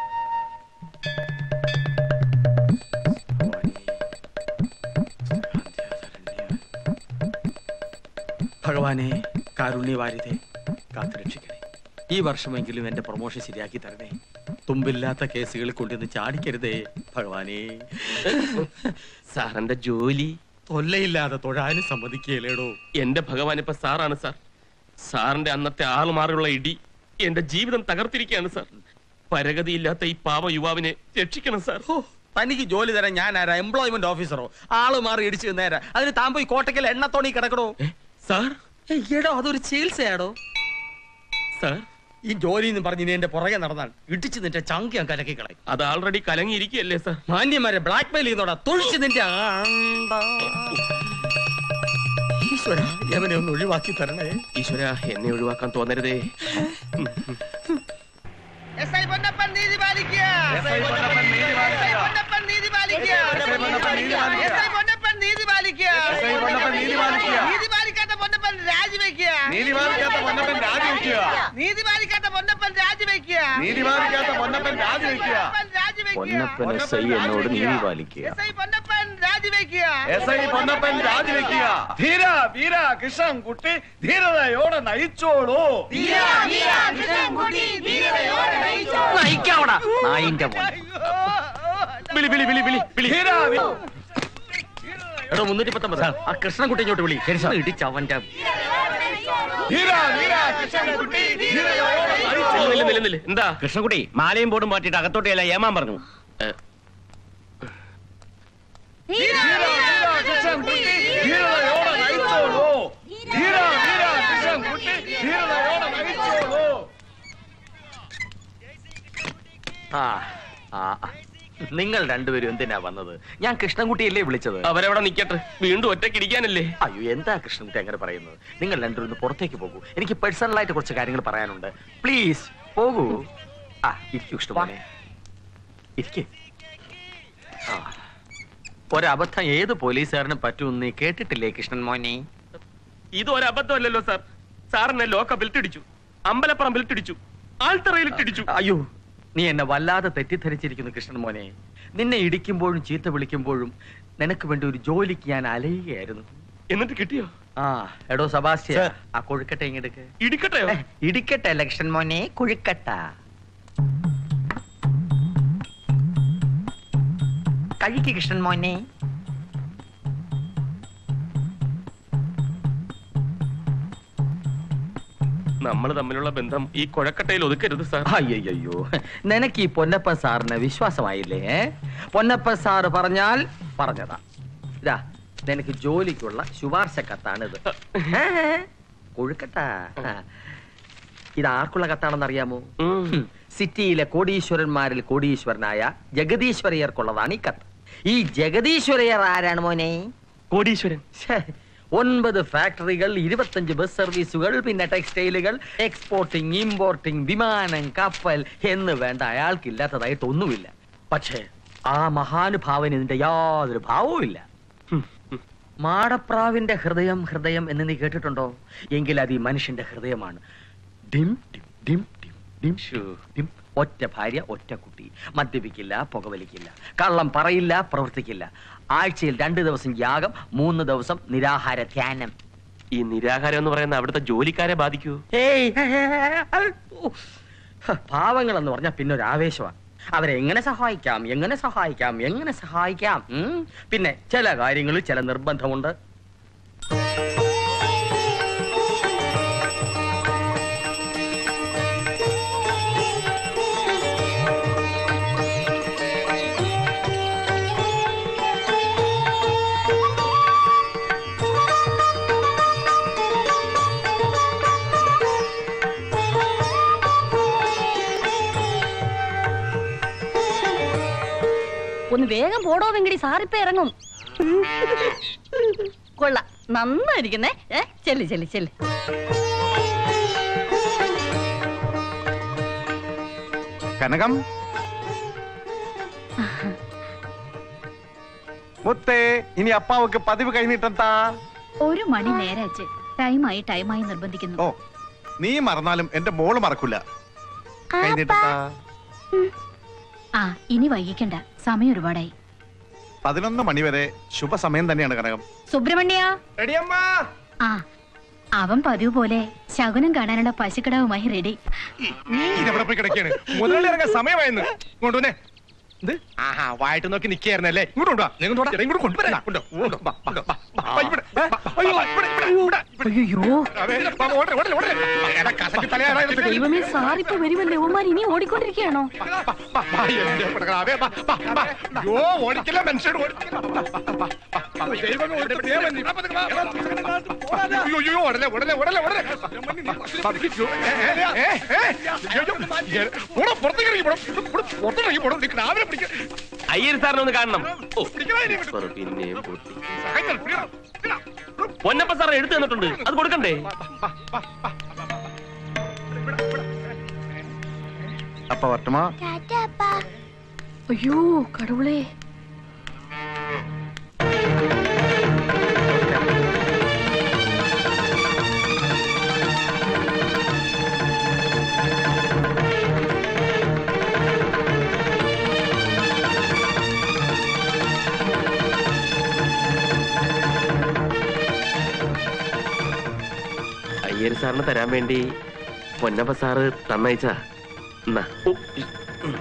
ഭഗവാനെ കാരുണ്യവാരിതേ കാത്തുരക്ഷിക്കണേ ഈ വർഷമെങ്കിലും എന്റെ പ്രൊമോഷൻ ശരിയാക്കി തരണേ തുമ്പില്ലാത്ത കേസുകളിൽ കൊണ്ടുവന്ന് ചാടിക്കരുതേ ഭഗവാനെ സാറിന്റെ ജോലി തൊല്ലയില്ലാതെ തൊഴാനും സമ്മതിക്കുകയില്ലേടോ എന്റെ ഭഗവാൻ ഇപ്പൊ സാറാണ് സാർ സാറിന്റെ അന്നത്തെ ആളുമാറിയുള്ള ഇടി എന്റെ ജീവിതം തകർത്തിരിക്കുകയാണ് സാർ പരഗതിയില്ലാത്ത ഈ പാവ യുവാവിനെ രക്ഷിക്കണം സാർ തനിക്ക് ജോലി തരാൻ ഞാൻ ആരാ എംപ്ലോയ്മെന്റ് ഓഫീസറോ ആള് മാറി ഇടിച്ചു നേരാ അതിന് താൻ പോയി കോട്ടയ്ക്കൽ എണ്ണത്തോണി കിടക്കണോ സാർ എടോ അതൊരു ചികിത്സയാടോ സാർ ഈ ജോലി എന്ന് പറഞ്ഞ് ഇനി എന്റെ പുറകെ നടന്നാൽ ഇടിച്ച് നിന്റെ ചങ്കി ഞാൻ കലക്കി കളയും അത് ആൾറെഡി കലങ്ങിയിരിക്കുകയല്ലേ സാർ മാന്യന്മാരെ ബ്ലാക്ക് മെയിൽ ചെയ്യുന്നോടാ തൊഴിച്ച് നിന്റെ ആണ്ട. ഈശ്വര യവനെ ഒന്ന് ഒഴിവാക്കി തരണേ ഈശ്വര എന്നെ ഒഴിവാക്കാൻ തോന്നരുതേ എസ് ഐ പൊന്നപ്പൻ നീതി പാലിക്കുക എസ് ഐ പൊന്നപ്പൻ നീതി പാലിക്കുക. എസ് ഐ പൊന്നപ്പൻ നീതി പാലിക്കുക എസ് ഐ പൊന്നപ്പൻ നീതി പാലിക്കുക. എസ് ഐ പൊന്നപ്പൻ നീതി പാലിക്കുക എസ് ഐ പൊന്നപ്പൻ നീതി പാലിക്കുക. നീതി പാലിക്കാത്ത പൊന്നപ്പൻ രാജിവെക്കുക നീതി പാലിക്കാത്ത പൊന്നപ്പൻ രാജിവെക്കുക. നീതി പാലിക്കാത്ത പൊന്നപ്പൻ രാജിവെക്കുക നീതി പാലിക്കാത്ത പൊന്നപ്പൻ രാജിവെക്കുക. പൊന്നപ്പൻ പൊന്നപ്പൻ എസ് ഐ എന്നോട് നീതി പാലിക്കുക എസ് ഐ പൊന്നപ്പൻ രാജിവെക്കുക എസ് ഐ പൊന്നപ്പൻ രാജിവെക്കുക ധീര വീര കൃഷ്ണൻ കുട്ടി ധീരതയോടെ നയിച്ചോളൂ നയിക്കാവടാ നായിന്റെ വിളി വിളി വിളി വിളി വിളി എടോ മുന്നൂറ്റി പത്തൊമ്പത് ആ കൃഷ്ണൻകുട്ടി ഇങ്ങോട്ട് വിളി ഇടിച്ചവന്റെ ധീര വീര കൃഷ്ണൻ കുട്ടി ധീരതയോടെ നില്ല്, നില്ല്, നില്ല്. എന്താ കൃഷ്ണൻകുട്ടി മാലയും ബോർഡും പാട്ടിട്ട് അകത്തോട്ട് ഏമാൻ പറഞ്ഞു ധീര വീര കൃഷ്ണൻ കുട്ടി ധീരതയോടെ നയിച്ചോളൂ ധീര വീര കൃഷ്ണൻ കുട്ടി ധീരതയോടെ നയിച്ചോളൂ ആ ആ ആ. നിങ്ങൾ രണ്ടുപേരും എന്തിനാ വന്നത് ഞാൻ കൃഷ്ണൻകുട്ടിയല്ലേ വിളിച്ചത് അവരവിടെ നിക്കട്ടെ വീണ്ടും ഒറ്റയ്ക്ക് ഇരിക്കാനല്ലേ അയ്യോ എന്താ കൃഷ്ണൻകുട്ടി അങ്ങനെ പറയുന്നത് നിങ്ങൾ രണ്ടുപേരും ഒന്ന് പുറത്തേക്ക് പോകൂ എനിക്ക് പേഴ്സണലായിട്ട് കുറച്ച് കാര്യങ്ങൾ പറയാനുണ്ട് പ്ലീസ് പോകൂ ആ ഇരിക്കൂ കൃഷ്ണമോനെ ഇരിക്കേ ആ ഒരബദ്ധം ഏത് പോലീസുകാരനും പറ്റുമെന്ന് നീ കേട്ടിട്ടില്ലേ കൃഷ്ണൻ മോനെ ഇത് ഒരു അബദ്ധമല്ലല്ലോ സാർ സാറിനെ ലോക്കപ്പിൽ ഇടിച്ചു അമ്പലപ്പറമ്പിൽ ഇടിച്ചു ആൾത്തറയിൽ ഇടിച്ചു അയ്യോ നീ എന്നെ വല്ലാതെ തെറ്റിദ്ധരിച്ചിരിക്കുന്നു കൃഷ്ണൻ മോനെ നിന്നെ ഇടിക്കുമ്പോഴും ചീത്ത വിളിക്കുമ്പോഴും നിനക്ക് വേണ്ടി ഒരു ജോലിക്ക് ഞാൻ അലയുകയായിരുന്നു എന്നിട്ട് കിട്ടിയോ ആ എടോ സബാസ്റ്റ്യ ആ കൊഴുക്കട്ടെ ഇങ്ങെടുക്ക് ഇടിക്കട്ടെയോ ഇടിക്കട്ടെ അല്ല കൃഷ്ണൻ മോനെ കൊഴുക്കട്ട കഴിക്ക് കൃഷ്ണൻ മോനെ നമ്മൾ തമ്മിലുള്ള ബന്ധം ഈ കുഴക്കട്ടയിൽ ഒതുക്കരുത് സാർ അയ്യോ നിനക്ക് ഈ പൊന്നപ്പ സാറിന് വിശ്വാസമായില്ലേ ഏ? പൊന്നപ്പ സാറ് പറഞ്ഞാൽ പറഞ്ഞതാ ഇതാ നിനക്ക് ജോലിക്കുള്ള ശുപാർശ കത്താണിത് ഏ? കൊഴുക്കട്ട ഇത് ആർക്കുള്ള കത്താണെന്ന് അറിയാമോ ഹും. സിറ്റിയിലെ കോടീശ്വരന്മാരിൽ കോടീശ്വരനായ ജഗദീശ്വരയർക്കുള്ളതാണ് ഈ കത്ത് ഈ ജഗദീശ്വരയർ ആരാണ് മോനെ കോടീശ്വരൻ ഒൻപത് ഫാക്ടറികൾ ഇരുപത്തഞ്ച് ബസ് സർവീസുകൾ പിന്നെ ടെക്സ്റ്റൈലുകൾ എക്സ്പോർട്ടിംഗ് ഇമ്പോർട്ടിംഗ് വിമാനം കപ്പൽ എന്ന് വേണ്ട അയാൾക്കില്ലാത്തതായിട്ട് ഒന്നുമില്ല പക്ഷേ ആ മഹാനുഭാവന് ഇതിന്റെ യാതൊരു ഭാവവും ഇല്ല മാടപ്രാവിന്റെ ഹൃദയം ഹൃദയം എന്ന് നീ കേട്ടിട്ടുണ്ടോ എങ്കിൽ അത് ഈ മനുഷ്യന്റെ ഹൃദയമാണ് ഡിം ഡിം ഡിം ഡിം ഡിം ഷൂ, ഡിം ഒറ്റ ഭാര്യ ഒറ്റ കുട്ടി മദ്യപിക്കില്ല പുകവലിക്കില്ല കള്ളം പറയില്ല പ്രവർത്തിക്കില്ല ആഴ്ചയിൽ രണ്ട് ദിവസം യാഗം മൂന്ന് ദിവസം നിരാഹാര ധ്യാനം ഈ നിരാഹാരം എന്ന് പറയുന്ന അവിടുത്തെ ജോലിക്കാരെ ബാധിക്കൂ ഏയ് പാവങ്ങൾ എന്ന് പറഞ്ഞാൽ പിന്നെ ഒരു ആവേശമാണ് അവരെ എങ്ങനെ സഹായിക്കാം എങ്ങനെ സഹായിക്കാം എങ്ങനെ സഹായിക്കാം ഉം? പിന്നെ ചില കാര്യങ്ങളിൽ ചില നിർബന്ധമുണ്ട് ഒന്ന് വേഗം പോടോ വെങ്കടി സാറിപ്പ ഇറങ്ങും കൊള്ള നന്നായിരിക്കുന്നേ ഏ ചെല്ല് ചെല്ല് ചെല്ല് കനകം മുത്തേ ഇനി അപ്പാവുക്ക് പതിവ് കഴിഞ്ഞിട്ടെന്താ ഒരു മണി നേരാച്ച് ടൈമായി ടൈമായി നിർബന്ധിക്കുന്നു ഓ നീ മറന്നാലും എന്റെ മോള് മറക്കൂല കഴിഞ്ഞിട്ടെന്താ ആ ഇനി വൈകിക്കണ്ട സമയം ഒരുപാടായി പതിനൊന്ന് മണിവരെ ശുഭസമയം തന്നെയാണ് കനകം സുബ്രഹ്മണ്യ ആ അവൻ പതിവ് പോലെ ശകുനം കാണാനുള്ള പശുക്കിടാവുമായി റെഡി ഇതെവിടെ പോയി കിടക്കാണ് മുതലാളി ഇറങ്ങാൻ സമയമായെന്ന് കൊണ്ടുവന്നെ ഇത് ആഹാ വായിട്ട് നോക്കി നിക്കായിരുന്നല്ലേ ഇങ്ങോട്ട് കൊണ്ടുവാ നീ ഇങ്ങോട്ട് വാ. ഇങ്ങോട്ട് കൊണ്ടുവരാ കൊണ്ടോ കൊണ്ടോ വാ, വാ, വാ, വാ, ഇവിടെ, വാ, അയ്യോ, ഇവിടെ, ഇവിടെ, ഇവിടെ, ഇവിടെ. അയ്യോ അതെ, വാ, ഓടരെ, ഓടരെ, ഓടരെ. എടാ, കസക്കി തലയാടാ ഇത്. ദൈവമേ സാറിപ്പോ വരുമല്ലേ ഓമാർ ഇനി ഓടിക്കൊണ്ടിരിക്കുകയാണോ വാ, എന്റെ പിടകളാവേ, വാ, വാ, വാ. അയ്യോ, ഓടിക്കില്ല മനുഷ്യർ ഓടിക്കില്ല. വാ, വാ, വാ, വാ, വാ. ദൈവമേ, ഓടി, ദൈവമേ, നീ വാ, പതുക്കെ വാ, വാ. അയ്യോ, അയ്യോ, ഓടല്ലേ, ഓടല്ലേ, ഓടല്ലേ, ഓടല്ലേ. അയ്യോ, ഏ, ഏ, ഏ, ഏ, അയ്യോ, ഏ, പോടോ, പുറത്തേക്ക് ഇറങ്ങി പോടോ, പോടോ, പുറത്തോട്ട് പോടോ, നീ രാവിലെ പിടിക്ക അയ്യർ സാറിനെ ഒന്ന് കാണണം ഓ സാർ പിന്നെയും പൊട്ടി പൊന്നപ്പ സാർ എടുത്തു തന്നിട്ടുണ്ട് അത് കൊടുക്കണ്ടേ അപ്പ വട്ടമാ അയ്യോ കടവുളേ അയ്യർ സാറിന് തരാൻ വേണ്ടി പൊന്നപ്പ സാറ് തന്നയച്ചാ എന്നാ ഓ, ഇ- ഉം.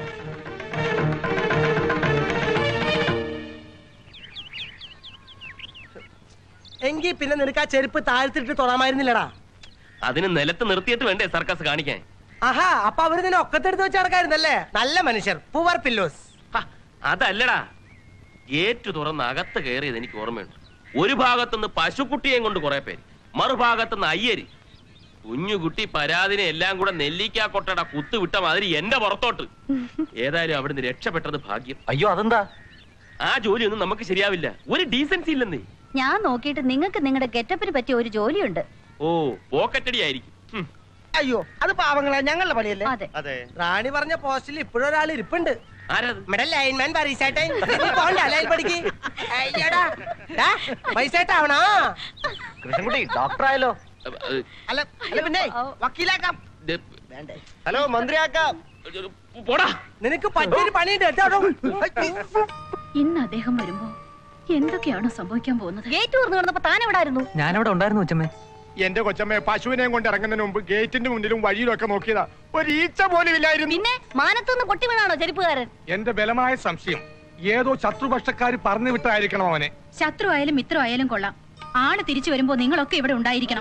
എങ്കി പിന്നെ നിനക്ക് ആ ചെരുപ്പ് താഴ്ത്തിട്ട് തൊടാമായിരുന്നില്ലടാ അതിന് നിലത്ത് നിർത്തിയിട്ട് വേണ്ടേ സർക്കസ് കാണിക്കാൻ ആഹാ അപ്പൊ അവര് നിന്നെ ഒക്കത്തെടുത്ത് വെച്ച് നടക്കായിരുന്നല്ലേ നല്ല മനുഷ്യർ പൂവർ പില്ലോസ് അതല്ലടാ ഗേറ്റ് തുറന്ന് അകത്ത് കയറിയത് എനിക്ക് ഓർമ്മയുണ്ട് ഒരു ഭാഗത്തുനിന്ന് പശുക്കുട്ടിയെയും കൊണ്ട് കുറെ പേര് മറുഭാഗത്തുനിന്ന് അയ്യര് കുഞ്ഞുകുട്ടി പരാതിനെ എല്ലാം കൂടെ നെല്ലിക്കാ കൊട്ടട കുത്തു വിട്ട മാതിരി എന്റെ പുറത്തോട്ട് ഏതായാലും അവിടുന്ന് രക്ഷപ്പെട്ടത് ഭാഗ്യം അയ്യോ അതെന്താ ആ ജോലിയൊന്നും നമുക്ക് ശരിയാവില്ല ഒരു ഡീസൻസി ഇല്ലെന്നേ ഞാൻ നോക്കിയിട്ട് നിങ്ങൾക്ക് നിങ്ങളുടെ ഗെറ്റപ്പിന് പറ്റിയ ഒരു ജോലിയുണ്ട് ഓ പോക്കറ്റടി ആയിരിക്കും ഹും. അയ്യോ അത് പാവങ്ങളാ ഞങ്ങളുടെ പണിയല്ലേ അതെ അതെ റാണി പറഞ്ഞ പോസ്റ്റിൽ ഇപ്പോഴും ഒരാൾ ഇരിപ്പുണ്ട് ആരത് ഇവിടെ ലൈൻമാൻ പരീക്ഷേട്ടൻ നീ പോണ്ട ലൈൻ പഠിക്ക് അയ്യടാ ഡാ, പൈസേട്ടാവണോ കൃഷ്ണൻകുട്ടി ഡോക്ടർ ആയാലോ അല്ല അല്ല പിന്നെ വക്കീലാക്കാം വേണ്ടേ ഹലോ മന്ത്രിയാക്കാം പോടാ നിനക്ക് പറ്റിയൊരു പണിയുണ്ട് കേട്ടോ ഇന്ന് അദ്ദേഹം വരുമ്പോ എന്തൊക്കെയാണോ സംഭവിക്കാൻ പോകുന്നത് ഗേറ്റ് തുറന്നു കിടന്നപ്പോ താൻ എവിടെ ആയിരുന്നു ഞാനവിടെ ഉണ്ടായിരുന്നു ഉച്ചമ്മേ എന്റെ കൊച്ചമ്മ പശുവിനെയും കൊണ്ട് ഇറങ്ങുന്നതിന് മുമ്പ് ഗേറ്റിന്റെ മുന്നിലും വഴിയിലും ഒക്കെ നോക്കിയതാ ഒരു ഈച്ച പോലും ഇല്ലായിരുന്നു പിന്നെ മാനത്തുനിന്ന് പൊട്ടി വീണാണോ ചെരുപ്പുകാരൻ എന്റെ ബലമായ സംശയം ഏതോ ശത്രുപക്ഷക്കാര് പറഞ്ഞു വിട്ടായിരിക്കണം അവനെ ശത്രു ആയാലും മിത്രം ആയാലും കൊള്ളാം ആള് തിരിച്ചു വരുമ്പോ നിങ്ങളൊക്കെ ഇവിടെ ഉണ്ടായിരിക്കണം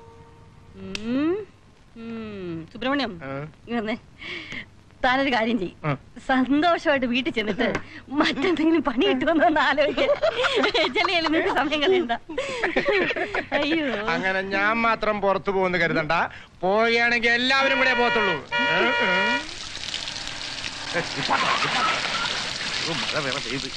സുബ്രഹ്മണ്യം ഇങ്ങ് വന്നേ. താനൊരു കാര്യം ചെയ്യും സന്തോഷമായിട്ട് വീട്ടിൽ ചെന്നിട്ട് മറ്റെന്തെങ്കിലും പണി കിട്ടുമെന്ന് ആലോചിക്കാൻ ചെല്ലിയാലും നിങ്ങൾക്ക് സമയം കളയണ്ട അയ്യോ അങ്ങനെ ഞാൻ മാത്രം പുറത്തു പോകുന്നു കരുതണ്ട പോവുകയാണെങ്കിൽ എല്ലാവരും കൂടെ പോകത്തുള്ളൂ ഏ, ഏ. മഴ വേറെ പെയ്ത്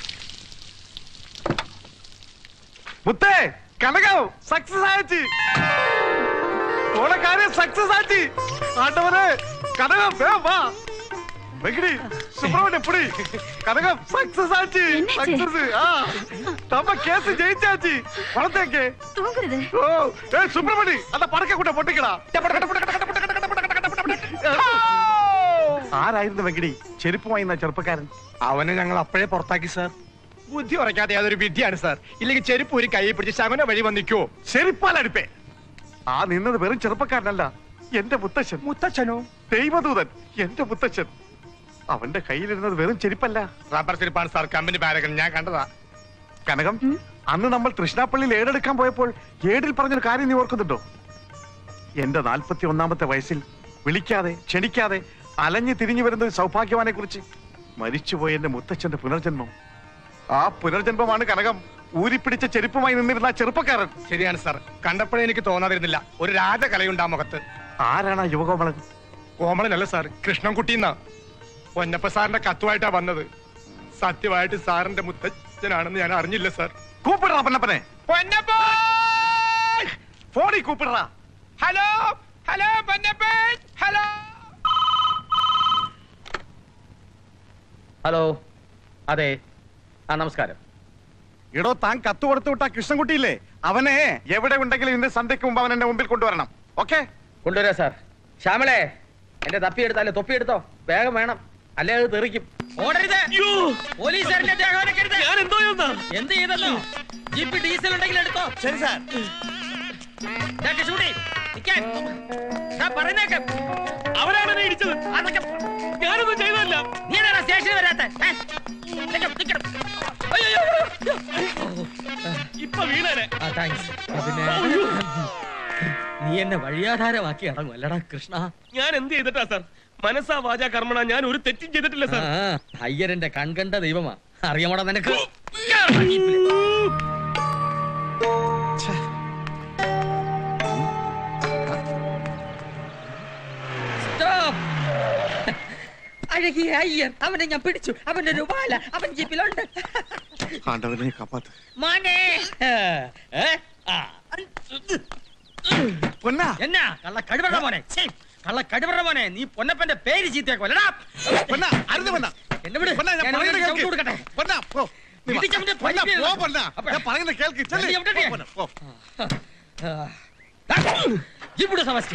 മുത്തേ കനകം സക്സസ് ആയിച്ച് ഓളെ കാര്യം സക്സസ് ആச்சு ஆண்டவரே கனகம் வே வா வெங்கடி சுப்பிரமணியம் புடி கனகம் சக்சஸ் ஆச்சு சக்சஸ் ஆ நம்ம கேஸ் ஜெயிச்சாச்சு பணத்தேக்கு தூங்குறது ஓ ஏய் சுப்பிரமணி அந்த படக்க கூட்ட பொட்டிக்கடா ആരായിരുന്നു വെങ്കടി ചെരുപ്പ് വാങ്ങുന്ന ചെറുപ്പക്കാരൻ അവനെ ഞങ്ങൾ അപ്പോഴേ പുറത്താക്കി സാർ ബുദ്ധി ഉറക്കാതെ അതൊരു വിദ്യയാണ് സാർ ഇല്ലെങ്കിൽ ചെരുപ്പ് ഒരു കൈ പിടിച്ച് ശകുന വഴി വന്നിക്കോ ചെരുപ്പാലടുപ്പേ ആ നിന്നത് വെറും ചെറുപ്പക്കാരനല്ല എന്റെ മുത്തച്ഛൻ മുത്തച്ഛനോ ദൈവദൂതൻ എന്റെ മുത്തച്ഛൻ അവന്റെ കയ്യിലിരുന്നത് വെറും ചെരുപ്പല്ല റബ്ബർ ചെരുപ്പാണ് സാർ കമ്പനി ബാരകൻ ഞാൻ കണ്ടതാ കനകം അന്ന് നമ്മൾ തൃഷ്ണാപ്പള്ളിയിൽ ഏടെടുക്കാൻ പോയപ്പോൾ ഏടിൽ പറഞ്ഞൊരു കാര്യം നീ ഓർക്കുന്നുണ്ടോ എന്റെ നാൽപ്പത്തി ഒന്നാമത്തെ വയസ്സിൽ വിളിക്കാതെ ക്ഷണിക്കാതെ അലഞ്ഞു തിരിഞ്ഞു വരുന്ന ഒരു സൗഭാഗ്യവാനെ കുറിച്ച് മരിച്ചുപോയ എന്റെ മുത്തച്ഛന്റെ പുനർജന്മം ആ പുനർജന്മമാണ് കനകം ഊരിപ്പിടിച്ച ചെരുപ്പുമായി നിന്നിരുന്ന ആ ചെറുപ്പക്കാരൻ ശരിയാണ് സാർ കണ്ടപ്പോഴേ എനിക്ക് തോന്നാതിരുന്നില്ല ഒരു രാജകലയുണ്ട് ആ മുഖത്ത് ആരാണ് ആ യുവകോമളൻ കോമളനല്ല സാർ കൃഷ്ണൻകുട്ടി എന്നാ പൊന്നപ്പ സാറിന്റെ കത്തുമായിട്ടാ വന്നത് സത്യമായിട്ട് സാറിന്റെ മുത്തച്ഛനാണെന്ന് ഞാൻ അറിഞ്ഞില്ല സാർ കൂപ്പിടറാ പൊന്നപ്പനെ പൊന്നപ്പ ഫോണിൽ കൂപ്പിടറാ hello hello Ponnappan hello hello അതെ ആ നമസ്കാരം എടോ താൻ കത്ത് കൊടുത്തു വിട്ട കൃഷ്ണൻകുട്ടിയില്ലേ അവനെ എവിടെ ഉണ്ടെങ്കിലും ഇന്ന് സന്ധ്യക്ക് മുമ്പ് അവൻ എന്റെ മുമ്പിൽ കൊണ്ടുവരണം ഓക്കെ കൊണ്ടുവരാ സാർ ശ്യാമളെ എന്റെ തപ്പി എടുത്താലേ തൊപ്പി എടുത്തോ വേഗം വേണം അല്ലേ അത് തെറിക്കും ഓടരുത് പോലീസുകാരന്റെ ദേഹം അനക്കരുത്. ഞാൻ എന്തോ ചെയ്യുന്നാ? എന്ത് ചെയ്തെന്നോ ജീപ്പ് ഡീസൽ ഉണ്ടെങ്കിൽ എടുത്തോ ശരി സാർ ഇതൊക്കെ ചൂടി നിക്കാൻ ഞാൻ പറയുന്നേക്ക് അവരാണ് എന്നെ ഇടിച്ചത് അതൊക്കെ ഞാനൊന്നും ചെയ്തതല്ല നീ എന്താണ് സ്റ്റേഷനിൽ വരാത്ത ഇപ്പൊ വീണേനെ ആ താങ്ക്സ് പിന്നെ നീ എന്നെ വഴിയാധാരമാക്കി അടങ്ങും അല്ലടാ കൃഷ്ണ ഞാൻ എന്ത് ചെയ്തിട്ടാ സാർ മനസ്സാ വാചാ കർമ്മണ ഞാൻ ഒരു തെറ്റും ചെയ്തിട്ടില്ല സാർ ആ, അയ്യരന്റെ കൺകണ്ട ദൈവമാ അറിയാമോടാ നിനക്ക് Stop! അഴകിയ അയ്യർ അവനെ ഞാൻ പിടിച്ചു അവന്റെ രൂപാല അവൻ ജീപ്പിലുണ്ട് ആണ്ടവനെ കാപ്പാത്ത് മോനെ ഏ? ആ. എന്നാ കള്ള കടുവറ മോനെ ഛീ, കള്ള കടുവറ മോനെ നീ പൊന്നപ്പന്റെ പേര് ചീത്തയാക്കുമല്ലടാ എന്നെ വിട് ഞാൻ അവനോട് ചവിട്ട് കൊടുക്കട്ടെ ഇടിച്ചവന്റെ പൈപ്പിൽ അപ്പൊ- നീ എവിടെ ഇരിക്കാ? ആ. ഇവിടെ സമസ്യ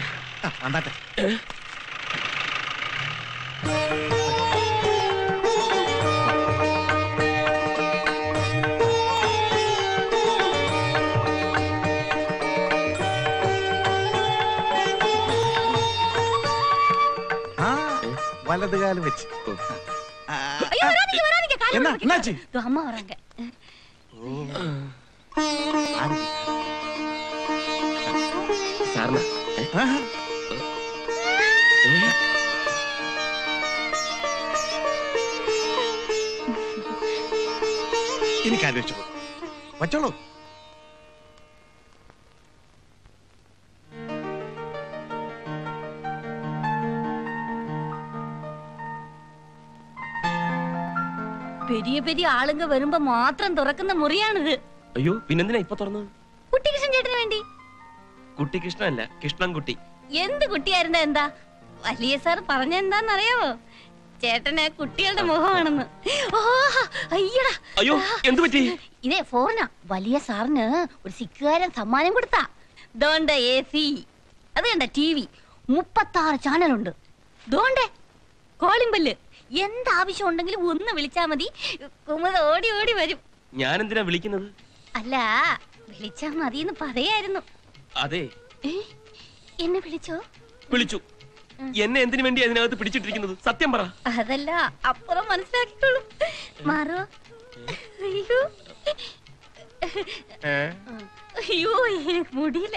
ആ വലതുകാലം വെച്ച് ஐயோ வராதீங்க வராதீங்க கால் என்ன, வலிக்குது. என்னாச்சு? இதோ அம்மா வராங்க സാറിന് എനിക്ക് ആലോചിച്ചു വച്ചോളൂ പെരിയ പെരിയ ആളുങ്ക വരുമ്പോ മാത്രം തുറക്കുന്ന മുറിയാണിത് അയ്യോ പിന്നെന്തിനാ ഇപ്പൊ തുറന്നത് കുട്ടികൃഷ്ണൻ ചേട്ടന് വേണ്ടി കുട്ടി കൃഷ്ണനല്ല കൃഷ്ണൻകുട്ടി എന്ത് കുട്ടിയായിരുന്ന എന്താ വലിയ സാർ പറഞ്ഞ എന്താന്നറിയാവോ ചേട്ടന് കുട്ടികളുടെ മുഖമാണെന്ന് ഓ അയ്യടാ അയ്യോ എന്തു പറ്റി ഇതേ ഫോറിനാ വലിയ സാറിന് ഒരു സിക്കുകാരൻ സമ്മാനം കൊടുത്താ ദോണ്ട എ സി അത് കണ്ട ടി വി മുപ്പത്താറ് ചാനലുണ്ട് ദോണ്ടേ കോളിംബല്ല് എന്താവശ്യം ഉണ്ടെങ്കിലും ഒന്ന് വിളിച്ചാ മതി കുമുദ ഓടി ഓടി വരും ഞാൻ എന്തിനാ വിളിക്കുന്നത് അല്ല വിളിച്ചാ മതിന്ന് പറയായിരുന്നു അതെ ഏ, എന്നെ വിളിച്ചോ വിളിച്ചു എന്നെ എന്തിനു വേണ്ടി അതിനകത്ത് പിടിച്ചിട്ടിരിക്കുന്നത് സത്യം പറ അതല്ല അപ്പുറം മനസ്സിലാക്കിക്കോളൂ മാറോ അയ്യോ അയ്യോ എനിക്ക് മുടിയില്ല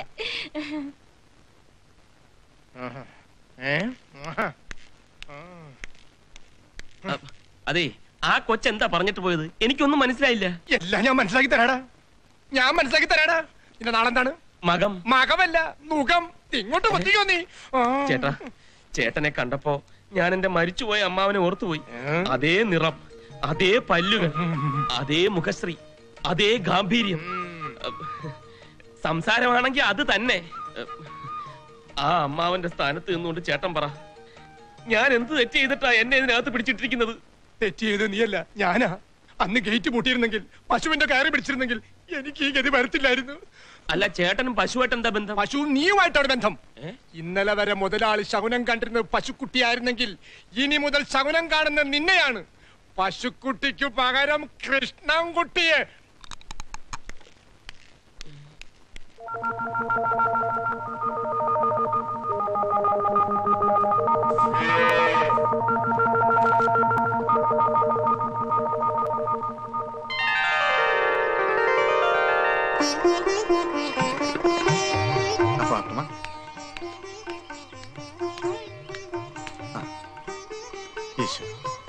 അ- അതെ ആ കൊച്ചെന്താ പറഞ്ഞിട്ട് പോയത് എനിക്കൊന്നും മനസ്സിലായില്ല എല്ലാം ഞാൻ മനസ്സിലാക്കി തരാടാ ഞാൻ മനസ്സിലാക്കി തരാടാ നിന്റെ നാളെന്താണ് മകം മകമല്ല മുഖം ഇങ്ങോട്ട് കൊത്തിക്കോ നീ ആ. ചേട്ടാ ചേട്ടനെ കണ്ടപ്പോ ഞാൻ എന്റെ മരിച്ചുപോയ അമ്മാവനെ ഓർത്തുപോയി അതേ നിറം അതേ പല്ലുകൾ അതേ മുഖശ്രീ അതേ ഗാംഭീര്യം സംസാരമാണെങ്കിൽ അത് തന്നെ ആ അമ്മാവന്റെ സ്ഥാനത്ത് നിന്നുകൊണ്ട് ചേട്ടൻ പറ ഞാൻ എന്ത് തെറ്റ് ചെയ്തിട്ടാ എന്നെ ഇതിനകത്ത് പിടിച്ചിട്ടിരിക്കുന്നത് തെറ്റ് ചെയ്ത് നീയല്ല ഞാനാ അന്ന് ഗേറ്റ് പൂട്ടിയിരുന്നെങ്കിൽ പശുവിന്റെ കയറി പിടിച്ചിരുന്നെങ്കിൽ എനിക്ക് ഈ ഗതി വരത്തില്ലായിരുന്നു അല്ല ചേട്ടനും പശുവായിട്ട് എന്താ ബന്ധം പശു നീയുമായിട്ടാണ് ബന്ധം ഇന്നലെ വരെ മുതലാളി ശകുനം കണ്ടിരുന്നത് പശുക്കുട്ടിയായിരുന്നെങ്കിൽ ഇനി മുതൽ ശകുനം കാണുന്ന നിന്നെയാണ് പശുക്കുട്ടിക്ക് പകരം കൃഷ്ണൻകുട്ടിയെ ഫാത്തിമ ആ. ഈശോ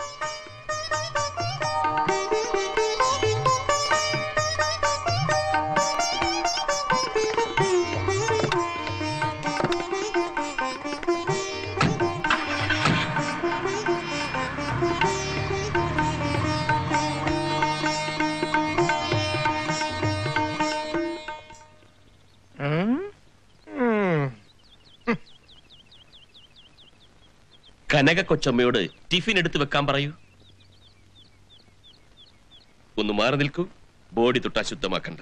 കനക കൊച്ചമ്മയോട് ടിഫിൻ എടുത്ത് വെക്കാൻ പറയൂ ഒന്ന് മാറി നിൽക്കൂ ബോഡി തൊട്ട് അശുദ്ധമാക്കണ്ട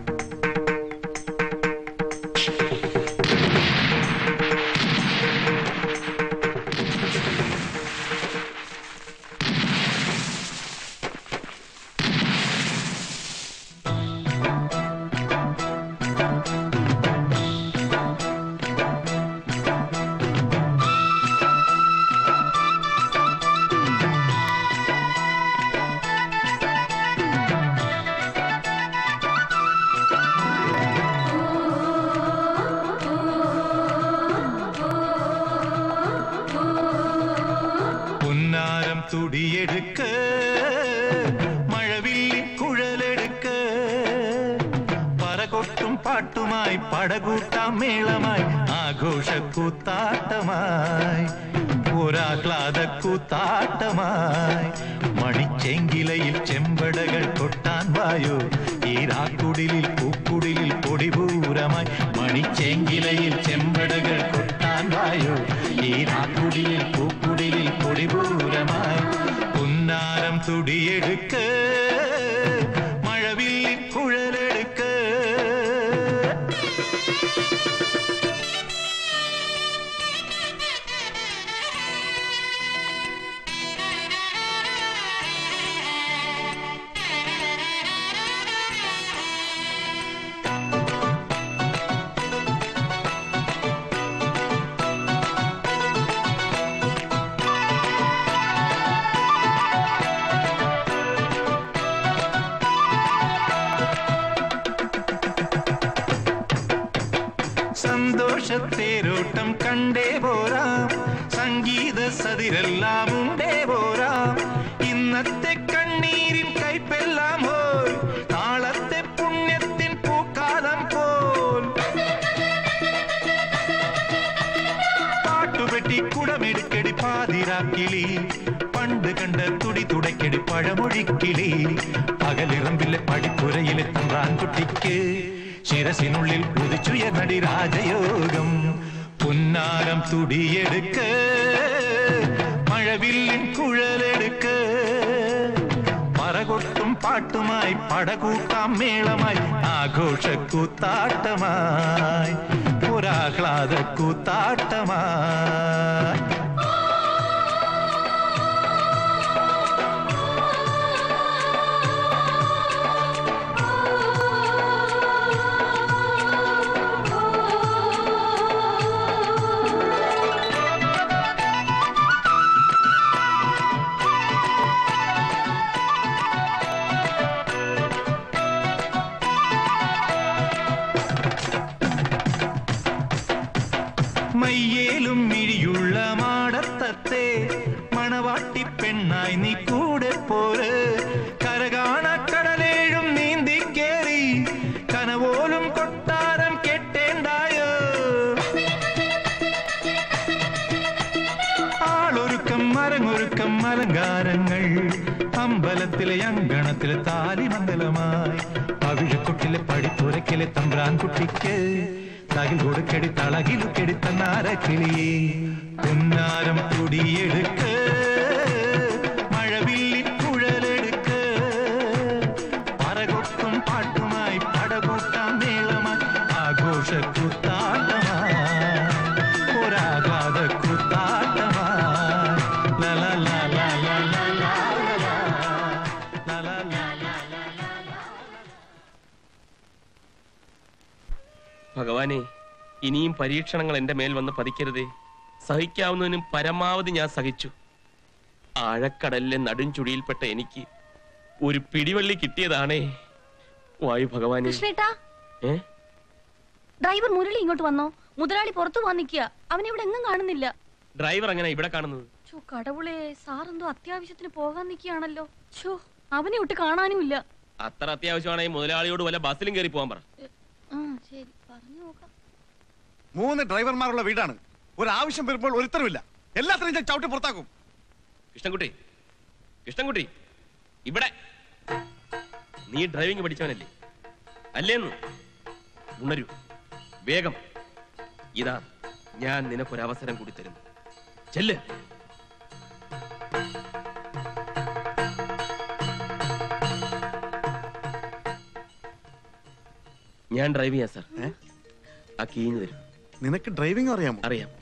പൊന്നാരം തുടിയെടുക്ക മഴവില്ലി കുഴലെടുക്ക പറകൊട്ടും പാട്ടുമായി പടകൂട്ടാം മേളമായി ആഘോഷക്കൂത്താട്ടമായി ഒരാഹ്ലാദ കൂത്താട്ടമായി മണിച്ചെങ്കിലയിൽ ചെമ്പടകൾ കൊട്ടാൻ വായോ ഈ രാക്കുടിലിൽ പൂക്കുടിലിൽ പൊടിപൂരമായി മണിച്ചെങ്കിലയിൽ ചെമ്പടകൾ കൊട്ടാൻ വായോ ഈ രാക്കുടിലിൽ പൂക്കുടിലിൽ പൊടിപൂരമായി പുന്നാരം തുടിയെടുക്ക മഴവില്ലിൻ കുഴലെടുക്ക സന്തോഷത്തേരോട്ടം കണ്ടേ പോരാം സംഗീത സതിരെല്ലാം ഉണ്ടേ പോരാം ഇന്നത്തെ കണ്ണീരിൻ കൈപ്പെല്ലാം പോൽ നാളത്തെ പുണ്യത്തിൻ പൂക്കാലം പോൽ പാട്ടുപെട്ടി കുടമെടുക്കടി പാതിരാക്കിളി പണ്ട് കണ്ട തുടി തുടക്കടി പഴമൊഴിക്കിളി പകലിറമ്പിലെ പടിപ്പുരയിലെ തമ്പ്രാൻ കുട്ടിക്ക് ശിരസിനുള്ളിൽ ഉദിച്ചുയർന്നടി രാജയോഗം പുന്നാരം തുടിയെടുക്ക് മഴവില്ലിൻ കുഴലെടുക്ക് പറകൊട്ടും പാട്ടുമായി പടകൂട്ടാം മേളമായി ആഘോഷ കൂത്താട്ടമായി ഒരാഹ്ലാദ കൂത്താട്ടമായി മയ്യേലും മിഴിയുള്ള മാടത്തത്തെ മണവാട്ടി പെണ്ണായി നീ കൂടെ പോര് കരകാണ കടലേഴും നീന്തി കേറി കനവോലും കൊട്ടാരം കെട്ടേണ്ടായോ ആളൊരുക്കം മരങ്ങൊരുക്കം അലങ്കാരങ്ങൾ അമ്പലത്തിലെ അങ്കണത്തിലെ താലിമംഗലമായി പവിഴക്കൊട്ടിലെ പടിപ്പുരക്കിലെ തമ്പ്രാൻ കുട്ടിക്ക് തകിൽ കൊടുക്കടി തളകിലുക്കെടി തന്നാര കിളിയെ പുന്നാരം കുടിയെടുക്ക് മഴവില്ലി കുഴലെടുക്ക് പറകൊട്ടും പാട്ടുമായി പടകൂട്ടാം മേളമായി ആഘോഷ കൂത്താട്ടമായി ഒരാഘാത കൂത്താട്ടമായി ലല ലല ലല ഭഗവാനെ ഇനിയും പരീക്ഷണങ്ങൾ എന്റെ മേൽ വന്ന് പതിക്കരുതേ സഹിക്കാവുന്നതിനും പരമാവധി ഞാൻ സഹിച്ചു ആഴക്കടലിലെ നടുംചുടിയിൽപ്പെട്ട എനിക്ക് ഒരു പിടിവള്ളി കിട്ടിയതാണേ വായു ഭഗവാനെ കൃഷ്ണേട്ടാ ഏ ഡ്രൈവർ മുരളി ഇങ്ങോട്ട് വന്നോ മുതലാളി പുറത്തു പോവാൻ നിൽക്കുക അവനെ ഇവിടെ എങ്ങും കാണുന്നില്ല ഡ്രൈവർ അങ്ങനെ ഇവിടെ കാണുന്നത് ചോ കടവുളെ സാർ എന്തോ അത്യാവശ്യത്തിന് പോകാൻ നിൽക്കുകയാണല്ലോ ഛോ അവനെ ഒട്ട് കാണാനുമില്ല അത്ര അത്യാവശ്യമാണെങ്കിൽ മുതലാളിയോട് വല്ല ബസ്സിലും കയറി പോകാൻ പറ ആ ശരി പറഞ്ഞു നോക്കാം മൂന്ന് ഡ്രൈവർമാരുള്ള വീടാണ് ഒരു ആവശ്യം വരുമ്പോൾ ഒരുത്തരമില്ല എല്ലാത്തിനും ഞാൻ ചവിട്ടി പുറത്താക്കും കൃഷ്ണൻകുട്ടി കൃഷ്ണൻകുട്ടി ഇവിടെ നീ ഡ്രൈവിംഗ് പഠിച്ചവനല്ലേ അല്ലേന്ന് ഉണരൂ വേഗം ഇതാ ഞാൻ നിനക്കൊരവസരം കൂടി തരുന്നു ചെല്ല് ഞാൻ ഡ്രൈവ് ചെയ്യാം സാർ ആ കീഞ്ഞ് തരും നിനക്ക് ഡ്രൈവിംഗ് അറിയാമോ അറിയാം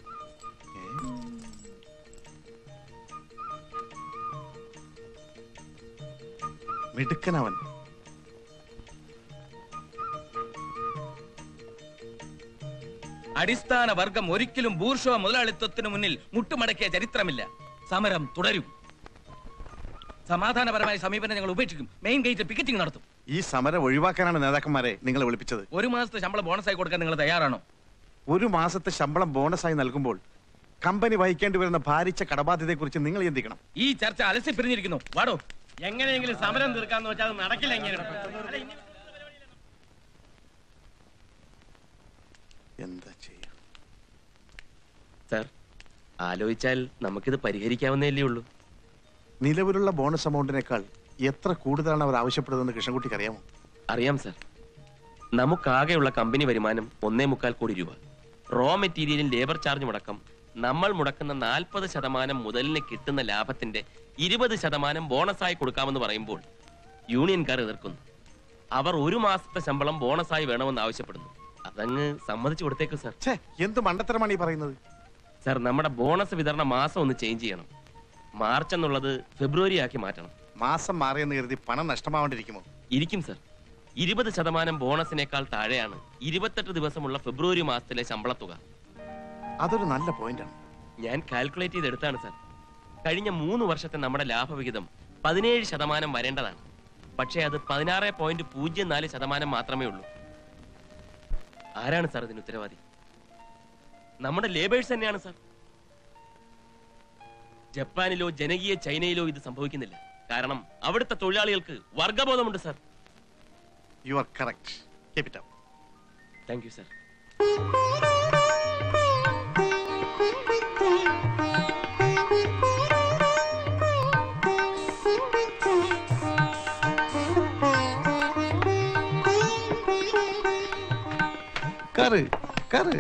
മിടുക്കനവൻ അടിസ്ഥാന വർഗം ഒരിക്കലും ബൂർഷോ മുതലാളിത്വത്തിന് മുന്നിൽ മുട്ടുമടക്കിയ ചരിത്രമില്ല സമരം തുടരും സമാധാനപരമായ സമീപനം ഞങ്ങൾ ഉപേക്ഷിക്കും മെയിൻ ഗേറ്റ് പിക്കറ്റിംഗ് നടത്തും ഈ സമരം ഒഴിവാക്കാനാണ് നേതാക്കന്മാരെ നിങ്ങളെ വിളിപ്പിച്ചത് ഒരു മാസത്തെ ശമ്പളം ബോണസായി കൊടുക്കാൻ നിങ്ങൾ തയ്യാറാണോ ഒരു മാസത്തെ ശമ്പളം ബോണസായി നൽകുമ്പോൾ കമ്പനി വഹിക്കേണ്ടി വരുന്ന ഭാരിച്ച കടബാധ്യതയെക്കുറിച്ച് നിങ്ങൾ ചിന്തിക്കണം ഈ ചർച്ച അലസി പിരിഞ്ഞിരിക്കുന്നു വാടോ എങ്ങനെയെങ്കിലും സമരം തീർക്കാന്ന് വെച്ചാൽ അത് നടക്കില്ല എങ്ങനെ എന്താ ചെയ്യാ സാർ ആലോചിച്ചാൽ നമുക്കിത് പരിഹരിക്കാവുന്നതല്ലേ ഉള്ളൂ നിലവിലുള്ള ബോണസ് എമൗണ്ടിനേക്കാൾ എത്ര കൂടുതലാണ് അവർ ആവശ്യപ്പെടുന്നതെന്ന് കൃഷ്ണൻകുട്ടിക്ക് അറിയാമോ അറിയാം സാർ നമുക്കാകെയുള്ള കമ്പനി വരുമാനം ഒന്നേ മുക്കാൽ കോടി രൂപ റോ മെറ്റീരിയലും ലേബർ ചാർജും അടക്കം നമ്മൾ മുടക്കുന്ന നാൽപ്പത് ശതമാനം മുതലിന് കിട്ടുന്ന ലാഭത്തിന്റെ ഇരുപത് ശതമാനം ബോണസായി കൊടുക്കാമെന്ന് പറയുമ്പോൾ യൂണിയൻകാർ എതിർക്കുന്നു അവർ ഒരു മാസത്തെ ശമ്പളം ബോണസായി വേണമെന്ന് ആവശ്യപ്പെടുന്നു അതങ്ങ് സമ്മതിച്ചു കൊടുത്തേക്കും സാർ എന്ത് മണ്ടത്തരമാണ് ഈ പറയുന്നത് സാർ നമ്മുടെ ബോണസ് വിതരണ മാസം ഒന്ന് ചേഞ്ച് ചെയ്യണം മാർച്ച് എന്നുള്ളത് ഫെബ്രുവരി ആക്കി മാറ്റണം മാസം മാറിയെന്ന് കരുതി പണം നഷ്ടമാവാണ്ടിരിക്കുമോ ഇരിക്കും സർ ഇരുപത് ശതമാനം ബോണസിനേക്കാൾ താഴെയാണ് ഇരുപത്തെട്ട് ദിവസമുള്ള ഫെബ്രുവരി മാസത്തിലെ ശമ്പളത്തുക അതൊരു നല്ല പോയിന്റാണ് ഞാൻ കാൽക്കുലേറ്റ് ചെയ്തെടുത്താണ് സർ കഴിഞ്ഞ മൂന്ന് വർഷത്തെ നമ്മുടെ ലാഭവിഹിതം പതിനേഴ് ശതമാനം വരേണ്ടതാണ് പക്ഷേ അത് പതിനാറ് പോയിന്റ് പൂജ്യം നാല് ശതമാനം മാത്രമേ ഉള്ളൂ ആരാണ് സാർ ഇതിന് ഉത്തരവാദി നമ്മുടെ ലേബേഴ്സ് തന്നെയാണ് സാർ ജപ്പാനിലോ ജനകീയ ചൈനയിലോ ഇത് സംഭവിക്കുന്നില്ല കാരണം അവിടുത്തെ തൊഴിലാളികൾക്ക് വർഗബോധമുണ്ട് sir you are correct keep it up thank you sir കേറ് കേറ്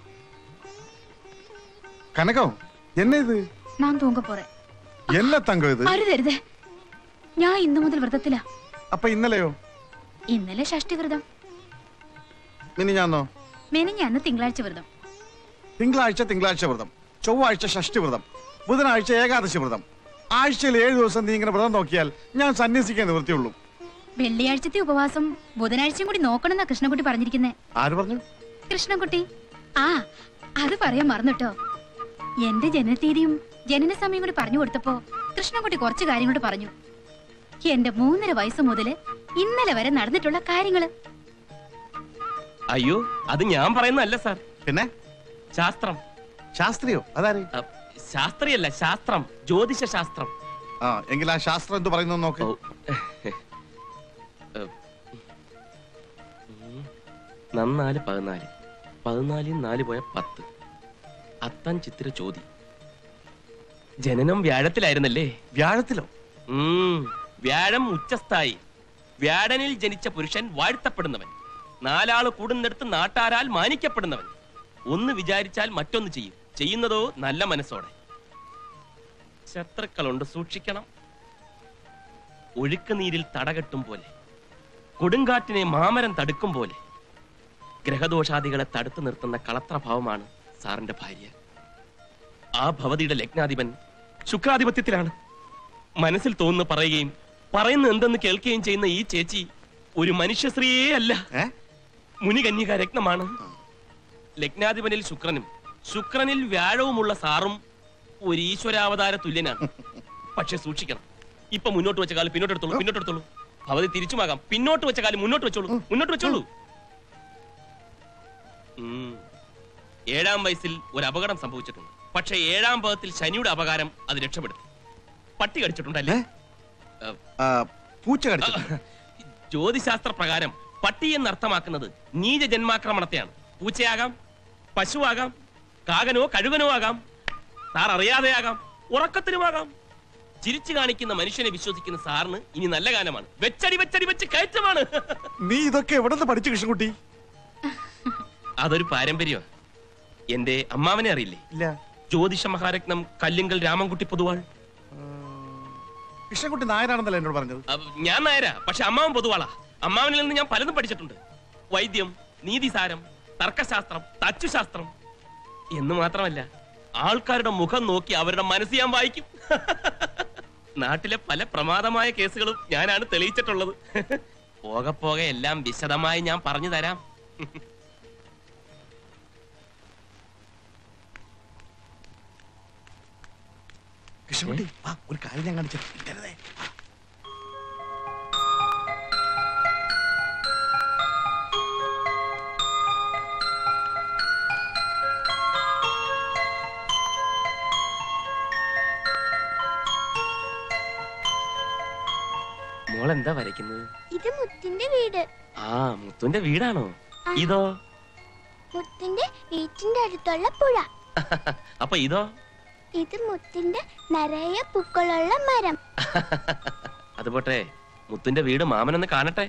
കനകം என்ன இது நான் தூங்க போறேன் என்ன தங்கம் இது അരുതരുത് ഞാൻ ഇന്നു മുതൽ വ്രതത്തിലാ അപ്പൊ ഇന്നലെയോ ഇന്നലെ ഷഷ്ടി വ്രതം മിനിഞ്ഞാന്നോ മെനിഞ്ഞാന്ന് തിങ്കളാഴ്ച വ്രതം തിങ്കളാഴ്ച തിങ്കളാഴ്ച വ്രതം ചൊവ്വാഴ്ച ഷഷ്ടി വ്രതം ബുധനാഴ്ച ഏകാദശി വ്രതം ആഴ്ചയിൽ ഏഴ് ദിവസം നീ ഇങ്ങനെ വ്രതം നോക്കിയാൽ ഞാൻ സന്യസിക്കാൻ നിവൃത്തിയുള്ളൂ വെള്ളിയാഴ്ചത്തെ ഉപവാസം ബുധനാഴ്ചയും കൂടി നോക്കണമെന്നാ കൃഷ്ണൻകുട്ടി പറഞ്ഞിരിക്കുന്നേ ആര് പറഞ്ഞു കൃഷ്ണൻകുട്ടി ആ അത് പറയാൻ മറന്നുട്ടോ എന്റെ ജനനത്തീയതിയും ജനന സമയം കൂടി പറഞ്ഞു കൊടുത്തപ്പോ കൃഷ്ണൻകുട്ടി കുറച്ച് കാര്യങ്ങളോട് പറഞ്ഞു എന്റെ മൂന്നര വയസ്സ് മുതല് ഇന്നലെ വരെ നടന്നിട്ടുള്ള കാര്യങ്ങള് അയ്യോ അത് ഞാൻ പറയുന്നതല്ല സാർ പിന്നെ ശാസ്ത്രം ശാസ്ത്രിയോ അതാര് ശാസ്ത്രിയല്ല ശാസ്ത്രം ജ്യോതിഷ ശാസ്ത്രം ആ എങ്കിൽ ആ ശാസ്ത്രം എന്ത് പറയുന്നു നോക്ക് നന്നാല് പതിനാല് പതിനാലിൽ നാല് പോയ പത്ത് അത്താൻ ചിത്തിര ചോതി ജനനം വ്യാഴത്തിലായിരുന്നല്ലേ വ്യാഴത്തിലോ ഉം, വ്യാഴം ഉച്ചസ്ഥായി വ്യാഴനിൽ ജനിച്ച പുരുഷൻ വാഴ്ത്തപ്പെടുന്നവൻ നാലാള് കൂടുന്നിടത്ത് നാട്ടാരാൽ മാനിക്കപ്പെടുന്നവൻ ഒന്ന് വിചാരിച്ചാൽ മറ്റൊന്ന് ചെയ്യും ചെയ്യുന്നതോ നല്ല മനസ്സോടെ ശത്രുക്കളുണ്ട് സൂക്ഷിക്കണം ഒഴുക്ക് നീരിൽ തടകെട്ടും പോലെ കൊടുങ്കാറ്റിനെ മാമരം തടുക്കും പോലെ ഗ്രഹദോഷാദികളെ തടുത്തു നിർത്തുന്ന കളത്രഭാവമാണ് സാറിന്റെ ഭാര്യ ആ ഭവതിയുടെ ലഗ്നാധിപൻ ശുക്രാധിപത്യത്തിലാണ് മനസ്സിൽ തോന്നുന്ന പറയുകയും പറയുന്ന എന്തെന്ന് കേൾക്കുകയും ചെയ്യുന്ന ഈ ചേച്ചി ഒരു മനുഷ്യശ്രീയേ അല്ല മുനികന്യക രത്നമാണ് ലഗ്നാധിപനിൽ ശുക്രനും ശുക്രനിൽ വ്യാഴവുമുള്ള സാറും ഒരു ഈശ്വരാവതാര തുല്യനാണ് പക്ഷെ സൂക്ഷിക്കണം ഇപ്പൊ മുന്നോട്ട് വെച്ച കാലം പിന്നോട്ട് എടുത്തോളൂ പിന്നോട്ട് എടുത്തോളൂ അവധി തിരിച്ചുമാകാം പിന്നോട്ട് വെച്ച കാലം മുന്നോട്ട് വെച്ചോളൂ മുന്നോട്ട് വെച്ചോളൂ ഉം. ഏഴാം വയസ്സിൽ ഒരു അപകടം സംഭവിച്ചിട്ടുണ്ട് പക്ഷെ ഏഴാം പദത്തിൽ ശനിയുടെ അപകാരം അത് രക്ഷപ്പെടുത്തി പട്ടി കടിച്ചിട്ടുണ്ടല്ലേ പൂച്ച കടിച്ചു ജ്യോതിശാസ്ത്ര പ്രകാരം പട്ടി എന്നർത്ഥമാക്കുന്നത് നീച ജന്മാക്രമണത്തെയാണ് പൂച്ചയാകാം പശുവാകാം കാകനോ കഴുകനോ ആകാം സാർ അറിയാതെയാകാം ഉറക്കത്തിനുമാകാം ചിരിച്ചു കാണിക്കുന്ന മനുഷ്യനെ വിശ്വസിക്കുന്ന സാറിന് ഇനി നല്ല കാലമാണ് വെച്ചടി വെച്ചടി വെച്ച് കയറ്റമാണ് നീ ഇതൊക്കെ എവിടെ നിന്ന് പഠിച്ചു കൃഷ്ണൻകുട്ടി അതൊരു പാരമ്പര്യമാണ് എന്റെ അമ്മാവനെ അറിയില്ലേ ഇല്ല ജ്യോതിഷ മഹാരത്നം കല്ലിങ്കൽ രാമൻകുട്ടി പൊതുവാൾ കൃഷ്ണൻകുട്ടി നായരാണെന്നല്ലേ എന്നോട് പറഞ്ഞത് അഹ് ഞാൻ നായരാ പക്ഷെ അമ്മാവൻ പൊതുവാളാ അമ്മാവനിൽ നിന്ന് ഞാൻ പലതും പഠിച്ചിട്ടുണ്ട് വൈദ്യം നീതിസാരം തർക്കശാസ്ത്രം തച്ചുശാസ്ത്രം എന്ന് മാത്രമല്ല ആൾക്കാരുടെ മുഖം നോക്കി അവരുടെ മനസ്സ് ഞാൻ വായിക്കും നാട്ടിലെ പല പ്രമാദമായ കേസുകളും ഞാനാണ് തെളിയിച്ചിട്ടുള്ളത് പോകെ പോകെ എല്ലാം വിശദമായി ഞാൻ പറഞ്ഞു തരാം കൃഷ്ണൻകുട്ടി വാ ഒരു കാര്യം ഞാൻ കാണിച്ചു മോൾ എന്താ വരയ്ക്കുന്നത് ഇത് മുത്തിന്റെ വീട് ആ മുത്തുന്റെ വീടാണോ ഇതോ മുത്തിന്റെ വീട്ടിന്റെ അടുത്തുള്ള പുഴ അപ്പൊ ഇതോ ഇത് മുത്തിന്റെ നിറയെ പൂക്കളുള്ള മരം അത് പോട്ടെ മുത്തിന്റെ വീട് മാമനൊന്ന് കാണട്ടെ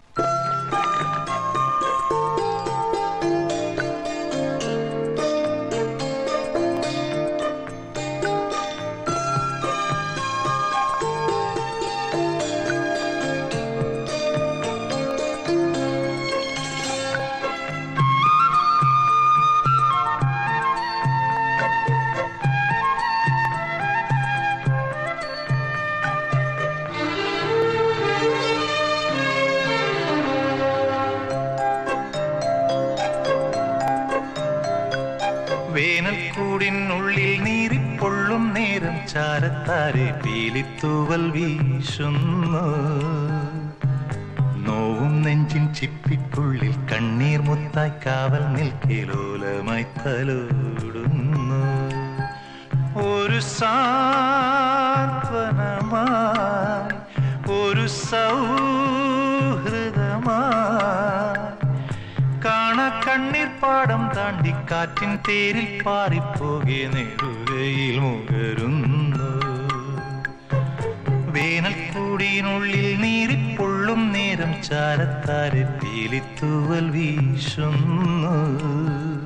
വേനൽക്കൂടിനുള്ളിൽ നീറിപ്പൊള്ളും നേരം ചാരത്താരെ പീലിത്തൂവൽ വീശുന്നു നോവും നെഞ്ചിൻ ചിപ്പിക്കുള്ളിൽ കണ്ണീർ മുത്തായി കാവൽ നിൽക്കിലോലമായി തലോടുന്നു ഒരു സാന്ത്വനമായി ഒരു സൗഹൃദമായി കാണ കണ്ണീർ പാടം താണ്ടി കാറ്റിൻ തേരിൽ പാറിപ്പോകെ നെടുകയിൽ മുകരുന്നു വേനൽക്കൂടിനുള്ളിൽ നീറിപ്പൊള്ളും നേരം ചാരത്താരെ പീലിത്തൂവൽ വീശുന്നു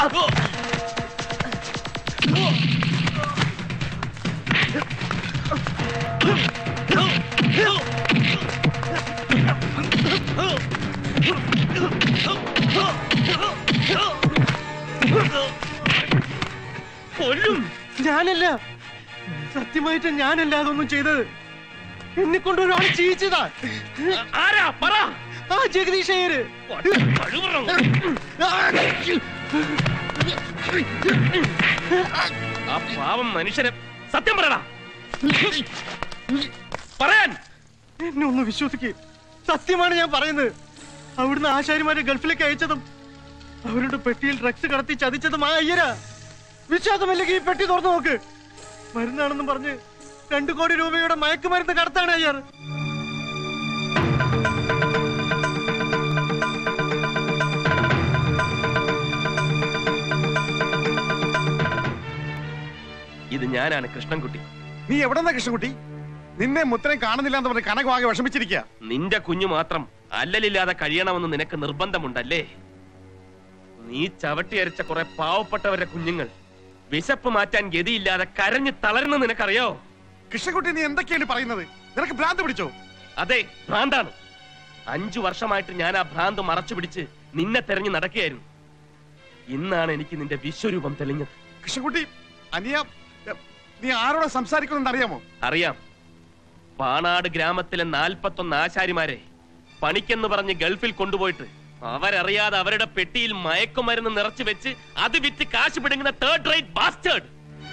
കൊല്ലും ഞാനല്ല സത്യമായിട്ട് ഞാനല്ല അതൊന്നും ചെയ്തത് എന്നെ കൊണ്ട് ഒരാൾ ചെയ്യിച്ചതാ ആരാ പറ ആ ജഗദീഷ് അയ്യര് ആ പാവം മനുഷ്യരെ സത്യം പറയടാ പറയാൻ എന്നെ ഒന്ന് വിശ്വസിക്ക് സത്യമാണ് ഞാൻ പറയുന്നത് അവിടുന്ന് ആശാരിമാരെ ഗൾഫിലേക്ക് അയച്ചതും അവരുടെ പെട്ടിയിൽ ഡ്രഗ്സ് കടത്തി ചതിച്ചതും ആ അയ്യരാ വിശ്വാസമില്ലെങ്കിൽ ഈ പെട്ടി തുറന്നു നോക്ക് മരുന്നാണെന്നും പറഞ്ഞ് രണ്ടു കോടി രൂപയുടെ മയക്കുമരുന്ന് കടത്താണ് അയ്യർ ഇത് ഞാനാണ് കൃഷ്ണൻകുട്ടി നീ എവിടെന്നാ കൃഷ്ണൻകുട്ടി നിന്നെ മുത്തനെ കാണുന്നില്ല എന്ന് പറഞ്ഞ് കനകമാകെ വിഷമിച്ചിരിക്കുക നിന്റെ കുഞ്ഞു മാത്രം അല്ലലില്ലാതെ കഴിയണമെന്ന് നിനക്ക് നിർബന്ധമുണ്ടല്ലേ നീ ചവിട്ടി അരച്ച കുറെ പാവപ്പെട്ടവരുടെ കുഞ്ഞുങ്ങൾ വിശപ്പ് മാറ്റാൻ ഗതിയില്ലാതെ കരഞ്ഞു തളരുന്ന നിനക്കറിയോ കൃഷ്ണൻകുട്ടി നീ എന്തൊക്കെയാണ് പറയുന്നത് നിനക്ക് ഭ്രാന്ത് പിടിച്ചോ അതെ ഭ്രാന്താണ് അഞ്ചു വർഷമായിട്ട് ഞാൻ ആ ഭ്രാന്ത് മറച്ചു പിടിച്ച് നിന്നെ തെരഞ്ഞു നടക്കുകയായിരുന്നു ഇന്നാണ് എനിക്ക് നിന്റെ വിശ്വരൂപം തെളിഞ്ഞത് കൃഷ്ണൻകുട്ടി അനിയ എ, നീ ആരോടെ സംസാരിക്കുന്നുണ്ട് അറിയാമോ അറിയാം പാണാട് ഗ്രാമത്തിലെ നാൽപ്പത്തൊന്ന് ആശാരിമാരെ പണിക്കെന്ന് പറഞ്ഞ് ഗൾഫിൽ കൊണ്ടുപോയിട്ട് അവരറിയാതെ അവരുടെ പെട്ടിയിൽ മയക്കുമരുന്ന് നിറച്ചു വെച്ച് അത് വിറ്റ് കാശ് പിടുങ്ങുന്ന തേർഡ് റേറ്റ് ബാസ്റ്റേഡ്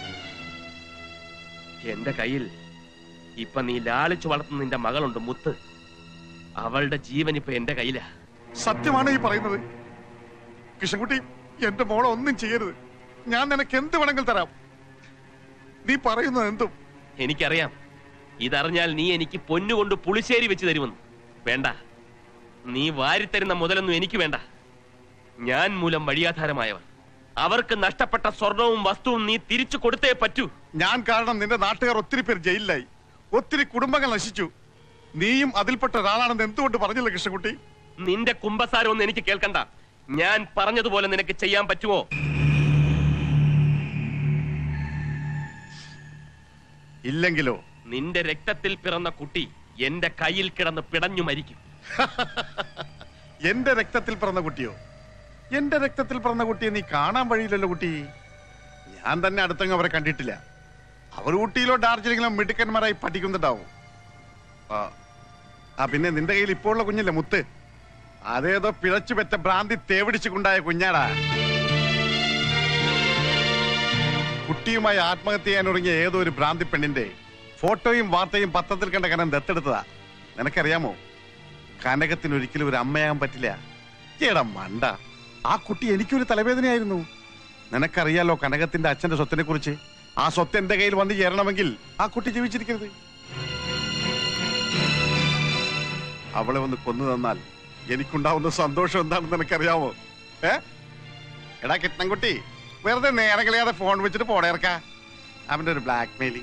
എന്റെ കയ്യിൽ ഇപ്പൊ നീ ലാളിച്ചു വളർത്തുന്ന നിന്റെ മകളുണ്ട് മുത്ത് അവളുടെ ജീവൻ ഇപ്പൊ എന്റെ കയ്യിലാ സത്യമാണ് ഈ പറയുന്നത് കൃഷ്ണൻകുട്ടി എന്റെ മോളെ ഒന്നും ചെയ്യരുത് ഞാൻ നിനക്ക് എന്ത് വേണമെങ്കിൽ തരാം നീ പറയുന്നത് എന്തും എനിക്കറിയാം ഇതറിഞ്ഞാൽ നീ എനിക്ക് പൊന്നുകൊണ്ട് പുളിശ്ശേരി വെച്ച് തരുമെന്ന് വേണ്ട നീ വാരിത്തരുന്ന മുതലൊന്നും എനിക്ക് വേണ്ട ഞാൻ മൂലം വഴിയാധാരമായവർ അവർക്ക് നഷ്ടപ്പെട്ട സ്വർണവും വസ്തുവും നീ തിരിച്ചു കൊടുത്തേ പറ്റൂ ഞാൻ കാരണം നിന്റെ നാട്ടുകാർ ഒത്തിരി പേർ ജയിലിലായി ഒത്തിരി കുടുംബങ്ങൾ നശിച്ചു നീയും അതിൽപ്പെട്ട ഒരാളാണെന്ന് എന്തുകൊണ്ട് പറഞ്ഞില്ല കൃഷ്ണൻകുട്ടി നിന്റെ കുംഭസാരം ഒന്നും എനിക്ക് കേൾക്കണ്ട ഞാൻ പറഞ്ഞതുപോലെ നിനക്ക് ചെയ്യാൻ പറ്റുമോ ഇല്ലെങ്കിലോ നിന്റെ രക്തത്തിൽ പിറന്ന കുട്ടി എന്റെ കയ്യിൽ കിടന്ന് പിടഞ്ഞു മരിക്കും എന്റെ രക്തത്തിൽ പിറന്ന കുട്ടിയോ എന്റെ രക്തത്തിൽ പിറന്ന കുട്ടിയെ നീ കാണാൻ വഴിയില്ലല്ലോ കുട്ടി ഞാൻ തന്നെ അടുത്തങ്ങ് അവരെ കണ്ടിട്ടില്ല അവർ ഊട്ടിയിലോ ഡാർജിലിംഗിലോ മിടുക്കന്മാരായി പഠിക്കുന്നുണ്ടാവും ആ ആ പിന്നെ നിന്റെ കയ്യിൽ ഇപ്പോൾ ഉള്ള കുഞ്ഞില്ലേ മുത്ത് അതേതോ പിഴച്ചു പെറ്റ ഭ്രാന്തി തേവിടിച്ചുകൊണ്ടായ കുഞ്ഞാടാ കുട്ടിയുമായി ആത്മഹത്യ ചെയ്യാൻ ഒരുങ്ങിയ ഏതോ ഒരു ഭ്രാന്തി പെണ്ണിന്റെ ഫോട്ടോയും വാർത്തയും പത്രത്തിൽ കണ്ട കനം ദത്തെടുത്തതാ നിനക്കറിയാമോ കനകത്തിന് ഒരിക്കലും ഒരു അമ്മയാകാൻ പറ്റില്ല എടാ മണ്ട ആ കുട്ടി എനിക്കൊരു തലവേദനയായിരുന്നു നിനക്കറിയാലോ കനകത്തിന്റെ അച്ഛന്റെ സ്വത്തിനെ കുറിച്ച് ആ സ്വത്ത് എന്റെ കയ്യിൽ വന്ന് ചേരണമെങ്കിൽ ആ കുട്ടി ജീവിച്ചിരിക്കരുത് അവളെ ഒന്ന് കൊന്നു തന്നാൽ എനിക്കുണ്ടാവുന്ന സന്തോഷം എന്താണെന്ന് നിനക്കറിയാമോ ഏ എടാ കിട്ടണൻകുട്ടി വെറുതെ നേരെ കളയാതെ ഫോൺ വെച്ചിട്ട് പോടേർക്ക അവന്റെ ഒരു ബ്ലാക്ക് മെയിലിംഗ്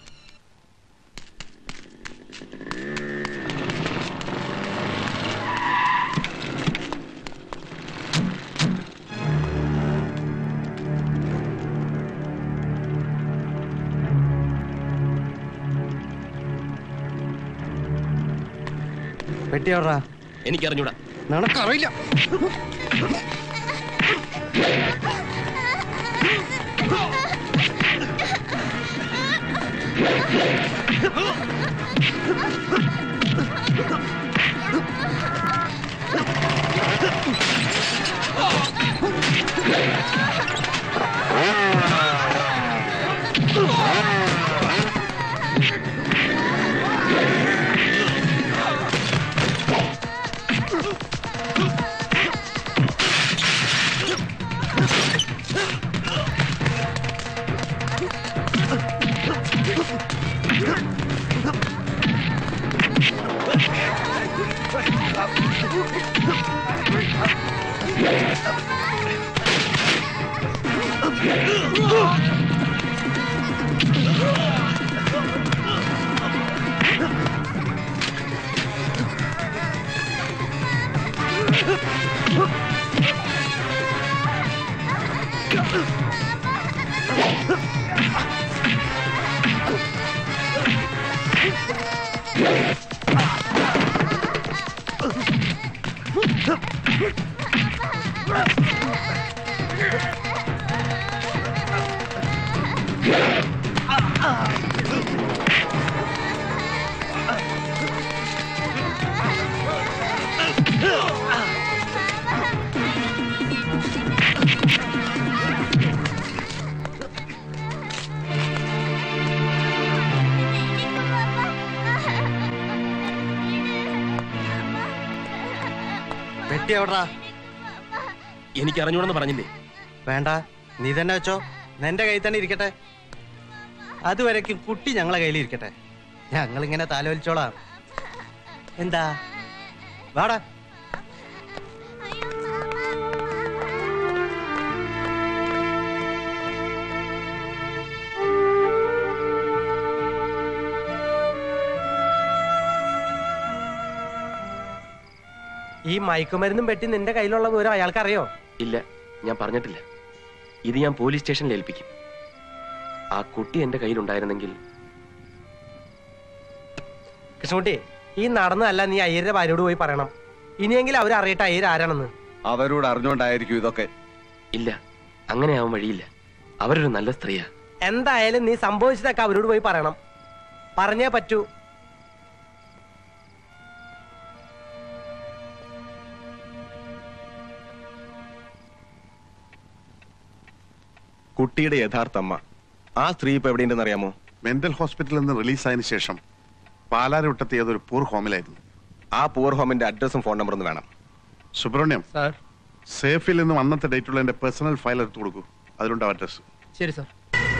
പെട്ടി എവിടാ എനിക്കറിഞ്ഞൂടാ നിനക്കറിയില്ല Ha ha ha! വെട്ടി എവിടാ എനിക്ക് അറിഞ്ഞൂടെന്ന് പറഞ്ഞില്ലേ വേണ്ട നീ തന്നെ വെച്ചോ നിന്റെ കയ്യിൽ തന്നെ ഇരിക്കട്ടെ അതുവരയ്ക്കും കുട്ടി ഞങ്ങളെ കയ്യിൽ ഇരിക്കട്ടെ ഞങ്ങളിങ്ങനെ താലോലിച്ചോളാം എന്താ വാടാ ഈ മയക്കുമരുന്നും പെട്ടി നിന്റെ കയ്യിലുള്ള വിവരം അയാൾക്ക് അറിയോ ഇല്ല ഞാൻ പറഞ്ഞിട്ടില്ല ഇത് ഞാൻ പോലീസ് സ്റ്റേഷനിൽ ഏൽപ്പിക്കും ആ കുട്ടി എന്റെ കയ്യിലുണ്ടായിരുന്നെങ്കിൽ കൃഷ്ണകുട്ടി ഈ നടന്നതല്ല നീ അയ്യരുടെ ഭാര്യയോട് പോയി പറയണം ഇനിയെങ്കിലും അവർ അറിയട്ടെ അയ്യർ ആരാണെന്ന് അവരോട് അറിഞ്ഞുകൊണ്ടായിരിക്കും ഇതൊക്കെ ഇല്ല അങ്ങനെ ആവാൻ വഴിയില്ല അവരൊരു നല്ല സ്ത്രീയാ എന്തായാലും നീ സംഭവിച്ചതൊക്കെ അവരോട് പോയി പറയണം പറഞ്ഞേ പറ്റൂ കുട്ടിയുടെ യഥാർത്ഥ അമ്മ ആ സ്ത്രീ ഇപ്പൊ എവിടെയുണ്ടെന്ന് അറിയാമോ മെന്റൽ ഹോസ്പിറ്റലിൽ നിന്ന് റിലീസായതിനു ശേഷം പാലാരവട്ടത്തെ ഏതൊരു പൂർ ഹോമിലായിരുന്നു ആ പൂർ ഹോമിന്റെ അഡ്രസ്സും ഫോൺ നമ്പറും ഒന്ന് വേണം സുബ്രഹ്മണ്യം സാർ സേഫിൽ നിന്നും അന്നത്തെ ഡേറ്റുള്ള എന്റെ പേഴ്സണൽ ഫയൽ എടുത്തു കൊടുക്കൂ അതിലുണ്ട് അഡ്രസ് ശരി സാർ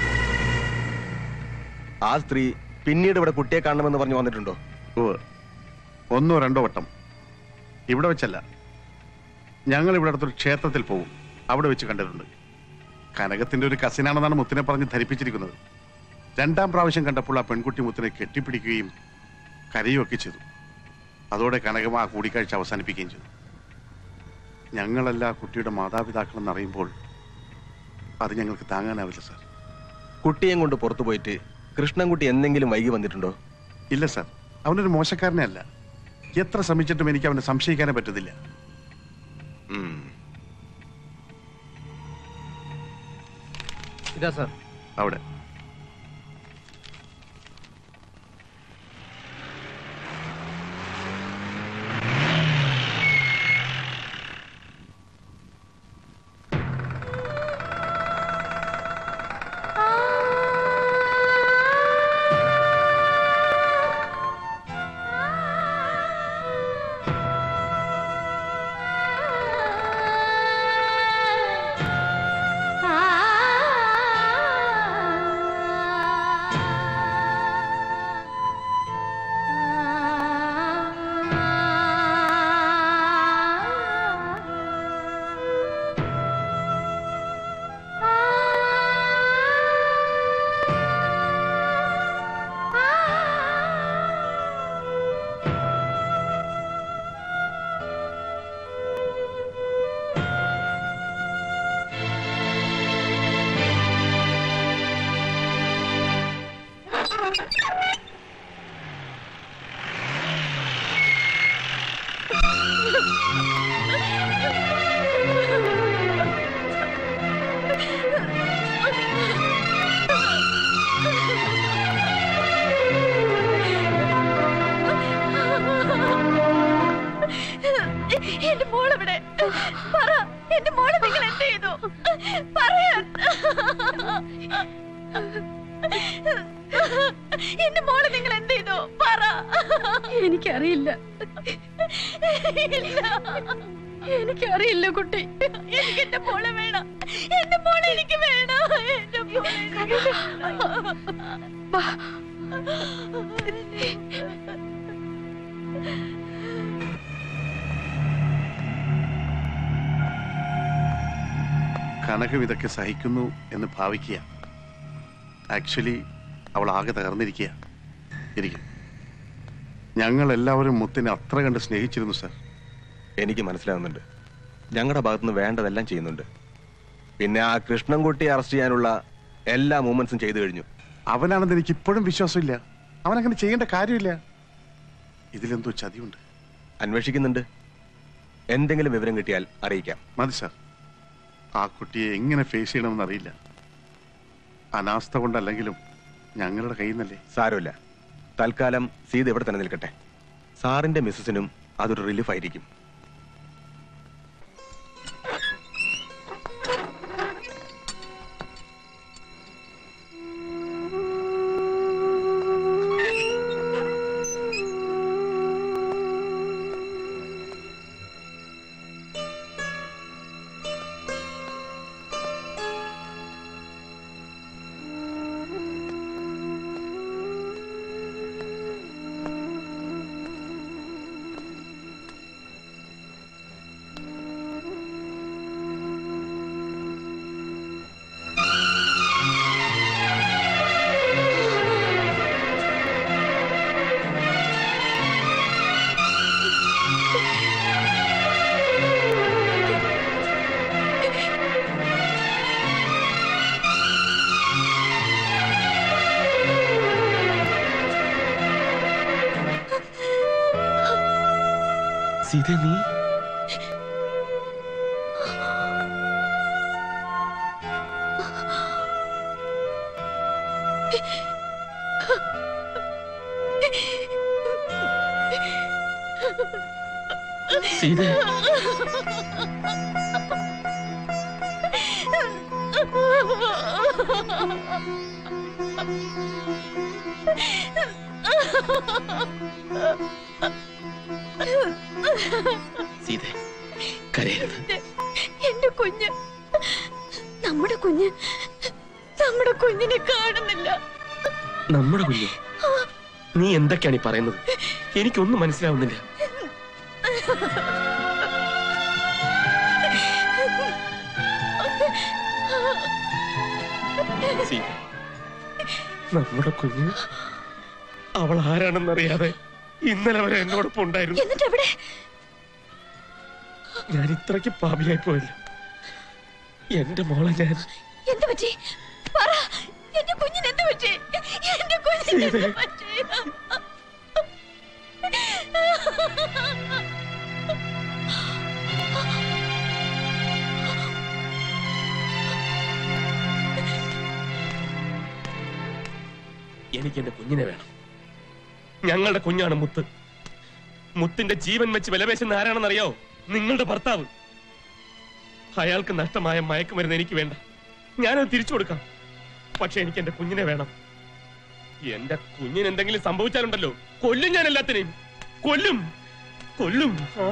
ആ സ്ത്രീ പിന്നീട് ഇവിടെ കുട്ടിയെ കാണണമെന്ന് പറഞ്ഞു വന്നിട്ടുണ്ടോ ഒന്നോ രണ്ടോ വട്ടം ഇവിടെ വെച്ചല്ല ഞങ്ങൾ ഇവിടെ അടുത്തൊരു ക്ഷേത്രത്തിൽ പോകും അവിടെ വെച്ച് കണ്ടിട്ടുണ്ട് കനകത്തിന്റെ ഒരു കസിനാണെന്നാണ് മുത്തിനെ പറഞ്ഞ് ധരിപ്പിച്ചിരിക്കുന്നത് രണ്ടാം പ്രാവശ്യം കണ്ടപ്പോൾ ആ പെൺകുട്ടി മുത്തിനെ കെട്ടിപ്പിടിക്കുകയും കരയുമൊക്കെ ചെയ്തു അതോടെ കനകം ആ കൂടിക്കാഴ്ച അവസാനിപ്പിക്കുകയും ചെയ്തു ഞങ്ങളല്ല ആ കുട്ടിയുടെ മാതാപിതാക്കളെന്ന് അറിയുമ്പോൾ അത് ഞങ്ങൾക്ക് താങ്ങാനാവില്ല സാർ കുട്ടിയും കൊണ്ട് പുറത്തു പോയിട്ട് കൃഷ്ണൻകുട്ടി എന്തെങ്കിലും വൈകി വന്നിട്ടുണ്ടോ ഇല്ല സാർ അവനൊരു മോശക്കാരനെ അല്ല എത്ര ശ്രമിച്ചിട്ടും എനിക്ക് അവനെ സംശയിക്കാനേ പറ്റത്തില്ല ഇതാ സാർ അവിടെ എന്റെ മോളെവിടെ പറ എന്റെ മോളെ നിങ്ങൾ എന്ത് ചെയ്തു പറയാൻ എന്റെ മോളെ നിങ്ങൾ എന്ത് ചെയ്തു പറ എനിക്കറിയില്ല ഇല്ല. എനിക്കറിയില്ല കുട്ടി എനിക്ക് എന്റെ മോളെ വേണം എന്റെ മോളെ എനിക്ക് വേണം എന്റെ മോളെ എനിക്ക് കനകം ഇതൊക്കെ സഹിക്കുന്നു എന്ന് ഭാവിക്കുക ആക്ച്വലി അവൾ ആകെ തകർന്നിരിക്കുക ഇരിക്കും ഞങ്ങൾ എല്ലാവരും മുത്തിനെ അത്ര കണ്ട് സ്നേഹിച്ചിരുന്നു സർ എനിക്ക് മനസ്സിലാവുന്നുണ്ട് ഞങ്ങളുടെ ഭാഗത്തുനിന്ന് വേണ്ടതെല്ലാം ചെയ്യുന്നുണ്ട് പിന്നെ ആ കൃഷ്ണൻകുട്ടി അറസ്റ്റ് ചെയ്യാനുള്ള എല്ലാ മൂവ്മെന്റ്സും ചെയ്തു കഴിഞ്ഞു അവനാണെന്ന് എനിക്ക് ഇപ്പോഴും വിശ്വാസമില്ല അവനങ്ങനെ ചെയ്യേണ്ട കാര്യമില്ല ഇതിലെന്തോ ചതിയുണ്ട് അന്വേഷിക്കുന്നുണ്ട് എന്തെങ്കിലും വിവരം കിട്ടിയാൽ അറിയിക്കാം മതി സാർ ആ കുട്ടിയെ എങ്ങനെ ഫേസ് ചെയ്യണമെന്ന് അറിയില്ല അനാസ്ഥ കൊണ്ടല്ലെങ്കിലും ഞങ്ങളുടെ കയ്യിൽ നിന്നല്ലേ സാരമില്ല തൽക്കാലം സീത ഇവിടെ തന്നെ നിൽക്കട്ടെ സാറിന്റെ മിസ്സസിനും അതൊരു റിലീഫ് ആയിരിക്കും സീത നീ സീത സീത കരയരുത് എന്റെ കുഞ്ഞ് നമ്മുടെ കുഞ്ഞ് നമ്മുടെ കുഞ്ഞിനെ കാണുന്നില്ല നമ്മുടെ കുഞ്ഞ് നീ എന്തൊക്കെയാണ് ഈ പറയുന്നത് എനിക്കൊന്നും മനസ്സിലാവുന്നില്ല സീത നമ്മുടെ കുഞ്ഞ് അവൾ ആരാണെന്നറിയാതെ ഇന്നലെ വരെ എന്നോടൊപ്പം ഉണ്ടായിരുന്നു എന്നിട്ട് എവിടെ ഞാൻ ഇത്രയ്ക്ക് പാപിയായി പോയില്ല എന്റെ മോളെ ഞാൻ എന്ത് പറ്റി പറ എന്റെ കുഞ്ഞിന് എന്ത് പറ്റി എന്റെ കുഞ്ഞിന് എന്ത് സീതേ. പറ്റി എനിക്ക് എന്റെ കുഞ്ഞിനെ വേണം ഞങ്ങളുടെ കുഞ്ഞാണ് മുത്ത് മുത്തിന്റെ ജീവൻ വെച്ച് വിലപേശുന്ന ആരാണെന്നറിയോ നിങ്ങളുടെ ഭർത്താവ് അയാൾക്ക് നഷ്ടമായ മയക്കുമരുന്ന് എനിക്ക് വേണ്ട ഞാനത് തിരിച്ചു കൊടുക്കാം പക്ഷെ എനിക്ക് എന്റെ കുഞ്ഞിനെ വേണം എന്റെ കുഞ്ഞിന് എന്തെങ്കിലും സംഭവിച്ചാലുണ്ടല്ലോ കൊല്ലും ഞാൻ എല്ലാത്തിനെയും കൊല്ലും കൊല്ലും ആ.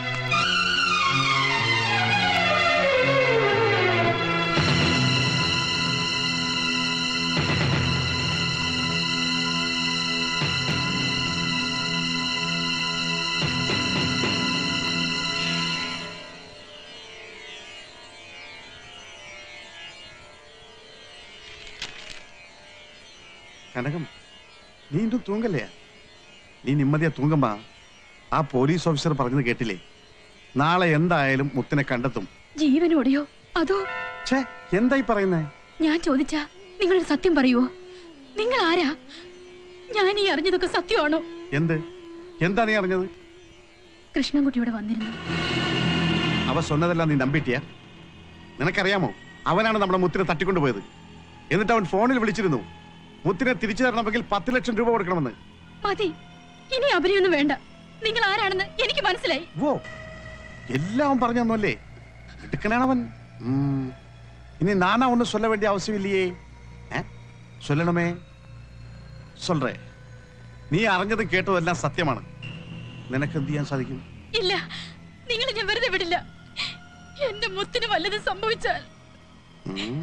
കനകം നീ ഇന്നും തൂങ്ങല്ലേ നീ നിമ്മതിയാ തൂങ്ങമ്മാ ആ പോലീസ് ഓഫീസർ പറഞ്ഞത് കേട്ടില്ലേ നാളെ എന്തായാലും മുത്തിനെ കണ്ടെത്തും ജീവനോടെയോ അതോ ഛേ എന്തായി പറയുന്നേ ഞാൻ ചോദിച്ചാ നിങ്ങളൊരു സത്യം പറയുവോ നിങ്ങൾ ആരാ ഞാൻ ഈ അറിഞ്ഞതൊക്കെ സത്യമാണോ എന്ത് എന്താ നീ അറിഞ്ഞത് കൃഷ്ണൻകുട്ടിയോടെ വന്നിരുന്നു അവ സ്വന്നതെല്ലാം നീ നമ്പിട്ടിയ നിനക്കറിയാമോ അവനാണ് നമ്മുടെ മുത്തിനെ തട്ടിക്കൊണ്ടുപോയത് എന്നിട്ട് അവൻ ഫോണിൽ വിളിച്ചിരുന്നു മുത്തിനെ തിരിച്ചു തരണമെങ്കിൽ പത്ത് ലക്ഷം രൂപ കൊടുക്കണമെന്ന് മതി ഇനി അഭിനയൊന്നും വേണ്ട നിങ്ങൾ ആരാണെന്ന് എനിക്ക് മനസ്സിലായി ഓ എല്ലാം പറഞ്ഞു തന്നല്ലേ എടുക്കനാണവൻ ഉം. ഇനി നാനാ ഒന്നും சொல்ல வேண்டிய அவசியம் இல்லையே ഏ? சொல்லணுமே சொல்றേ നീ അറിഞ്ഞതും കേട്ടതും എല്ലാം സത്യമാണ് നിനക്ക് എന്ത് ചെയ്യാൻ സാധിക്കും ഇല്ല നിങ്ങൾ ഞാൻ വെറുതെ വിടില്ല എന്റെ മുത്തിന് വല്ലതും സംഭവിച്ചാൽ ഉം.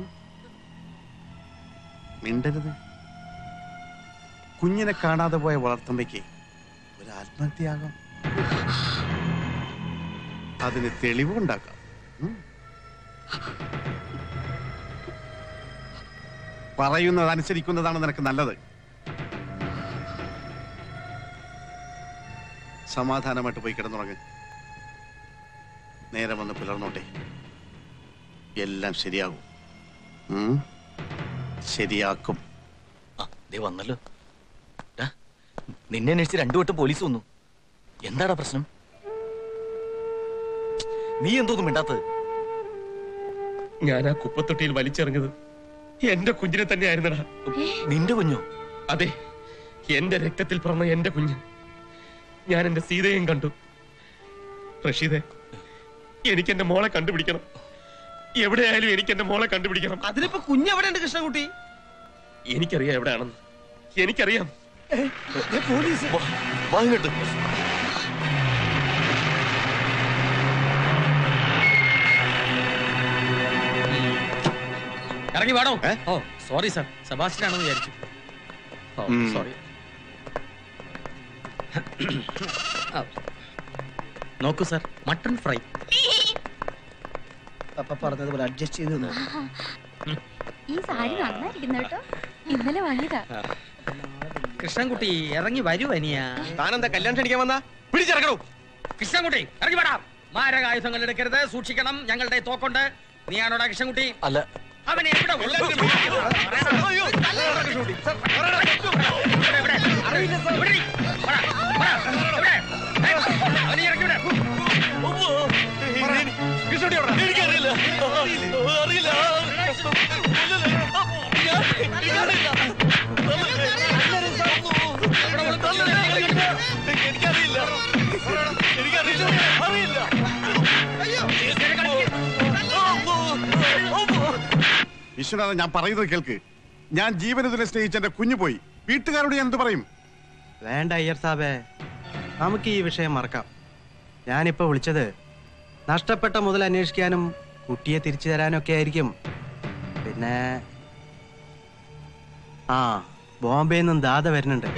മിണ്ടരുത് കുഞ്ഞിനെ കാണാതെ പോയ വളർത്തമ്മയ്ക്ക് ഒരു ആത്മഹത്യയാകാം അതിന് തെളിവുണ്ടാക്കാം ഉം. പറയുന്നത് അനുസരിക്കുന്നതാണ് നിനക്ക് നല്ലത് സമാധാനമായിട്ട് പോയി കിടന്നുറങ്ങ് നേരെ വന്ന് പുലർന്നോട്ടെ എല്ലാം ശരിയാകും ഉം ശരിയാക്കും ദേ വന്നല്ലോ ഡാ, നിന്നെ അന്വേഷിച്ച് രണ്ടു വട്ടം പോലീസ് വന്നു എന്താടാ പ്രശ്നം നീ എന്തോന്നും മിണ്ടാത്തത് ഞാൻ ആ കുപ്പത്തൊട്ടിയിൽ വലിച്ചെറിഞ്ഞത് എന്റെ കുഞ്ഞിനെ തന്നെയായിരുന്നടാ നിന്റെ കുഞ്ഞോ അതെ എന്റെ രക്തത്തിൽ പിറന്ന എന്റെ കുഞ്ഞ് ഞാൻ എന്റെ സീതയും കണ്ടു റഷീദെ എനിക്ക് എന്റെ മോളെ കണ്ടുപിടിക്കണം എവിടെയായാലും എനിക്ക് എന്റെ മോളെ കണ്ടുപിടിക്കണം അതിനിപ്പോ കുഞ്ഞെവിടെ ഉണ്ട് കൃഷ്ണൻകുട്ടി എനിക്കറിയാം എവിടെയാണെന്ന് എനിക്കറിയാം പോലീസ് വാങ്ങിട്ട് ഇറങ്ങി വേണോ ഓ സോറി സാർ സെബാസ്റ്റ്യൻ ആണെന്ന് വിചാരിച്ചു ഓ ഉം. സോറി നോക്കൂ സാർ മട്ടൺ ഫ്രൈ അപ്പൊ പറഞ്ഞതുപോലെ അഡ്ജസ്റ്റ് ചെയ്ത് ഈ സാരി നന്നായിരിക്കുന്നു കേട്ടോ ഇന്നലെ വാങ്ങിയതാ കൃഷ്ണൻകുട്ടി ഇറങ്ങി വരൂ അനിയ താനെന്താ കല്യാണം ക്ഷണിക്കാൻ വന്നാ പിടിച്ചിറക്കണോ കൃഷ്ണൻകുട്ടി ഇറങ്ങി വേടാ മാരകായുധങ്ങൾ എടുക്കരുത് സൂക്ഷിക്കണം ഞങ്ങളുടെ തോക്കുണ്ട് നീയാണോടാ കൃഷ്ണൻകുട്ടി അല്ല അവനെ എവിടെ ഒളിപ്പിച്ചു വെച്ചിരിക്കുന്നു? ഇവിടെ, ഇവിടെ. അറിയില്ല, സാർ. ഇവിടെ ഇരി. വാടാ, വാടാ. ഇവിടെ. ഏയ്, അവനെ ഇറക്കി വിട്. എനിക്കറിയില്ല അറിയില്ല എനിക്കറിയില്ല എനിക്കറിയില്ല അറിയില്ല വിശ്വനാഥൻ ഞാൻ പറയുന്നത് കേൾക്ക് ഞാൻ ജീവനത്തിനെ സ്നേഹിച്ച എന്റെ കുഞ്ഞു പോയി വീട്ടുകാരോട് ഞാൻ എന്ത് പറയും വേണ്ട അയ്യർ സാബേ നമുക്ക് ഈ വിഷയം മറക്കാം ഞാനിപ്പോ വിളിച്ചത് നഷ്ടപ്പെട്ട മുതൽ അന്വേഷിക്കാനും കുട്ടിയെ തിരിച്ചു തരാനും ഒക്കെ ആയിരിക്കും പിന്നെ ആ ബോംബെയിൽ നിന്നും ദാത വരുന്നുണ്ട്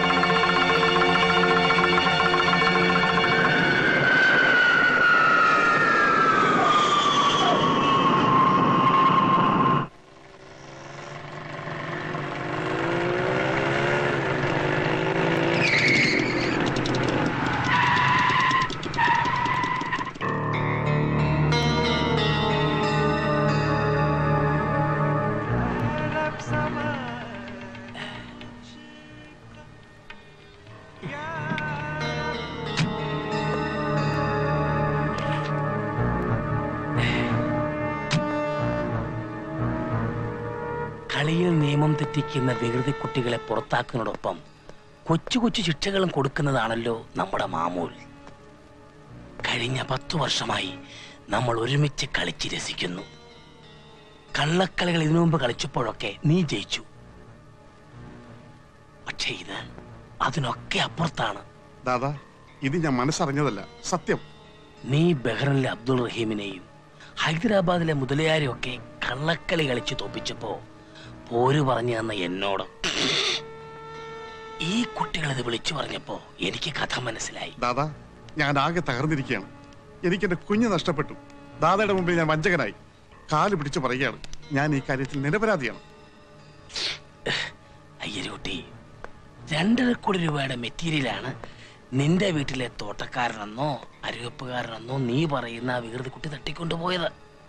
കളിയിൽ നിയമം തെറ്റിക്കുന്ന വികൃതി കുട്ടികളെ പുറത്താക്കുന്നതോടൊപ്പം കൊച്ചു കൊച്ചു ശിക്ഷകളും കൊടുക്കുന്നതാണല്ലോ നമ്മുടെ മാമൂൽ കഴിഞ്ഞ പത്തു വർഷമായി നമ്മൾ ഒരുമിച്ച് കളിച്ച് രസിക്കുന്നു കള്ളക്കളികൾ ഇതിനു മുമ്പ് കളിച്ചപ്പോഴൊക്കെ നീ ജയിച്ചു പക്ഷേ ഇത് അതിനൊക്കെ അപ്പുറത്താണ് ദാദാ ഇത് ഞാൻ മനസ്സറിഞ്ഞതല്ല സത്യം നീ ബഹ്റിനിലെ അബ്ദുൾ റഹീമിനെയും ഹൈദരാബാദിലെ മുതലയാരെയും ഒക്കെ കള്ളക്കളി കളിച്ച് തോപ്പിച്ചപ്പോ പോര് പറഞ്ഞു തന്ന എന്നോട് ഈ കുട്ടികൾ ഇത് വിളിച്ചു പറഞ്ഞപ്പോ എനിക്ക് കഥ മനസ്സിലായി ദാദാ ഞാൻ ആകെ തകർന്നിരിക്കുകയാണ് എനിക്ക് എന്റെ കുഞ്ഞ് നഷ്ടപ്പെട്ടു ദാദയുടെ മുമ്പിൽ ഞാൻ വഞ്ചകനായി കാല് പിടിച്ച് പറയുകയാണ് ഞാൻ ഈ കാര്യത്തിൽ നിരപരാധിയാണ് അയ്യരുകുട്ടി രണ്ടര കോടി രൂപയുടെ മെറ്റീരിയലാണ് നിന്റെ വീട്ടിലെ തോട്ടക്കാരനെന്നോ അരുവപ്പുകാരനെന്നോ നീ പറയുന്ന ആ വികൃതി കുട്ടി തട്ടിക്കൊണ്ടുപോയത്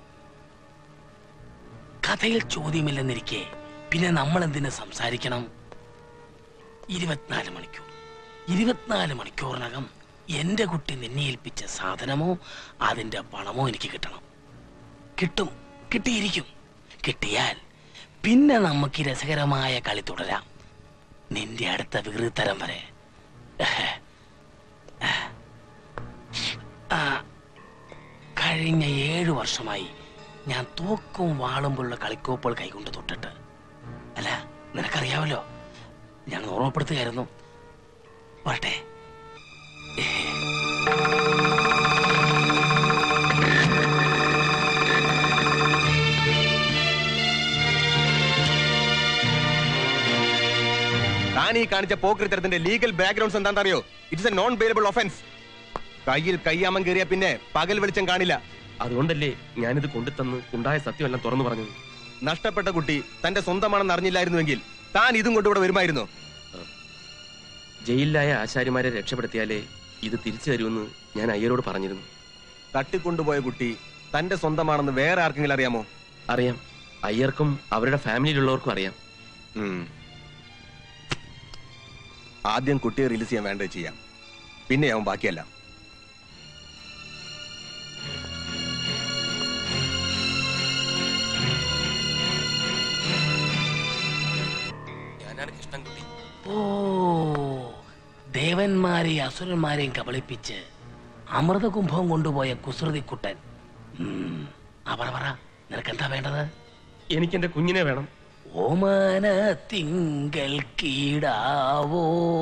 കഥയിൽ ചോദ്യമില്ലെന്നിരിക്കെ പിന്നെ നമ്മൾ എന്തിനു സംസാരിക്കണം ഇരുപത്തിനാല് മണിക്കൂർ ഇരുപത്തിനാല് മണിക്കൂറിനകം എന്റെ കുട്ടി നിന്നെ ഏൽപ്പിച്ച സാധനമോ അതിന്റെ പണമോ എനിക്ക് കിട്ടണം കിട്ടും കിട്ടിയിരിക്കും കിട്ടിയാൽ പിന്നെ നമുക്ക് ഈ രസകരമായ കളി തുടരാം നിന്റെ അടുത്ത വികൃതരം വരെ ആ, കഴിഞ്ഞ ഏഴു വർഷമായി ഞാൻ തോക്കും വാളുമ്പോഴുള്ള കളിക്കോപ്പുകൾ കൈകൊണ്ട് തൊട്ടിട്ട് അല്ല നിനക്കറിയാമല്ലോ ഞാൻ ഓർമ്മപ്പെടുത്തുകയായിരുന്നു വരട്ടെ താൻ ഈ കാണിച്ച പോക്രിത്തരത്തിന്റെ ലീഗൽ ബാക്ക്ഗ്രൗണ്ട്സ് എന്താണെന്ന് അറിയോ it's a non bailable offence കയ്യിൽ കയ്യാമം കയറിയ പിന്നെ പകൽ വെളിച്ചം കാണില്ല അതുകൊണ്ടല്ലേ ഞാനിത് കൊണ്ടുതന്ന് ഉണ്ടായ സത്യമെല്ലാം തുറന്നു പറഞ്ഞത് നഷ്ടപ്പെട്ട കുട്ടി തന്റെ സ്വന്തമാണെന്ന് അറിഞ്ഞില്ലായിരുന്നുവെങ്കിൽ താൻ ഇതും കൊണ്ട് ഇവിടെ വരുമായിരുന്നു ജയിലിലായ ആശാരിമാരെ രക്ഷപ്പെടുത്തിയാലേ ഇത് തിരിച്ചു തരുമെന്ന് ഞാൻ അയ്യരോട് പറഞ്ഞിരുന്നു തട്ടിക്കൊണ്ടുപോയ കുട്ടി തന്റെ സ്വന്തമാണെന്ന് വേറെ ആർക്കെങ്കിലും അറിയാമോ അറിയാം അയ്യർക്കും അവരുടെ ഫാമിലിയിലുള്ളവർക്കും അറിയാം ഉം. ആദ്യം കുട്ടിയെ റിലീസ് ചെയ്യാൻ വേണ്ടത് ചെയ്യാം പിന്നെയാവും ബാക്കിയെല്ലാം ഞാനാണ് കൃഷ്ണൻകുട്ടി ഓ ദേവന്മാരെയും അസുരന്മാരെയും കബളിപ്പിച്ച് അമൃതകുംഭം കൊണ്ടുപോയ കുസൃതിക്കുട്ടൻ ഉം, ആ പറ പറ നിനക്ക് എന്താ വേണ്ടത് എനിക്ക് എന്റെ കുഞ്ഞിനെ വേണം ഓമന തിങ്കൾ കീടാവോ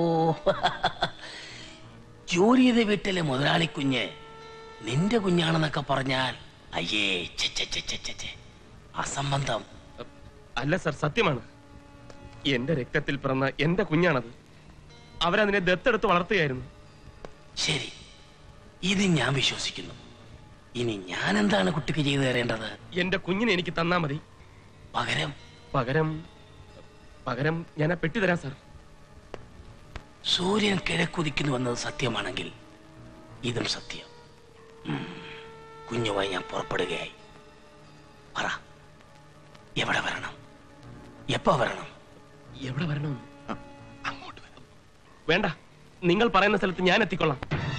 ജോലി ചെയ്ത വീട്ടിലെ മുതലാളി കുഞ്ഞ് നിന്റെ കുഞ്ഞാണെന്നൊക്കെ പറഞ്ഞാൽ അയ്യേ ഛെ, ഛെ, ഛെ, ഛെ, ഛെ, ഛെ. അസംബന്ധം അല്ല സർ സത്യമാണ് എന്റെ രക്തത്തിൽ പിറന്ന എന്റെ കുഞ്ഞാണത് അവരതിനെ ദത്തെടുത്ത് വളർത്തുകയായിരുന്നു ശരി ഇത് ഞാൻ വിശ്വസിക്കുന്നു ഇനി ഞാൻ എന്താണ് കുട്ടിക്ക് ചെയ്തു തരേണ്ടത് എന്റെ കുഞ്ഞിനെ എനിക്ക് തന്നാ മതി പകരം പകരം പകരം ഞാൻ ആ പെട്ടി തരാം സാർ സൂര്യൻ കിഴക്കുതിക്കുന്നു എന്നത് സത്യമാണെങ്കിൽ ഇതും സത്യം ഉം. കുഞ്ഞുമായി ഞാൻ പുറപ്പെടുകയായി പറ എവിടെ വരണം എപ്പോ വരണം എവിടെ വരണം വേണ്ട നിങ്ങൾ പറയുന്ന സ്ഥലത്ത് ഞാൻ എത്തിക്കൊള്ളാം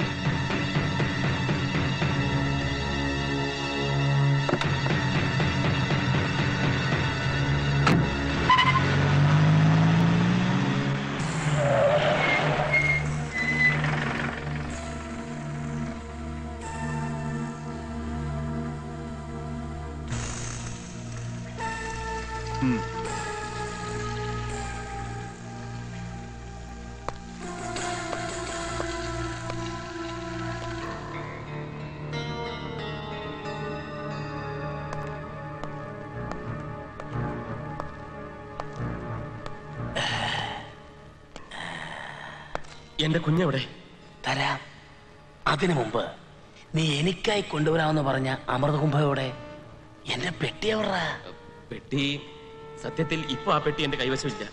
എന്റെ കുഞ്ഞെവിടെ തരാം അതിനു മുമ്പ് നീ എനിക്കായി കൊണ്ടുവരാമെന്ന് പറഞ്ഞ അമൃതകുംഭയോടെ എന്റെ പെട്ടി എവറാ പെട്ടി സത്യത്തിൽ ഇപ്പൊ ആ പെട്ടി എന്റെ കൈവശമില്ല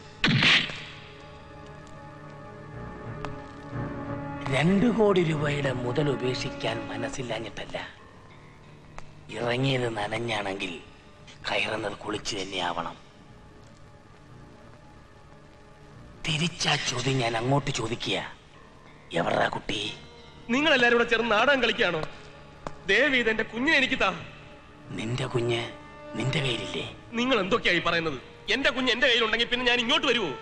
രണ്ടു കോടി രൂപയുടെ മുതൽ ഉപേക്ഷിക്കാൻ മനസ്സില്ലാഞ്ഞിട്ടല്ല ഇറങ്ങിയത് നനഞ്ഞാണെങ്കിൽ കയറുന്നത് കുളിച്ച് തന്നെയാവണം തിരിച്ചാ ചോദ്യം ഞാൻ അങ്ങോട്ട് ചോദിക്കുക എവറാ കുട്ടി നിങ്ങൾ എല്ലാരും കൂടെ ചേർന്ന് നാടകം കളിക്കുകയാണോ ദേവി ഇത് എന്റെ കുഞ്ഞിനെ എനിക്ക് താ നിന്റെ കുഞ്ഞ് നിന്റെ കയ്യിലില്ലേ നിങ്ങൾ എന്തൊക്കെയായി പറയുന്നത് എന്റെ കുഞ്ഞ് എന്റെ കയ്യിലുണ്ടെങ്കിൽ പിന്നെ ഞാൻ ഇങ്ങോട്ട് വരുമോ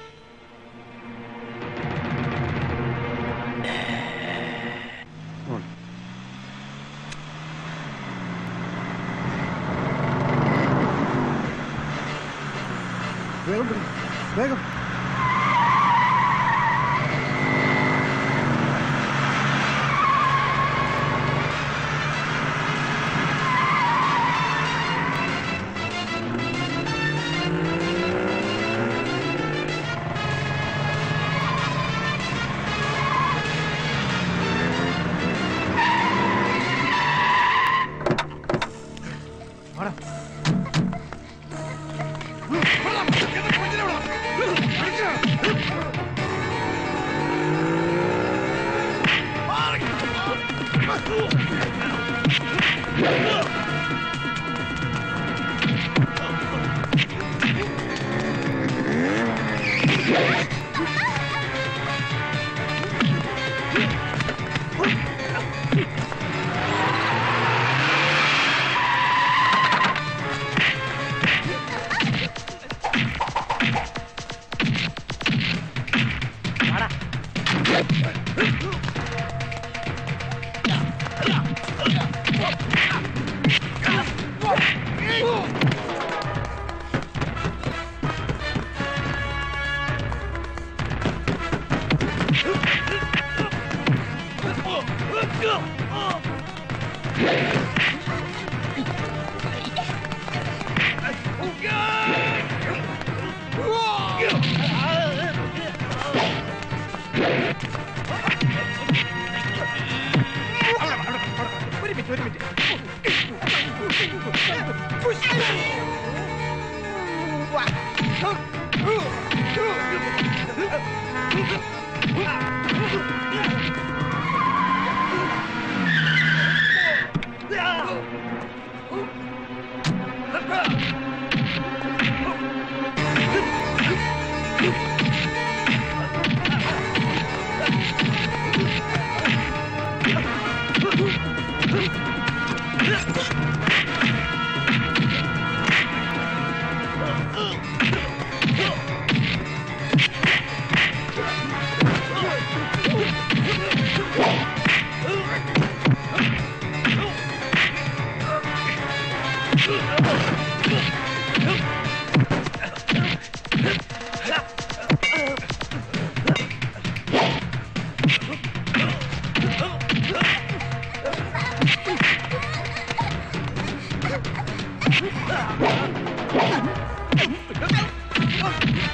വേഗം പിടി, വേഗം ഒരു മിനിറ്റ് ഒരു മിനിറ്റ് Ah!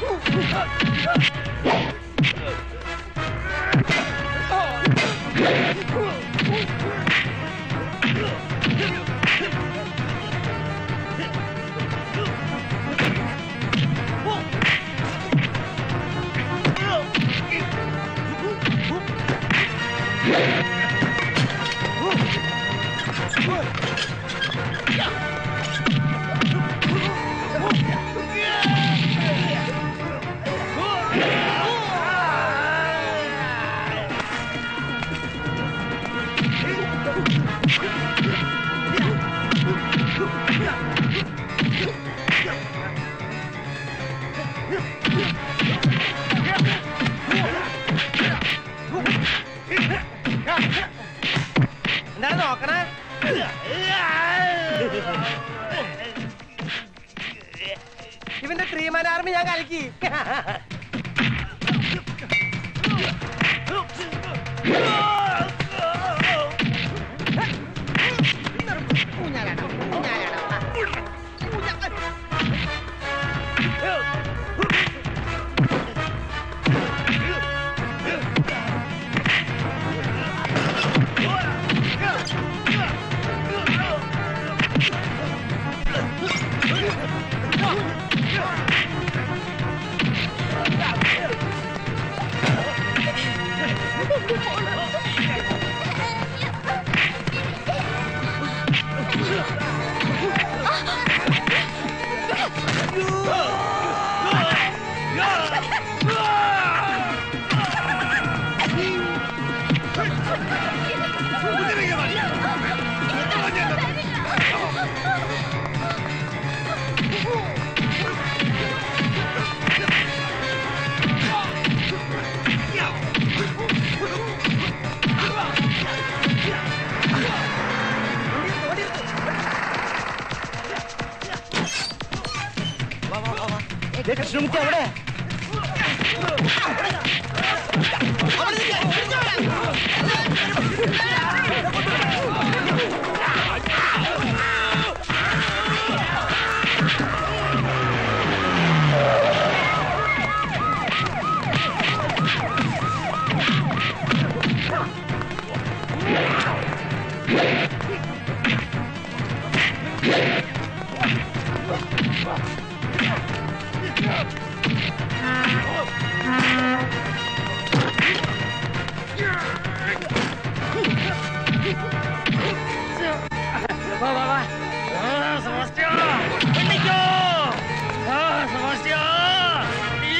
എന്താണ് നോക്കണേ ഇവന്റെ ത്രീമാൻ ആർമി ഞാൻ കലക്കി കൃഷ്ണമുഖി അവിടെ വാ വാ വാ ആ, സെബാസ്റ്റ്യൻ! എണ്ണിക്കോ! ആ, സെബാസ്റ്റ്യൻ! ഈ!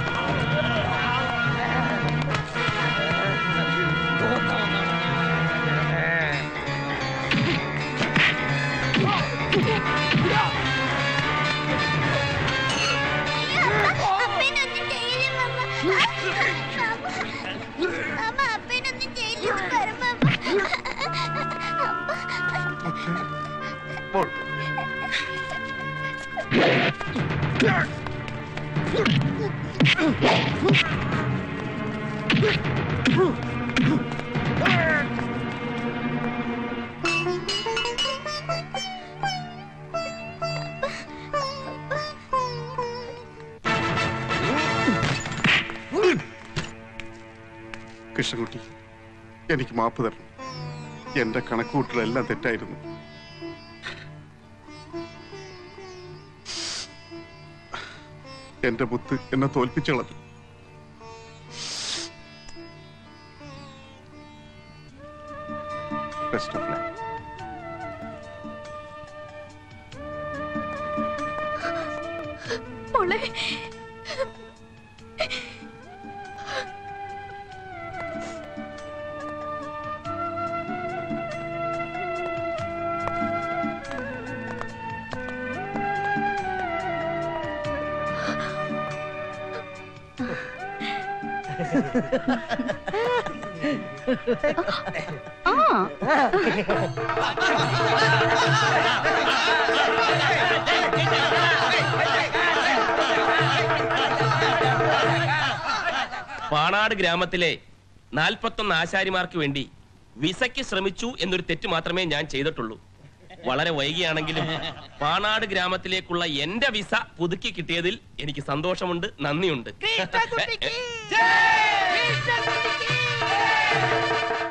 അപ്പനൊന്നും ചെയ്യില്ല അമ്മ അപ്പനൊന്നും ചെയ്യില്ല പരമ കൃഷ്ണൻകുട്ടി എനിക്ക് മാപ്പ് തരണം എന്റെ കണക്കുകൂട്ടലെല്ലാം തെറ്റായിരുന്നു എന്റെ മുത്ത് എന്നെ തോൽപ്പിച്ചു കളഞ്ഞു ബെസ്റ്റ് ഓഫ് ലക്ക് മോളെ പാണാട് ഗ്രാമത്തിലെ നാൽപ്പത്തൊന്ന് ആശാരിമാർക്ക് വേണ്ടി വിസയ്ക്ക് ശ്രമിച്ചു എന്നൊരു തെറ്റ് മാത്രമേ ഞാൻ ചെയ്തിട്ടുള്ളൂ വളരെ വൈകിയാണെങ്കിലും പാണാട് ഗ്രാമത്തിലേക്കുള്ള എന്റെ വിസ പുതുക്കി കിട്ടിയതിൽ എനിക്ക് സന്തോഷമുണ്ട് നന്ദിയുണ്ട് കൃഷ്ണകുട്ടിക്ക് ജയ്! കൃഷ്ണകുട്ടിക്ക്